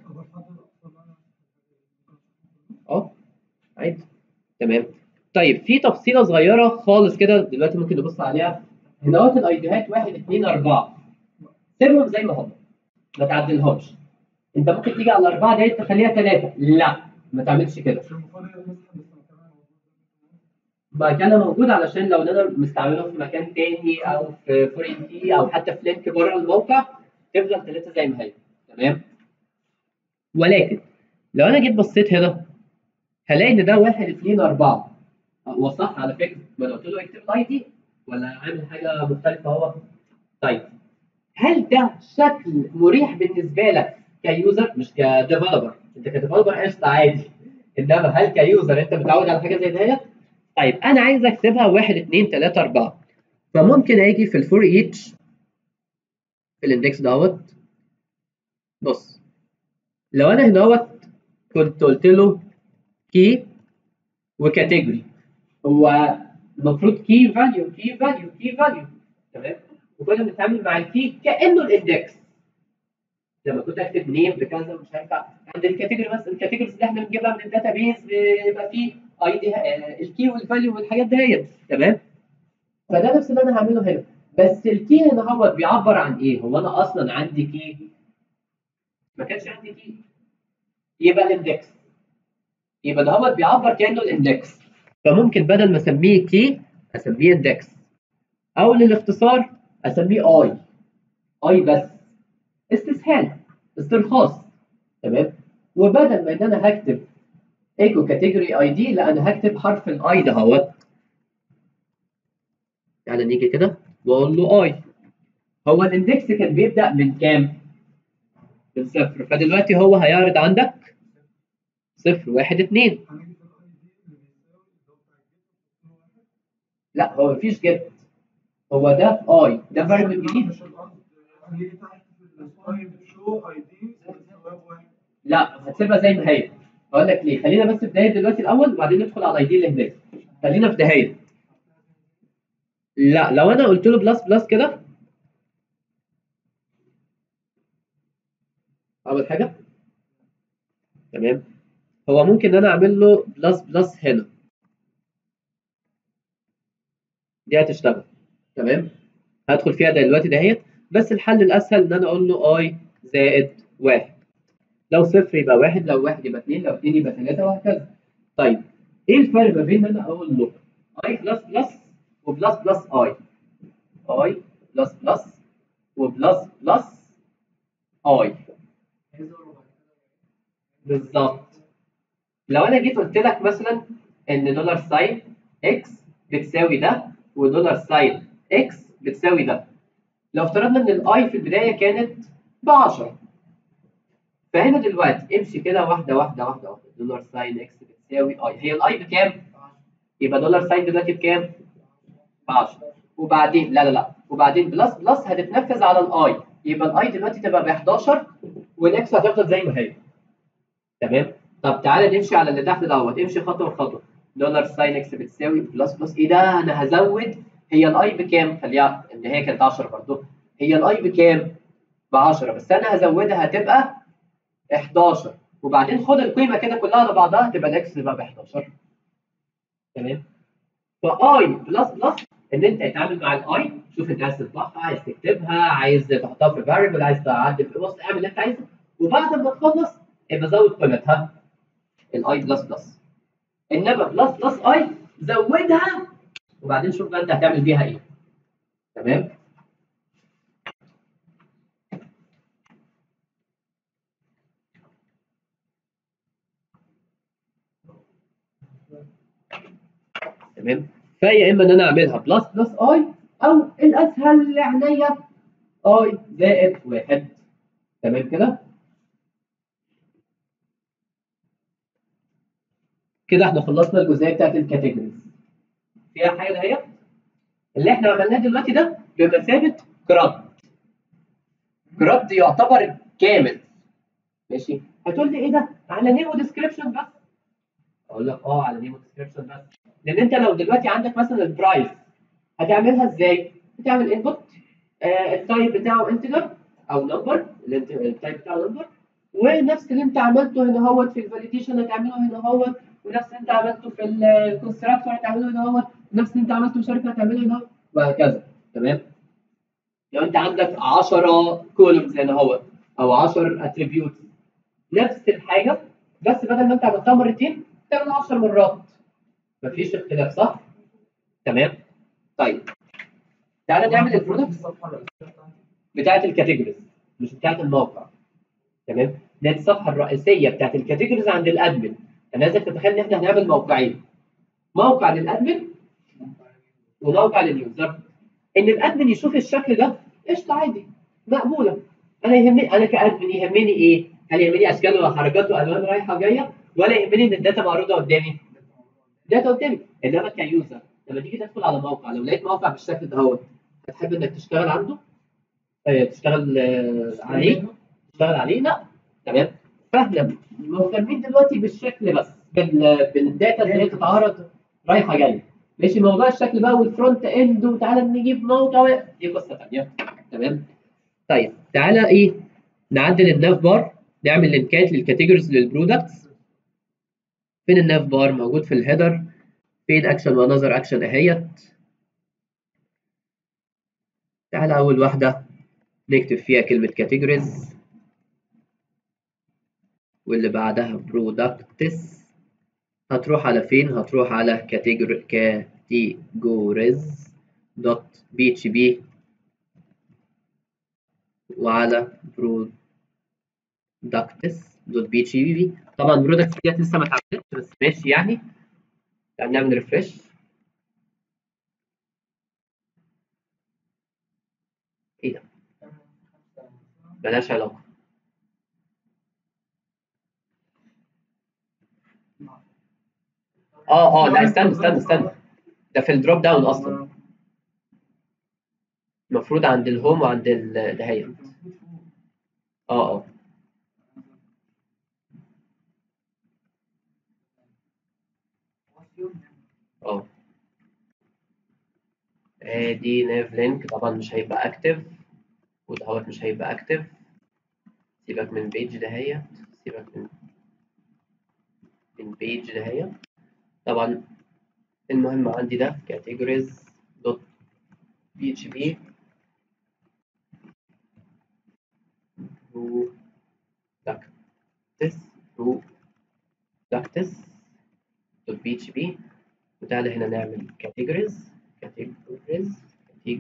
اه عادي تمام طيب في تفصيله صغيره خالص كده دلوقتي ممكن نبص عليها هنا اهوت الايديهات 1 2 4 سيبهم زي ما هم ما تعدلهمش انت ممكن تيجي على الاربعه ديت تخليها ثلاثه لا ما تعملش كده مش المفروض هي المسحه بس مكانها موجود مكانه موجود علشان لو انا مستعمله في مكان تاني او في فورين كي او حتى في لينك بره الموقع تفضل ثلاثه زي ما هي تمام ولكن لو انا جيت بصيت هنا هلاقي ان ده واحد اثنين اربعه هو صح على فكره ما انا قلت له اكتب الاي دي ولا عامل حاجه مختلفه هو طيب هل ده شكل مريح بالنسبه لك كيوزر مش كديفلوبر انت كديفلوبر قشطه عادي انما هل كيوزر انت متعود على حاجه زي ديت طيب انا عايز اكتبها 1 2 3 4 فممكن اجي في الفور ايتش في الاندكس دوت بص لو انا هنا دوت كنت قلت له كي وكاتيجوري هو المفروض كي فاليو كي فاليو كي فاليو تمام وكنا بنتعامل مع الكي كانه الاندكس لما كنت اكتب نيم بكذا مش هينفع عند الكاتيجوري بس الكاتيجوريز اللي احنا بنجيبها من الداتا بيز بيبقى فيه اي دي الكي والفاليو والحاجات ديت تمام فده نفس اللي انا هعمله هنا بس الكي هنا هو بيعبر عن ايه؟ هو انا اصلا عندي كي ما كانش عندي كي يبقى الاندكس يبقى ده هو بيعبر كانه الاندكس فممكن بدل ما اسميه كي اسميه اندكس او للاختصار اسميه اي اي بس استسهال استرخاص تمام وبدل ما ان انا هكتب ايكو كاتيجوري اي دي لا انا هكتب حرف الاي ده اهوت يعني نيجي كده واقول له اي هو الاندكس كان بيبدا من كام؟ من صفر فدلوقتي هو هيعرض عندك صفر واحد اتنين هنيجي في الاي دي اللي بيساوي اللي هو بتاع الجيت واحد لا هو مفيش جيت هو ده اي ده فاريبل لا، جديد مش القصد هنيجي تحت في السلايد شو اي دي بيساوي واحد لا هتسيبها زي ما هي هقول لك ليه خلينا بس في دهايه دلوقتي الاول وبعدين ندخل على الاي دي اللي هناك خلينا في دهايه لا لو انا قلت له بلس بلس كده اول حاجه تمام هو ممكن ان انا اعمل له بلس بلس هنا دي هتشتغل تمام هدخل فيها دلوقتي دهيت بس الحل الاسهل ان انا اقول له اي زائد واحد لو صفر يبقى واحد لو واحد يبقى اثنين لو اثنين يبقى ثلاثة وهكذا طيب ايه الفرق ما بين ان انا اقول له اي بلس بلس وبلس بلس اي اي بلس بلس وبلس بلس اي بالظبط لو انا جيت قلت لك مثلا ان دولار ساين اكس بتساوي ده ودولار ساين اكس بتساوي ده لو افترضنا ان الاي في البدايه كانت ب 10 فهنا دلوقتي امشي كده واحده واحده واحده واحده دولار ساين اكس بتساوي اي هي الاي بكام؟ يبقى دولار ساين دلوقتي بكام؟ ب 10 وبعدين لا لا لا وبعدين بلس بلس هتتنفذ على الاي يبقى الاي دلوقتي تبقى ب 11 والاكس هتفضل زي ما هي تمام طب تعالى نمشي على اللي تحت دوت امشي خطوه بخطوه دولار ساين اكس بتساوي بلس بلس ايه ده انا هزود هي الاي بكام خليها ان هي كانت 10 برضه هي الاي بكام ب 10 بس انا هزودها هتبقى 11 وبعدين خد القيمه كده كلها على بعضها تبقى الاكس تبقى ب 11 تمام فاي بلس بلس ان انت تتعامل مع الاي شوف انت عايز تطلعها عايز تكتبها عايز تحطها في فاريبل عايز تعدل في وسط اعمل اللي انت عايزه وبعد ما تخلص يبقى زود قيمتها الاي بلس بلس انما بلس بلس اي زودها وبعدين شوف بقى انت هتعمل بيها ايه تمام تمام فيا اما ان انا اعملها بلس بلس اي او الاسهل لعينيا اي زائد واحد تمام كده كده احنا خلصنا الجزئيه بتاعت الكاتيجوريز فيها حاجه دهيت اللي احنا عملناه دلوقتي ده بمثابه جراد جراد يعتبر كامل ماشي هتقول لي ايه ده على نيمو ديسكريبشن بس اقول لك اه على نيمو ديسكريبشن بس لان انت لو دلوقتي عندك مثلا البرايس هتعملها ازاي هتعمل انبوت آه التايب بتاعه انتجر او نمبر التايب بتاعه نمبر ونفس اللي انت عملته هنا هوت في الفاليديشن هتعمله هنا هوت ونفس اللي انت عملته في الكونستراكتور هتعمله هنا هوت ونفس اللي انت عملته في شركه هتعمله هنا هوت وهكذا تمام لو انت عندك 10 كولومز هنا هوت او 10 اتريبيوتس نفس الحاجه بس بدل ما انت عملتها مرتين تعمل 10 مرات مفيش اختلاف صح؟ تمام طيب تعالى نعمل البرودكت الصفحه الرئيسيه بتاعتي بتاعت الكاتيجوريز مش بتاعت الموقع تمام دي الصفحه الرئيسيه بتاعت الكاتيجوريز عند الادمن انا عايزك تتخيل ان احنا هنعمل موقعين موقع للادمن وموقع لليوزر ان الادمن يشوف الشكل ده قشطه عادي مقبوله انا يهمني انا كادمن يهمني ايه؟ هل يهمني اشكال وحركات والوان رايحه جايه ولا يهمني ان الداتا معروضه قدامي؟ داتا قدامي انما كيوزر لما تيجي تدخل على موقع لو لقيت موقع بالشكل ده هو هتحب انك تشتغل عنده؟ آه، تشتغل آه، عليه؟ تشتغل عليه؟ لا تمام فاحنا مهتمين دلوقتي بالشكل بس بال... بالداتا اللي هي تتعرض رايحه جايه ماشي موضوع الشكل بقى والفرونت اند وتعالى نجيب موقع دي قصه ثانيه تمام طيب تعالى ايه نعدل الناف بار نعمل لينكات للكاتيجوريز للبرودكتس فين الناف بار موجود في الهيدر فين اكشن ونظر اكشن اهيت تعالى اول واحده نكتب فيها كلمه كاتيجوريز واللي بعدها برودكتس هتروح على فين هتروح على كاتيجوريز دوت بي اتش بي وعلى برودكتس دوت بي اتش بي طبعا برودكتس ديت لسه ما اتعملتش بس ماشي يعني يعني نعمل ريفرش ايه ده ملهاش علاقه اه اه لا استنى استنى استنى ده في الدروب داون اصلا المفروض عند الهوم وعند ال- دهيت اه اه اه ادي ناف لينك طبعا مش هيبقى اكتف ودهوت مش هيبقى اكتف سيبك من بيج دهيت سيبك من من بيج دهيت طبعا المهم عندي ده categories dot php products products dot php وتعالى هنا نعمل categories categories categories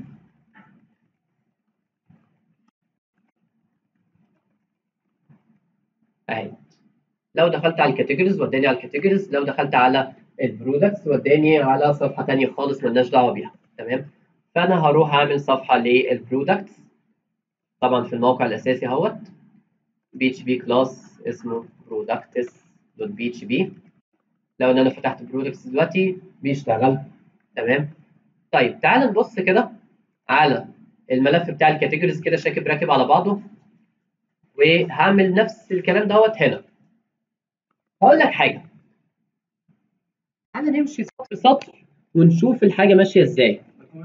اهي لو دخلت على الكاتيجوريز وداني على الكاتيجوريز لو دخلت على البرودكتس وداني على صفحه ثانيه خالص مالناش دعوه بيها تمام فانا هروح اعمل صفحه للبرودكتس طبعا في الموقع الاساسي اهوت بي اتش بي كلاس اسمه برودكتس دوت بي اتش بي لو ان انا فتحت برودكتس دلوقتي بيشتغل تمام طيب تعال نبص كده على الملف بتاع الكاتيجوريز كده شاكب راكب على بعضه وهعمل نفس الكلام دوت هنا هقول لك حاجه تعالى نمشي سطر سطر ونشوف الحاجه ماشيه ازاي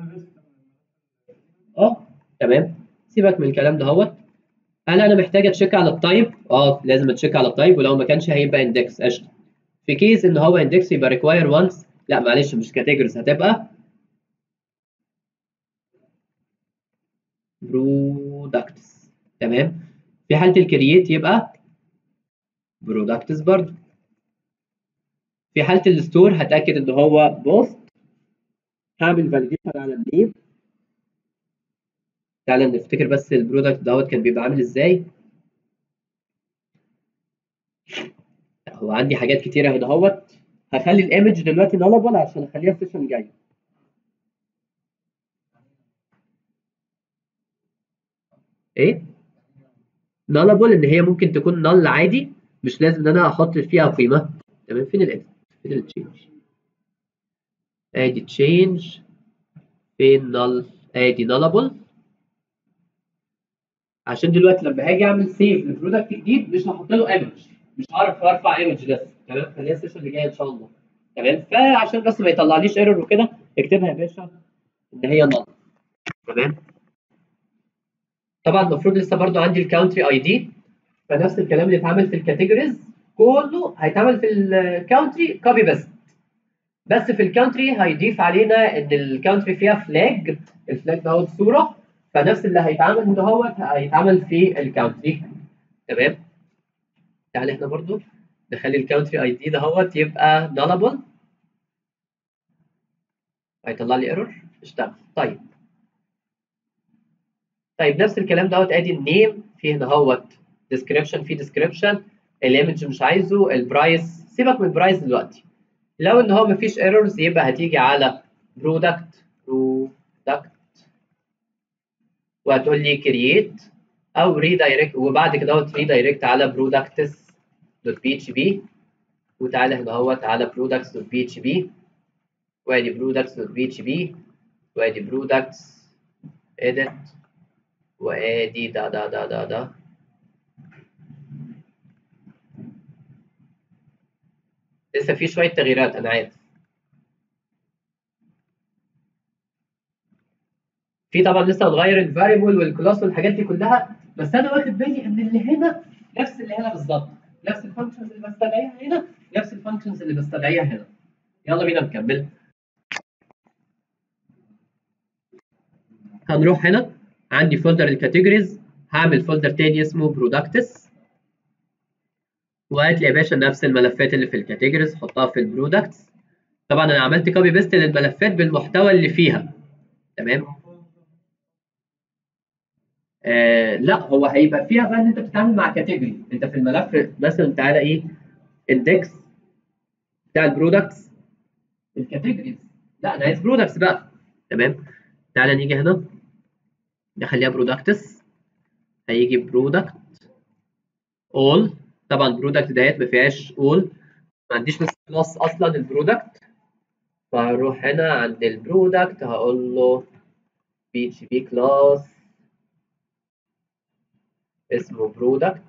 اه تمام سيبك من الكلام دهوت هل انا محتاج اتشيك على التايب اه لازم اتشيك على التايب ولو ما كانش هيبقى اندكس قشطه في كيس ان هو اندكس يبقى ريكواير وانس لا معلش مش كاتيجوريز هتبقى برودكتس تمام في حاله الكرييت يبقى برودكتس برضه في حاله الستور هتاكد ان هو بوست هعمل فاليديشن على النيم تعالى نفتكر بس البرودكت دوت كان بيبقى عامل ازاي هو عندي حاجات كتيره هنا اهوت هخلي الايمج دلوقتي نالبل عشان اخليها السيشن الجاي ايه نالبل ان هي ممكن تكون نال عادي مش لازم ان انا احط فيها قيمه تمام فين الادit فين التشينج ادي تشينج فين نال ادي نالبل عشان دلوقتي لما هاجي اعمل سيف لبرودكت جديد مش هحط له ايمج مش هعرف ارفع ايمج بس تمام خليها السيشن اللي جايه ان شاء الله تمام فعشان بس ما يطلعليش ايرور وكده اكتبها يا باشا ان هي نال تمام طبعا المفروض لسه برضو عندي الكاونتري اي دي فنفس الكلام اللي اتعمل في الكاتيجوريز كله هيتعمل في الكاونتري كوبي بيست بس في الكاونتري هيضيف علينا ان الكاونتري فيها فلاج الفلاج دوت صوره فنفس اللي هيتعمل هنا هو هيتعمل في الكاونتري تمام تعالى احنا برضو نخلي الكاونتري اي دي دهوت يبقى nullable هيطلع لي ايرور اشتغل طيب طيب نفس الكلام دوت ادي النيم في هنا هوت ديسكريبشن في ديسكريبشن الايمج مش عايزه البرايس سيبك من البرايس دلوقتي لو ان هو مفيش ايرورز يبقى هتيجي على برودكت برودكت وهتقول لي كرييت او ريدايركت وبعد كده دوت ريدايركت على برودكتس دوت بي اتش بي وتعالى هنا اهوت على برودكتس دوت بي اتش بي وادي برودكتس دوت بي اتش بي وادي برودكتس اديت وادي دا دا دا دا دا لسه في شويه تغييرات انا عارف في طبعا لسه هنغير الفاريبل والكلاس والحاجات دي كلها بس انا واخد بالي ان اللي هنا نفس اللي هنا بالظبط نفس الفانكشنز اللي بستدعيها هنا نفس الفانكشنز اللي بستدعيها هنا يلا بينا نكمل هنروح هنا عندي فولدر الكاتيجوريز هعمل فولدر تاني اسمه برودكتس وهات لي يا باشا نفس الملفات اللي في الكاتيجوريز حطها في البرودكتس طبعا انا عملت كوبي بيست للملفات بالمحتوى اللي فيها تمام آه لا هو هيبقى فيها بقى ان انت بتتعامل مع كاتيجوري انت في الملف مثلا تعالى ايه اندكس بتاع البرودكتس الكاتيجوريز لا انا عايز برودكتس بقى تمام تعالى نيجي هنا نخليها برودكتس هيجي برودكت اول طبعا برودكت ديت ما فيهاش اول ما عنديش بس كلاس اصلا البرودكت فهروح هنا عند البرودكت هقول له بي اتش بي كلاس اسمه برودكت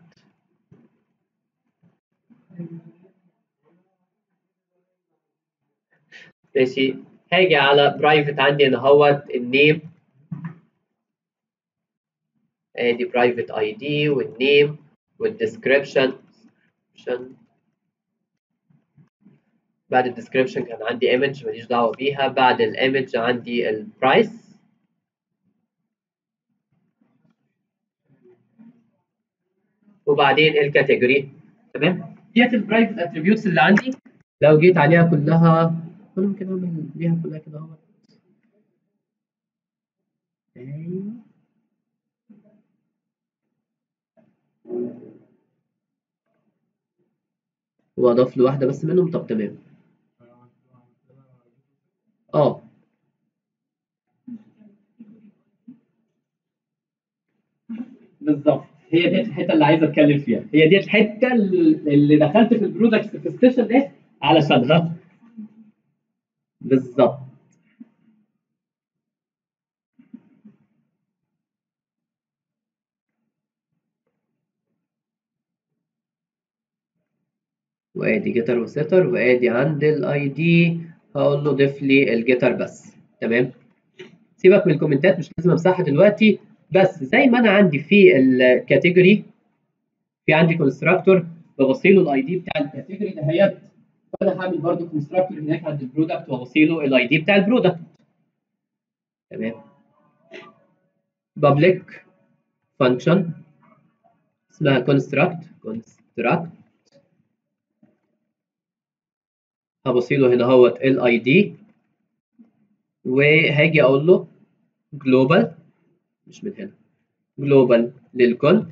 ماشي هاجي على برايفت عندي هنا اهوت النيم ادي برايفت اي دي والنيم والديسكريبشن بعد الديسكريبشن كان عندي ايمج ماليش دعوه بيها بعد الايمج عندي البرايس وبعدين الكاتيجوري تمام ديت البرايفت اتريبيوتس اللي عندي لو جيت عليها كلها انا ممكن اعمل بيها كلها كده اهو ايوه واضاف له واحده بس منهم طب تمام اه بالظبط هي دي الحته اللي عايز اتكلم فيها هي دي الحته اللي دخلت في البرودكتس في السيشن ده علشانها بالظبط وادي جيتر وستر وادي عند الاي دي هقول له ضيف لي الجيتر بس تمام سيبك من الكومنتات مش لازم امسحها دلوقتي بس زي ما انا عندي في الكاتيجوري في عندي كونستراكتور ببصيله الاي دي بتاع الكاتيجوري دهيت فانا هعمل برضو كونستراكتور هناك عند البرودكت وابصيله الاي دي بتاع البرودكت تمام public function اسمها construct construct هبصيله هنا اهوت الاي دي وهاجي اقول له global مش من هنا global للكل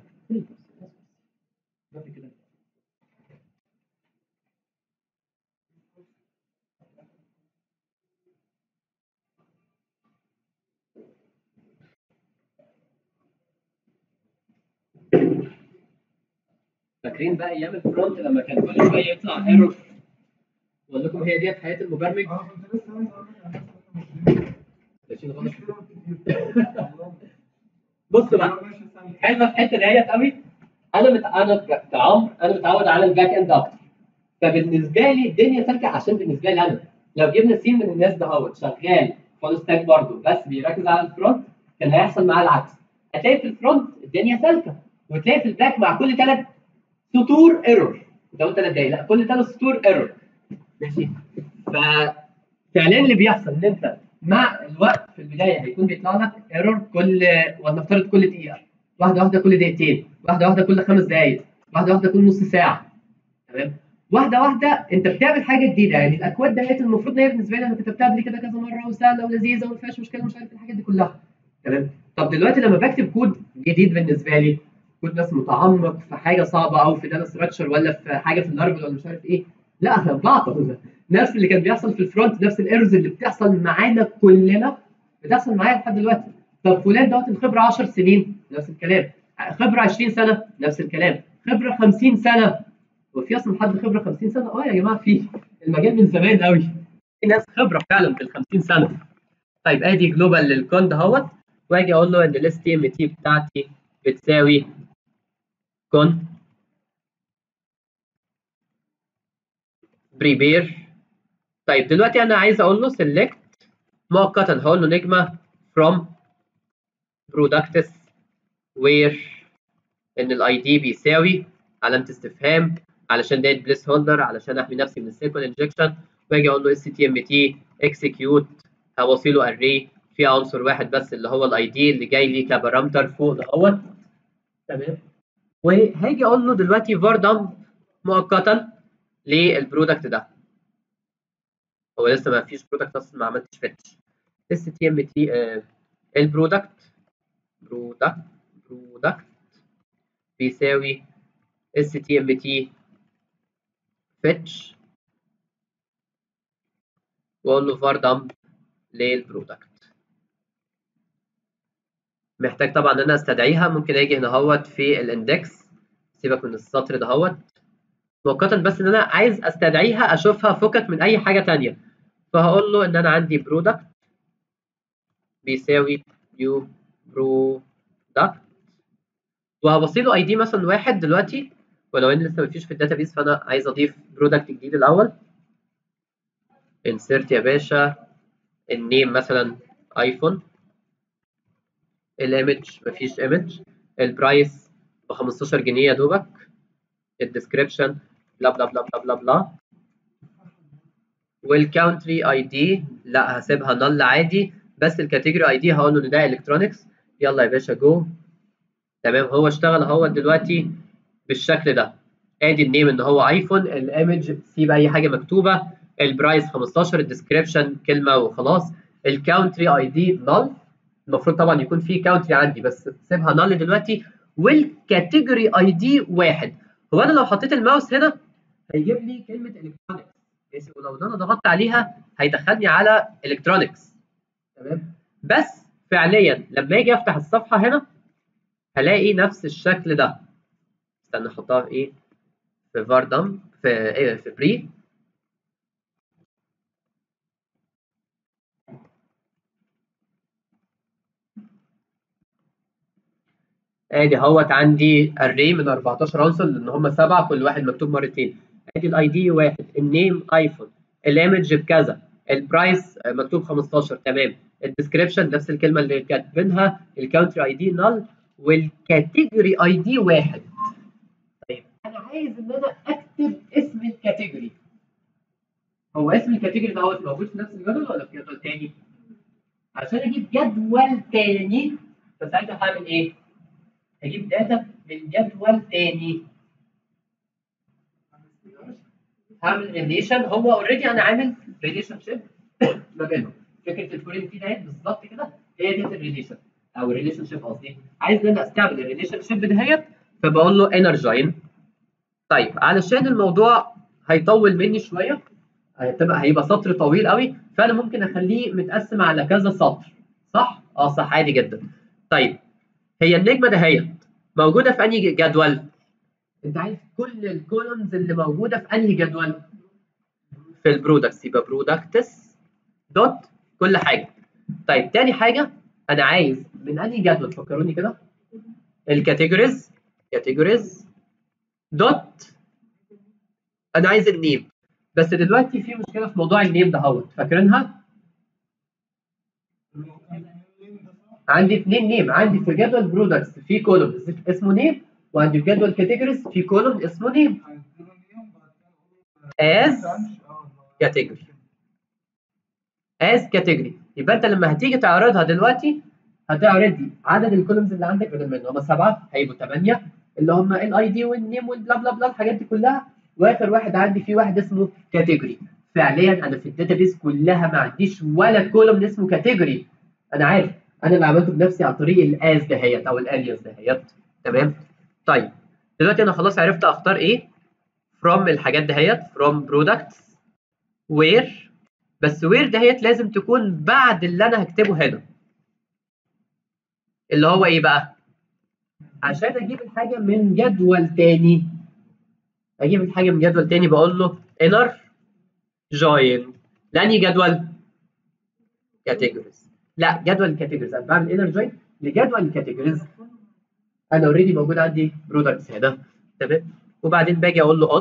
فاكرين بقى ايام الفرونت لما كان كل شويه يطلع ايرور بقول لكم هي ديت حياه المبرمج اه كنت لسه عايز اقول لك انا لسه ماشيين مش غلط مشكلة كتير بص بقى ماشي سامع. حلوه في الحته ديت قوي انا مت... انا ك- كعمر انا متعود على الباك اند اكتر فبالنسبه لي الدنيا سالكه عشان بالنسبه لي انا لو جبنا سين من الناس ده هو شغال فول ستاك برضه بس بيركز على الفرونت كان هيحصل معاه العكس هتلاقي في الفرونت الدنيا سالكه وتلاقي في الباك مع كل ثلاث سطور ايرور انت قلت ثلاث دقايق لا كل ثلاث سطور ايرور ماشي ففعليا اللي بيحصل ان انت مع الوقت في البدايه هيكون بيطلع لك ايرور كل ولنفترض كل دقيقه واحده واحده كل دقيقتين واحده واحده كل خمس دقائق واحده واحده كل نص ساعه تمام واحده واحده انت بتعمل حاجه جديده يعني الاكواد ديت المفروض ان هي بالنسبه لي انا كتبتها قبل كده كذا مره وسهله ولذيذه وما فيهاش مشكله مش عارف الحاجات دي كلها تمام طب دلوقتي لما بكتب كود جديد بالنسبه لي كود ناس متعمق في حاجه صعبه او في داتا ستراكشر ولا في حاجه في اللارفل ولا مش عارف ايه لا انا بعطل نفس اللي كان بيحصل في الفرونت نفس الايرورز اللي بتحصل معانا كلنا بتحصل معايا لحد دلوقتي طب فلان دوت الخبره 10 سنين نفس الكلام خبره 20 سنه نفس الكلام خبره 50 سنه وفي اصلا حد خبره 50 سنه اه يا جماعه في المجال من زمان قوي في ناس خبره فعلا بال 50 سنه طيب ادي جلوبال للكون دهوت واجي اقول له ان الاس تي ام تي بتاعتي بتساوي كون بريبير طيب دلوقتي انا عايز اقول له سيلكت مؤقتا هقول له نجمه from products where ان الاي دي بيساوي علامه استفهام علشان ده بليس هولدر علشان احمي نفسي من السيكول انجكشن واجي اقول له اس تي ام تي اكسكيوت هوصله اري فيها عنصر واحد بس اللي هو الاي دي اللي جاي لي كبارامتر فوق دهوت تمام وهاجي اقول له دلوقتي var dump مؤقتا للبرودكت ده هو لسه ما فيش برودكت اصلا ما عملتش فيتش اس تي ام تي البرودكت برودكت برودكت بيساوي اس تي ام تي فيتش واقول له var dump للبرودكت محتاج طبعا ان انا استدعيها ممكن اجي هنا اهوت في الاندكس سيبك من السطر دهوت مؤقتا بس ان انا عايز استدعيها اشوفها فكك من اي حاجه تانية فهقول له ان انا عندي برودكت بيساوي نيو برودكت وهبصي له اي دي مثلا واحد دلوقتي ولو ان لسه مفيش في الداتابيس فانا عايز اضيف برودكت جديد الاول انسرت يا باشا النيم مثلا ايفون الايمج مفيش ايمج البرايس ب 15 جنيه يا دوبك الديسكريبشن بلا بلا بلا بلا بلا بلا والكاونتري اي دي لا هسيبها نل عادي بس الكاتيجوري اي دي هقول له ان ده الكترونكس يلا يا باشا جو تمام هو اشتغل اهو دلوقتي بالشكل ده ادي النيم ان هو ايفون الايمج سيب اي حاجه مكتوبه البرايس 15 الديسكريبشن كلمه وخلاص الكاونتري اي دي نل المفروض طبعا يكون في كاونتري عندي بس سيبها نل دلوقتي والكاتيجوري اي دي واحد هو انا لو حطيت الماوس هنا هيجيب لي كلمه الكترونكس ماشي ولو انا ضغطت عليها هيدخلني على الكترونكس تمام بس فعليا لما اجي افتح الصفحه هنا هلاقي نفس الشكل ده استنى احطها في ايه في فاردم في ايه في بري ادي اهوت عندي اري من 14 عنصر لان هم سبعه كل واحد مكتوب مرتين ادي الاي دي واحد النيم ايفون الايمج بكذا البرايس مكتوب 15 تمام الديسكربشن نفس الكلمه اللي كاتبينها الكاونتري اي دي نل والكاتيجوري اي دي واحد طيب انا عايز ان انا اكتب اسم الكاتيجوري هو اسم الكاتيجوري ده هو موجود في نفس الجدول ولا في جدول تاني؟ عشان اجيب جدول تاني فساعتها هعمل ايه؟ هجيب داتا من جدول تاني هعمل ريليشن هو اوريدي انا عامل ريليشن شيب ما بينهم فكره الفورين في دهيت بالظبط كده هي ديت الريليشن او الريليشن شيب قصدي عايز ان انا استعمل الريليشن شيب دهيت فبقول له انرجاين طيب علشان الموضوع هيطول مني شويه هتبقى هيبقى سطر طويل قوي فانا ممكن اخليه متقسم على كذا سطر صح؟ اه صح عادي جدا طيب هي النجمه دهيت موجوده في انهي جدول؟ انت عايز كل الكولومز اللي موجوده في انهي جدول؟ في البرودكتس يبقى برودكتس دوت كل حاجه طيب تاني حاجه انا عايز من انهي جدول فكروني كده الكاتيجوريز كاتيجوريز دوت انا عايز النيم بس دلوقتي في مشكله في موضوع النيم ده اهوت فاكرينها عندي اثنين نيم عندي في جدول برودكتس في كولوم اسمه نيم وعندي في جدول كاتيجوريز في كولوم اسمه نيم as category as category يبقى انت لما هتيجي تعرضها دلوقتي هتعرض لي عدد الكولومز اللي عندك بدل من هم سبعه هيبقوا ثمانيه اللي هم الاي دي والنيم والبلا بلا بلا الحاجات دي كلها واخر واحد عندي فيه واحد اسمه كاتيجوري فعليا انا في الداتابيس كلها ما عنديش ولا كولوم اسمه كاتيجوري انا عارف انا اللي عملته بنفسي عن طريق الاز دهيت او الالياس دهيت تمام طيب دلوقتي انا خلاص عرفت اختار ايه from الحاجات دهيت from products where بس where دهيت لازم تكون بعد اللي انا هكتبه هنا اللي هو ايه بقى عشان اجيب الحاجه من جدول تاني اجيب الحاجه من جدول تاني بقول له inner join لاني جدول categories لا جدول الكاتيجوريز انا بعمل inner join لجدول الكاتيجوريز انا اوريدي موجود عندي برودكتس هنا تمام وبعدين باجي اقول له on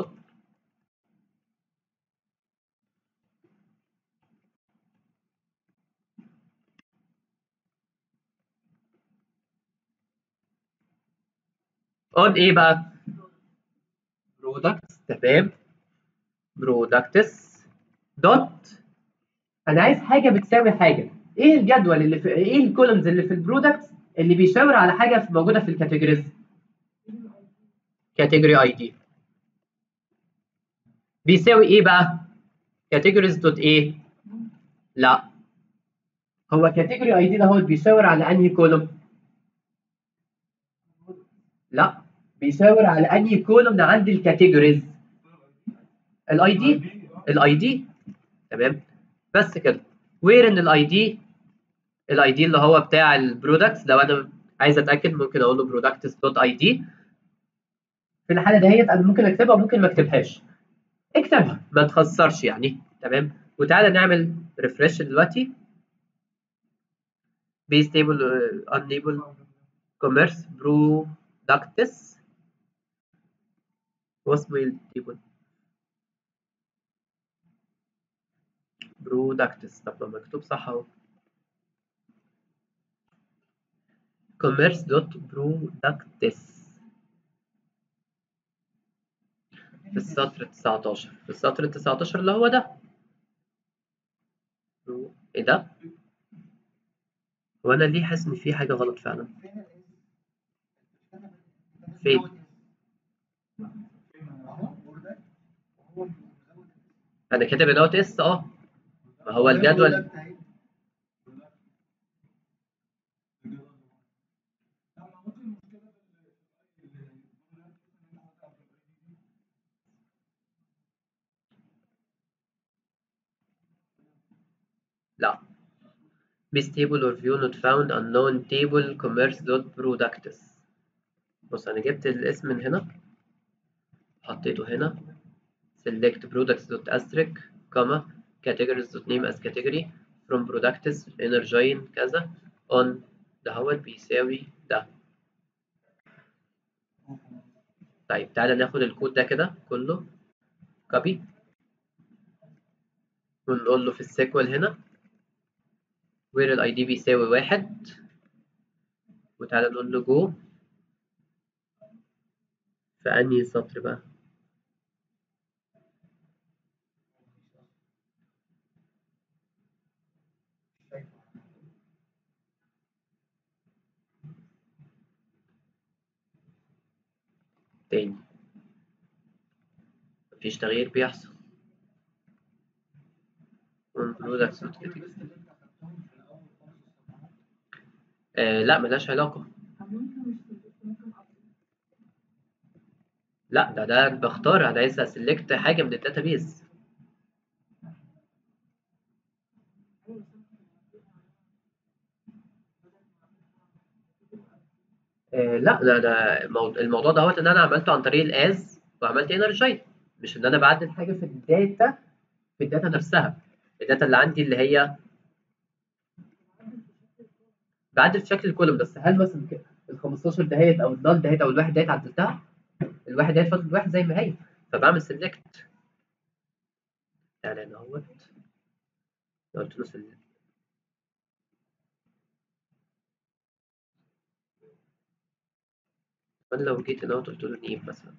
on ايه بقى برودكتس تمام برودكتس دوت انا عايز حاجه بتساوي حاجه ايه الجدول اللي في ايه الكولومز اللي في البرودكتس اللي بيشاور على حاجه في موجوده في الكاتيجوريز كاتيجوري اي دي بيساوي ايه بقى كاتيجوريز دوت ايه لا هو كاتيجوري اي دي ده هو بيشاور على انهي كولوم لا بيشاور على انهي كولوم عند الكاتيجوريز الاي دي الاي دي تمام بس كده وير ان الاي دي الاي دي اللي هو بتاع البرودكتس لو انا عايز اتاكد ممكن اقول له برودكتس دوت اي دي في الحاله دهيت انا ممكن اكتبها وممكن ما اكتبهاش اكتبها ما تخسرش يعني تمام وتعالى نعمل ريفرش دلوقتي بيس تيبل انيبل كوميرس برودكتس واسمه ايه التيبل برودكتس طب ما مكتوب صح اهو commerce دوت برودكتس في السطر 19 في السطر 19 اللي هو ده ايه ده؟ هو انا ليه حاسس ان في حاجه غلط فعلا فين؟ انا كاتب دوت اس اه ما هو الجدول لا Miss table or view not found unknown table commerce dot products بص انا جبت الاسم من هنا حطيته هنا select products dot asterisk comma categories dot name as category from products inner join كذا on دهوت بيساوي ده طيب تعالى ناخد الكود ده كده كله كوبي ونقول له في السيكوال هنا where الاي دي بيساوي واحد وتعالى نقول له جو في انهي سطر بقى تاني مفيش تغيير بيحصل on products not category. الليست اللي انت اخدتهم في الاول خالص الصفحات آه لا ملهاش علاقة لا ده ده بختار انا عايز اسلكت حاجة من الداتابيز آه لا ده ده مو- الموضوع دوت ان انا عملته عن طريق الاز وعملت انرجايز مش ان انا بعدل حاجه في الداتا في الداتا نفسها الداتا اللي عندي اللي هي بعدل في شكل الكولوم بس هل مثلا كده ال 15 دهيت او الدال دهيت او الواحد دهيت عدلتها الواحد دهيت فضل الواحد زي ما هي فبعمل سيلكت يعني انا اهوت لو قلت له select. فانا لو جيت هنا قلت له نيم مثلا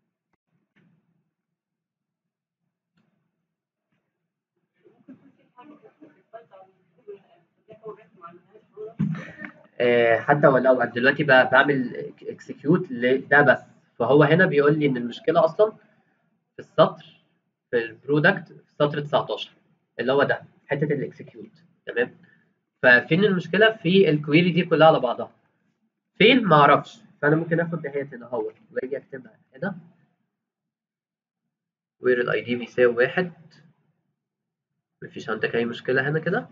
آه، حتى ولو دلوقتي ب- بعمل اكسكيوت لده بس فهو هنا بيقول لي ان المشكله اصلا في السطر في البرودكت في سطر 19 اللي هو ده حته الاكسكيوت تمام ففين المشكله في الكويري دي كلها على بعضها فين ما اعرفش فانا ممكن اخد دهيت هنا اهو واجي اكتبها هنا وير الاي دي بيساوي واحد مفيش عندك اي مشكله هنا كده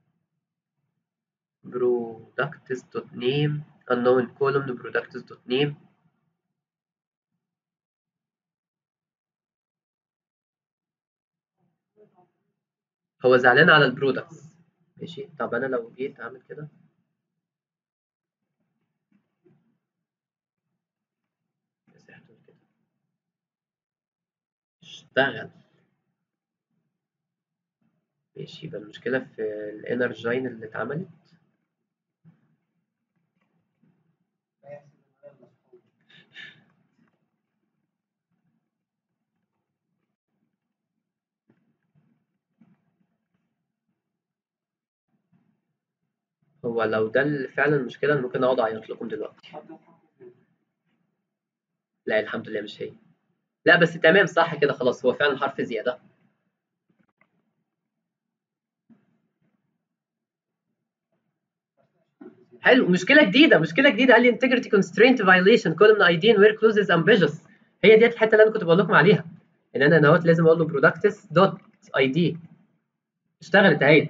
products dot name unknown column products dot name هو زعلان على البرودكتس ماشي طب انا لو جيت اعمل كده مسحته كده اشتغل ماشي يبقى المشكلة في الانرجاين اللي اتعملت لا يحسب ان انا اللي هو لو ده اللي فعلا المشكلة أنا ممكن أقعد أعيط لكم دلوقتي لا الحمد لله مش هي لا بس تمام صح كده خلاص هو فعلا حرف زيادة حلو مشكلة جديدة مشكلة جديدة قال لي integrity constraint violation column ID and where clauses ambiguous هي ديت الحتة اللي أنا كنت بقول لكم عليها إن أنا هنا لازم أقول له products dot ID اشتغلت أهي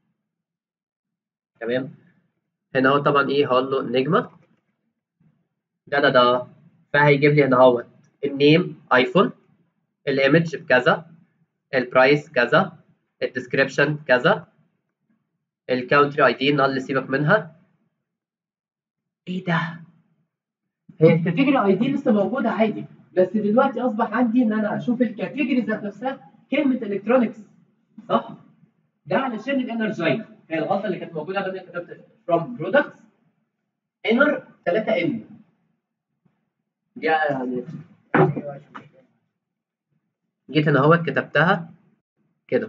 تمام هنا هو طبعا إيه هقول له نجمة ده ده ده فهيجيب لي هنا اهوت النيم ايفون الايمج بكذا البرايس كذا الديسكريبشن كذا الكاونتري اي دي اللي سيبك منها ايه ده هي الكاتيجوري اي دي لسه موجوده عادي بس دلوقتي اصبح عندي ان انا اشوف الكاتيجوري ذات نفسها كلمه الكترونكس صح ده علشان الانرجاين هي الغلطه اللي كانت موجوده لما كتبت from products inner 3 ام دي يعني ايوه عشان مش فاهم. جيت انا اهوت كتبتها كده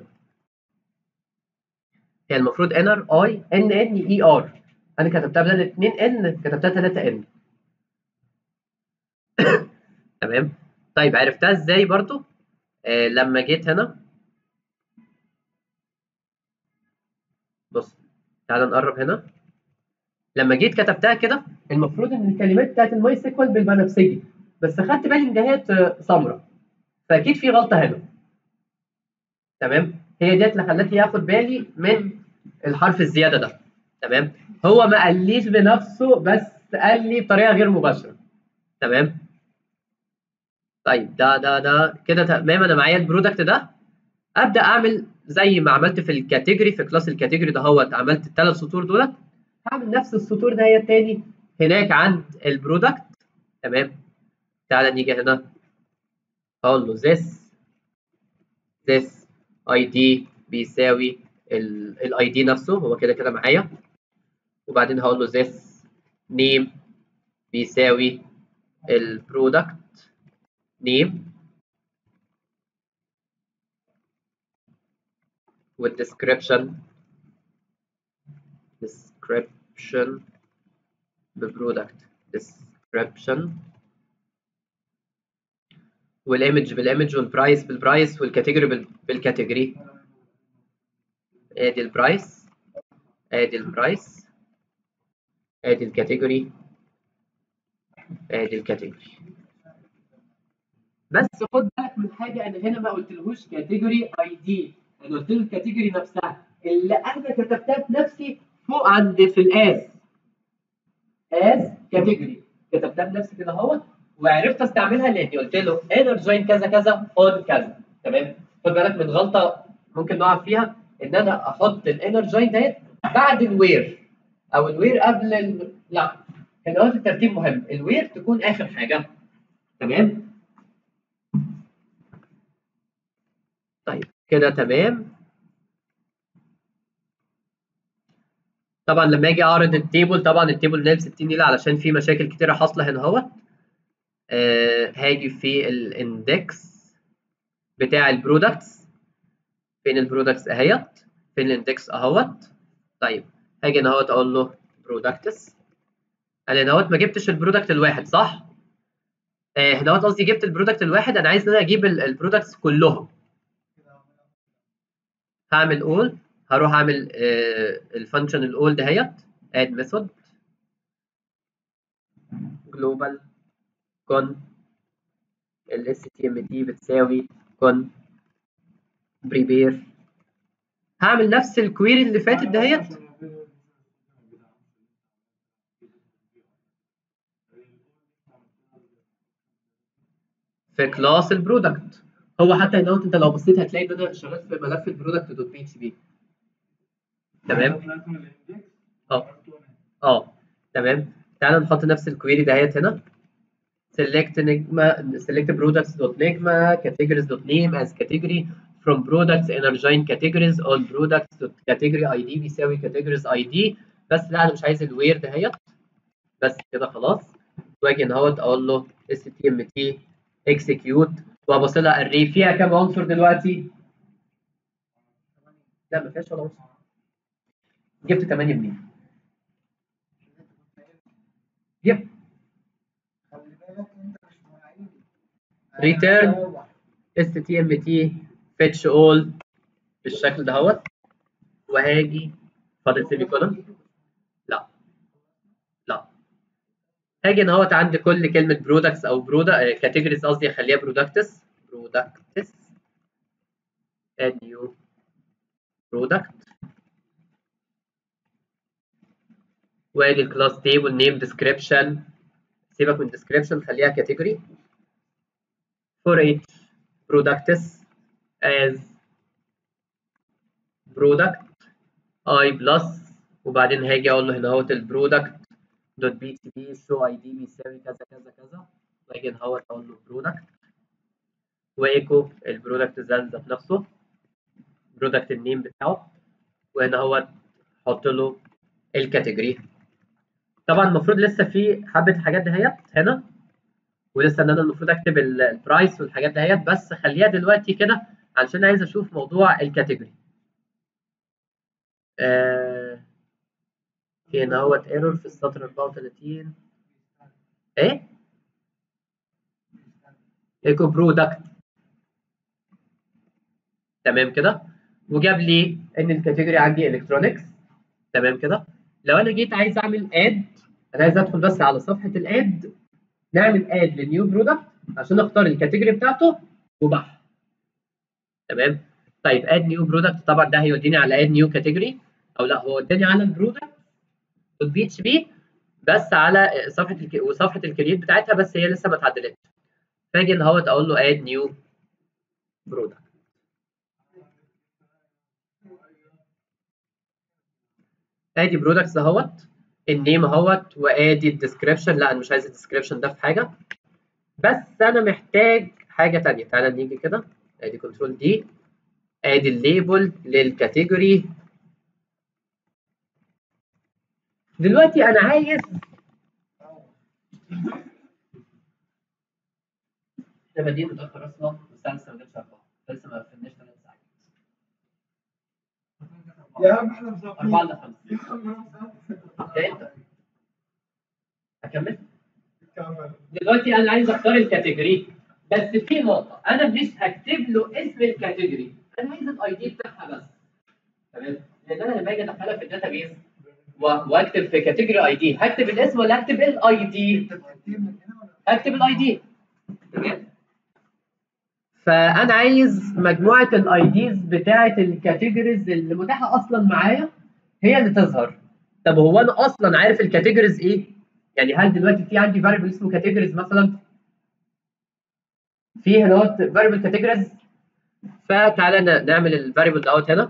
هي المفروض انر اي ان ان اي ار انا كتبتها بدل 2 ان كتبتها 3 ان تمام طيب عرفتها ازاي برضو آه لما جيت هنا بص تعال نقرب هنا لما جيت كتبتها كده المفروض ان الكلمات بتاعت الماي سيكوال بالبنفسجي بس خدت بالي ان دهيت سمراء فاكيد في غلطه هنا تمام هي ديت اللي خلتني اخد بالي من الحرف الزياده ده تمام هو ما قاليش بنفسه بس قال لي بطريقه غير مباشره تمام طيب ده ده ده كده تمام انا معايا البرودكت ده ابدا اعمل زي ما عملت في الكاتيجوري في كلاس الكاتيجوري ده هو عملت الثلاث سطور دولت هعمل نفس السطور ده هي تاني هناك عند البرودكت تمام تعالى نيجي هنا اقول له this this id بيساوي الاي دي نفسه هو كده كده معايا وبعدين هقول له this name بيساوي البرودكت name والدescription description ببرودكت description والايمج بالايمج والبرايس بالبرايس والكاتيجوري بال- بالكاتيجوري ادي البرايس ادي البرايس ادي الكاتيجوري ادي الكاتيجوري بس خد بالك من حاجه انا هنا ما قلتلهوش كاتيجوري اي دي انا قلت له الكاتيجوري نفسها اللي انا كتبتها بنفسي فوق عند في الاس از كاتيجوري كتبتها بنفسي كده اهو وعرفت استعملها لاني قلت له انر جوين كذا كذا اون كذا تمام خد بالك من غلطه ممكن نقع فيها ان انا احط الانر جوين ديت بعد الوير او الوير قبل ال... لا هنا هو الترتيب مهم الوير تكون اخر حاجه تمام طيب كده تمام طبعا لما اجي اعرض التيبل طبعا التيبل نايل 60 نيله علشان في مشاكل كتيره حاصله هنا اهوت آه هاجي في الاندكس بتاع البرودكتس فين البرودكتس اهيت فين الاندكس اهوت طيب هاجي هنا اهوت اقول له برودكتس انا هنا اهوت ما جبتش البرودكت الواحد صح؟ آه هنا اهوت قصدي جبت البرودكت الواحد انا عايز ان انا اجيب البرودكتس كلهم هعمل اول هروح اعمل آه الفانكشن الاول دهيت اد ميثود جلوبال كون ال HTML بتساوي كون بريبير هعمل نفس الكويري اللي فاتت دهيت في كلاس البرودكت هو حتى هنا انت لو بصيت هتلاقي ان انا شغال في ملف البرودكت دوت بي اتش بي تمام اه اه تمام تعالى نحط نفس الكويري دهيت هنا select نجمة select products dot نجمة categories dot name as category from products inner join categories all products dot category ID بيساوي categories ID بس لا انا مش عايز الوير دهيت بس كده خلاص واجي هنا اهوت اقول له htmt execute وابص لها array فيها كام عنصر دلوقتي؟ لا ما فيهاش ولا عنصر جبت 8 منين؟ يب خلي بالك انت مش مواعيد Return. htmt fetch all بالشكل دهوت وهاجي فاضل سيمي كولون لا لا هاجي ان اهوت عند كل كلمه برودكتس او برودا كاتيجوريز قصدي اخليها برودكتس برودكتس اد نيو برودكت وادي الكلاس تيبل نيم ديسكريبشن سيبك من ديسكريبشن خليها كاتيجوري for each products as product i plus وبعدين هاجي اقول له هنا اهوت البرودكت دوت بي تي بي شو اي دي بيساوي كذا كذا كذا واجي هنا اهوت اقول له برودكت وايكو البرودكت ذات نفسه برودكت النيم بتاعه وهنا اهوت احط له الكاتيجوري طبعا المفروض لسه في حبه الحاجات دهيت هنا ولسه ان انا المفروض اكتب ال- البرايس والحاجات دهيت بس خليها دلوقتي كده علشان عايز اشوف موضوع الكاتيجوري آه في هنا اهوت ايرور في السطر 34 ايه ايكو برودكت تمام كده وجاب لي ان الكاتيجوري عندي الكترونكس تمام كده لو انا جيت عايز اعمل اد انا عايز ادخل بس على صفحه الاد نعمل اد لنيو برودكت عشان اختار الكاتيجوري بتاعته وبح تمام طيب اد نيو برودكت طبعا ده هيوديني على اد نيو كاتيجوري او لا هو وداني على البرودكت دوت بي اتش بي بس على صفحه الك... وصفحه الكرييت بتاعتها بس هي لسه ما اتعدلتش فاجي ان هو اقول له اد نيو برودكت ادي برودكتس اهوت النيم اهوت وادي الديسكربشن لا انا مش عايز الديسكربشن ده في حاجه بس انا محتاج حاجه تانية تعالى نيجي كده ادي كنترول دي ادي الليبل للكاتيجوري دلوقتي انا عايز احنا بادئين متاخر اصلا والساعه لسه ما جاتش 4 لسه ما قفلناش 3 ساعات يا عم احنا مسافرين 4 ل 5 يا عم انا مسافر ده انت اكمل كمل دلوقتي انا عايز اختار الكاتيجوري بس في نقطه انا مش هكتب له اسم الكاتيجوري انا عايز الاي دي بتاعها بس تمام لان انا لما اجي ادخلها في الداتابيز و- واكتب في كاتيجوري اي دي هكتب الاسم ولا هكتب الاي دي انت بتكتب من هنا ولا هكتب الاي دي تمام فانا عايز مجموعه الاي ديز بتاعه الكاتيجوريز اللي متاحه اصلا معايا هي اللي تظهر طب هو انا اصلا عارف الكاتيجوريز ايه يعني هل دلوقتي في عندي فاريبل اسمه كاتيجوريز مثلا في هنا اهوت فاريبل كاتيجوريز فتعالى ن- نعمل الفاريبل دوت هنا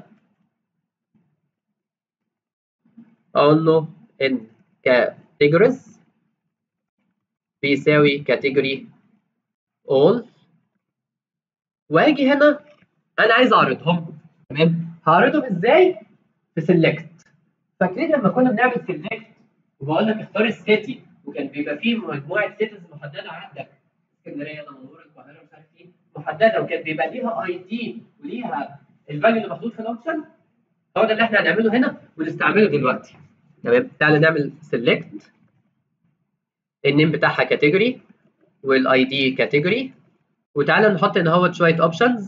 اقول له ان كاتيجوريز بيساوي كاتيجوري all واجي هنا انا عايز اعرضهم تمام هعرضهم ازاي في سيلكت فاكرين لما كنا بنعمل سيلكت وبقول لك اختار السيتي وكان بيبقى فيه مجموعه سيتيز محدده عندك اسكندريه دمنهور القاهره مش عارف ايه محدده وكان بيبقى ليها اي دي وليها الفاليو اللي محطوط في الاوبشن هو ده اللي احنا هنعمله هنا ونستعمله دلوقتي تمام تعالى نعمل سيلكت النيم بتاعها كاتيجوري والاي دي كاتيجوري وتعالى نحط هنا اهوت شويه اوبشنز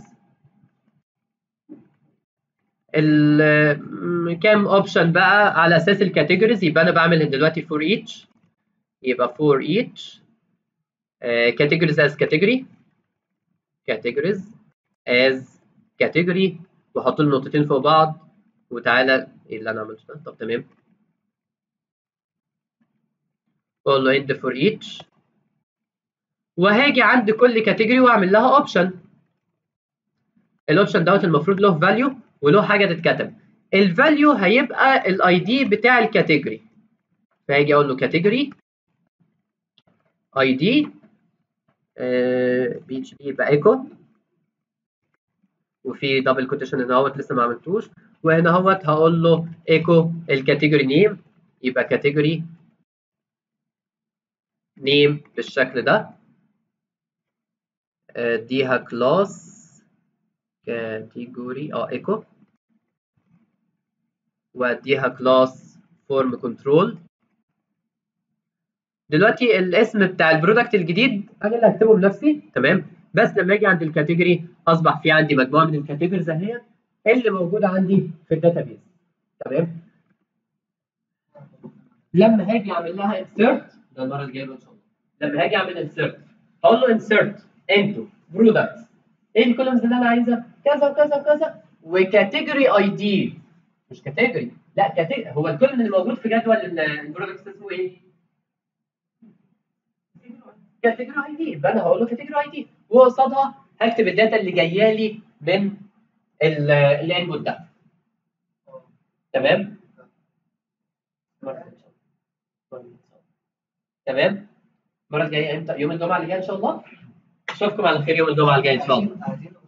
ال كام اوبشن بقى على اساس الكاتيجوريز يبقى انا بعمل دلوقتي فور ايتش يبقى فور ايتش categories as category categories as category واحط له نقطتين فوق بعض وتعالى ايه اللي انا عملته ده طب تمام اقول له end for each وهاجي عند كل كاتيجوري واعمل لها اوبشن الاوبشن دوت المفروض له فاليو وله حاجه تتكتب الفاليو هيبقى الاي دي بتاع الكاتيجوري فهاجي اقول له كاتيجوري اي دي بي اتش بي يبقى ايكو وفي دبل كوتيشن هنا اهوت لسه ما عملتوش وهنا اهوت هقول له ايكو الكاتيجوري نيم يبقى كاتيجوري نيم بالشكل ده اديها كلاس كاتيجوري اه ايكو واديها كلاس فورم كنترول دلوقتي الاسم بتاع البرودكت الجديد انا اللي هكتبه بنفسي تمام بس لما اجي عند الكاتيجوري اصبح في عندي مجموعه من الكاتيجوريز اهي اللي موجوده عندي في الداتابيز تمام لما هاجي اعمل لها انسيرت ده المره الجايه ان شاء الله لما هاجي اعمل انسيرت هقول له انسيرت انتو برودكتس ايه الكولمز اللي انا عايزها كذا وكذا وكذا وكاتيجوري اي دي مش كاتيجوري لا كاتيجوري هو الكولم اللي موجود في جدول البرودكتس اسمه ايه؟ كاتيجوري اي دي يبقى انا هقول له كاتيجوري اي دي وقصادها هكتب الداتا اللي جايه لي من الانبوت ده تمام؟ تمام؟ المره الجايه امتى؟ يوم الجمعه اللي جايه ان شاء الله؟ اشوفكم على خير يوم الجمعه الجايه ان شاء الله عايزين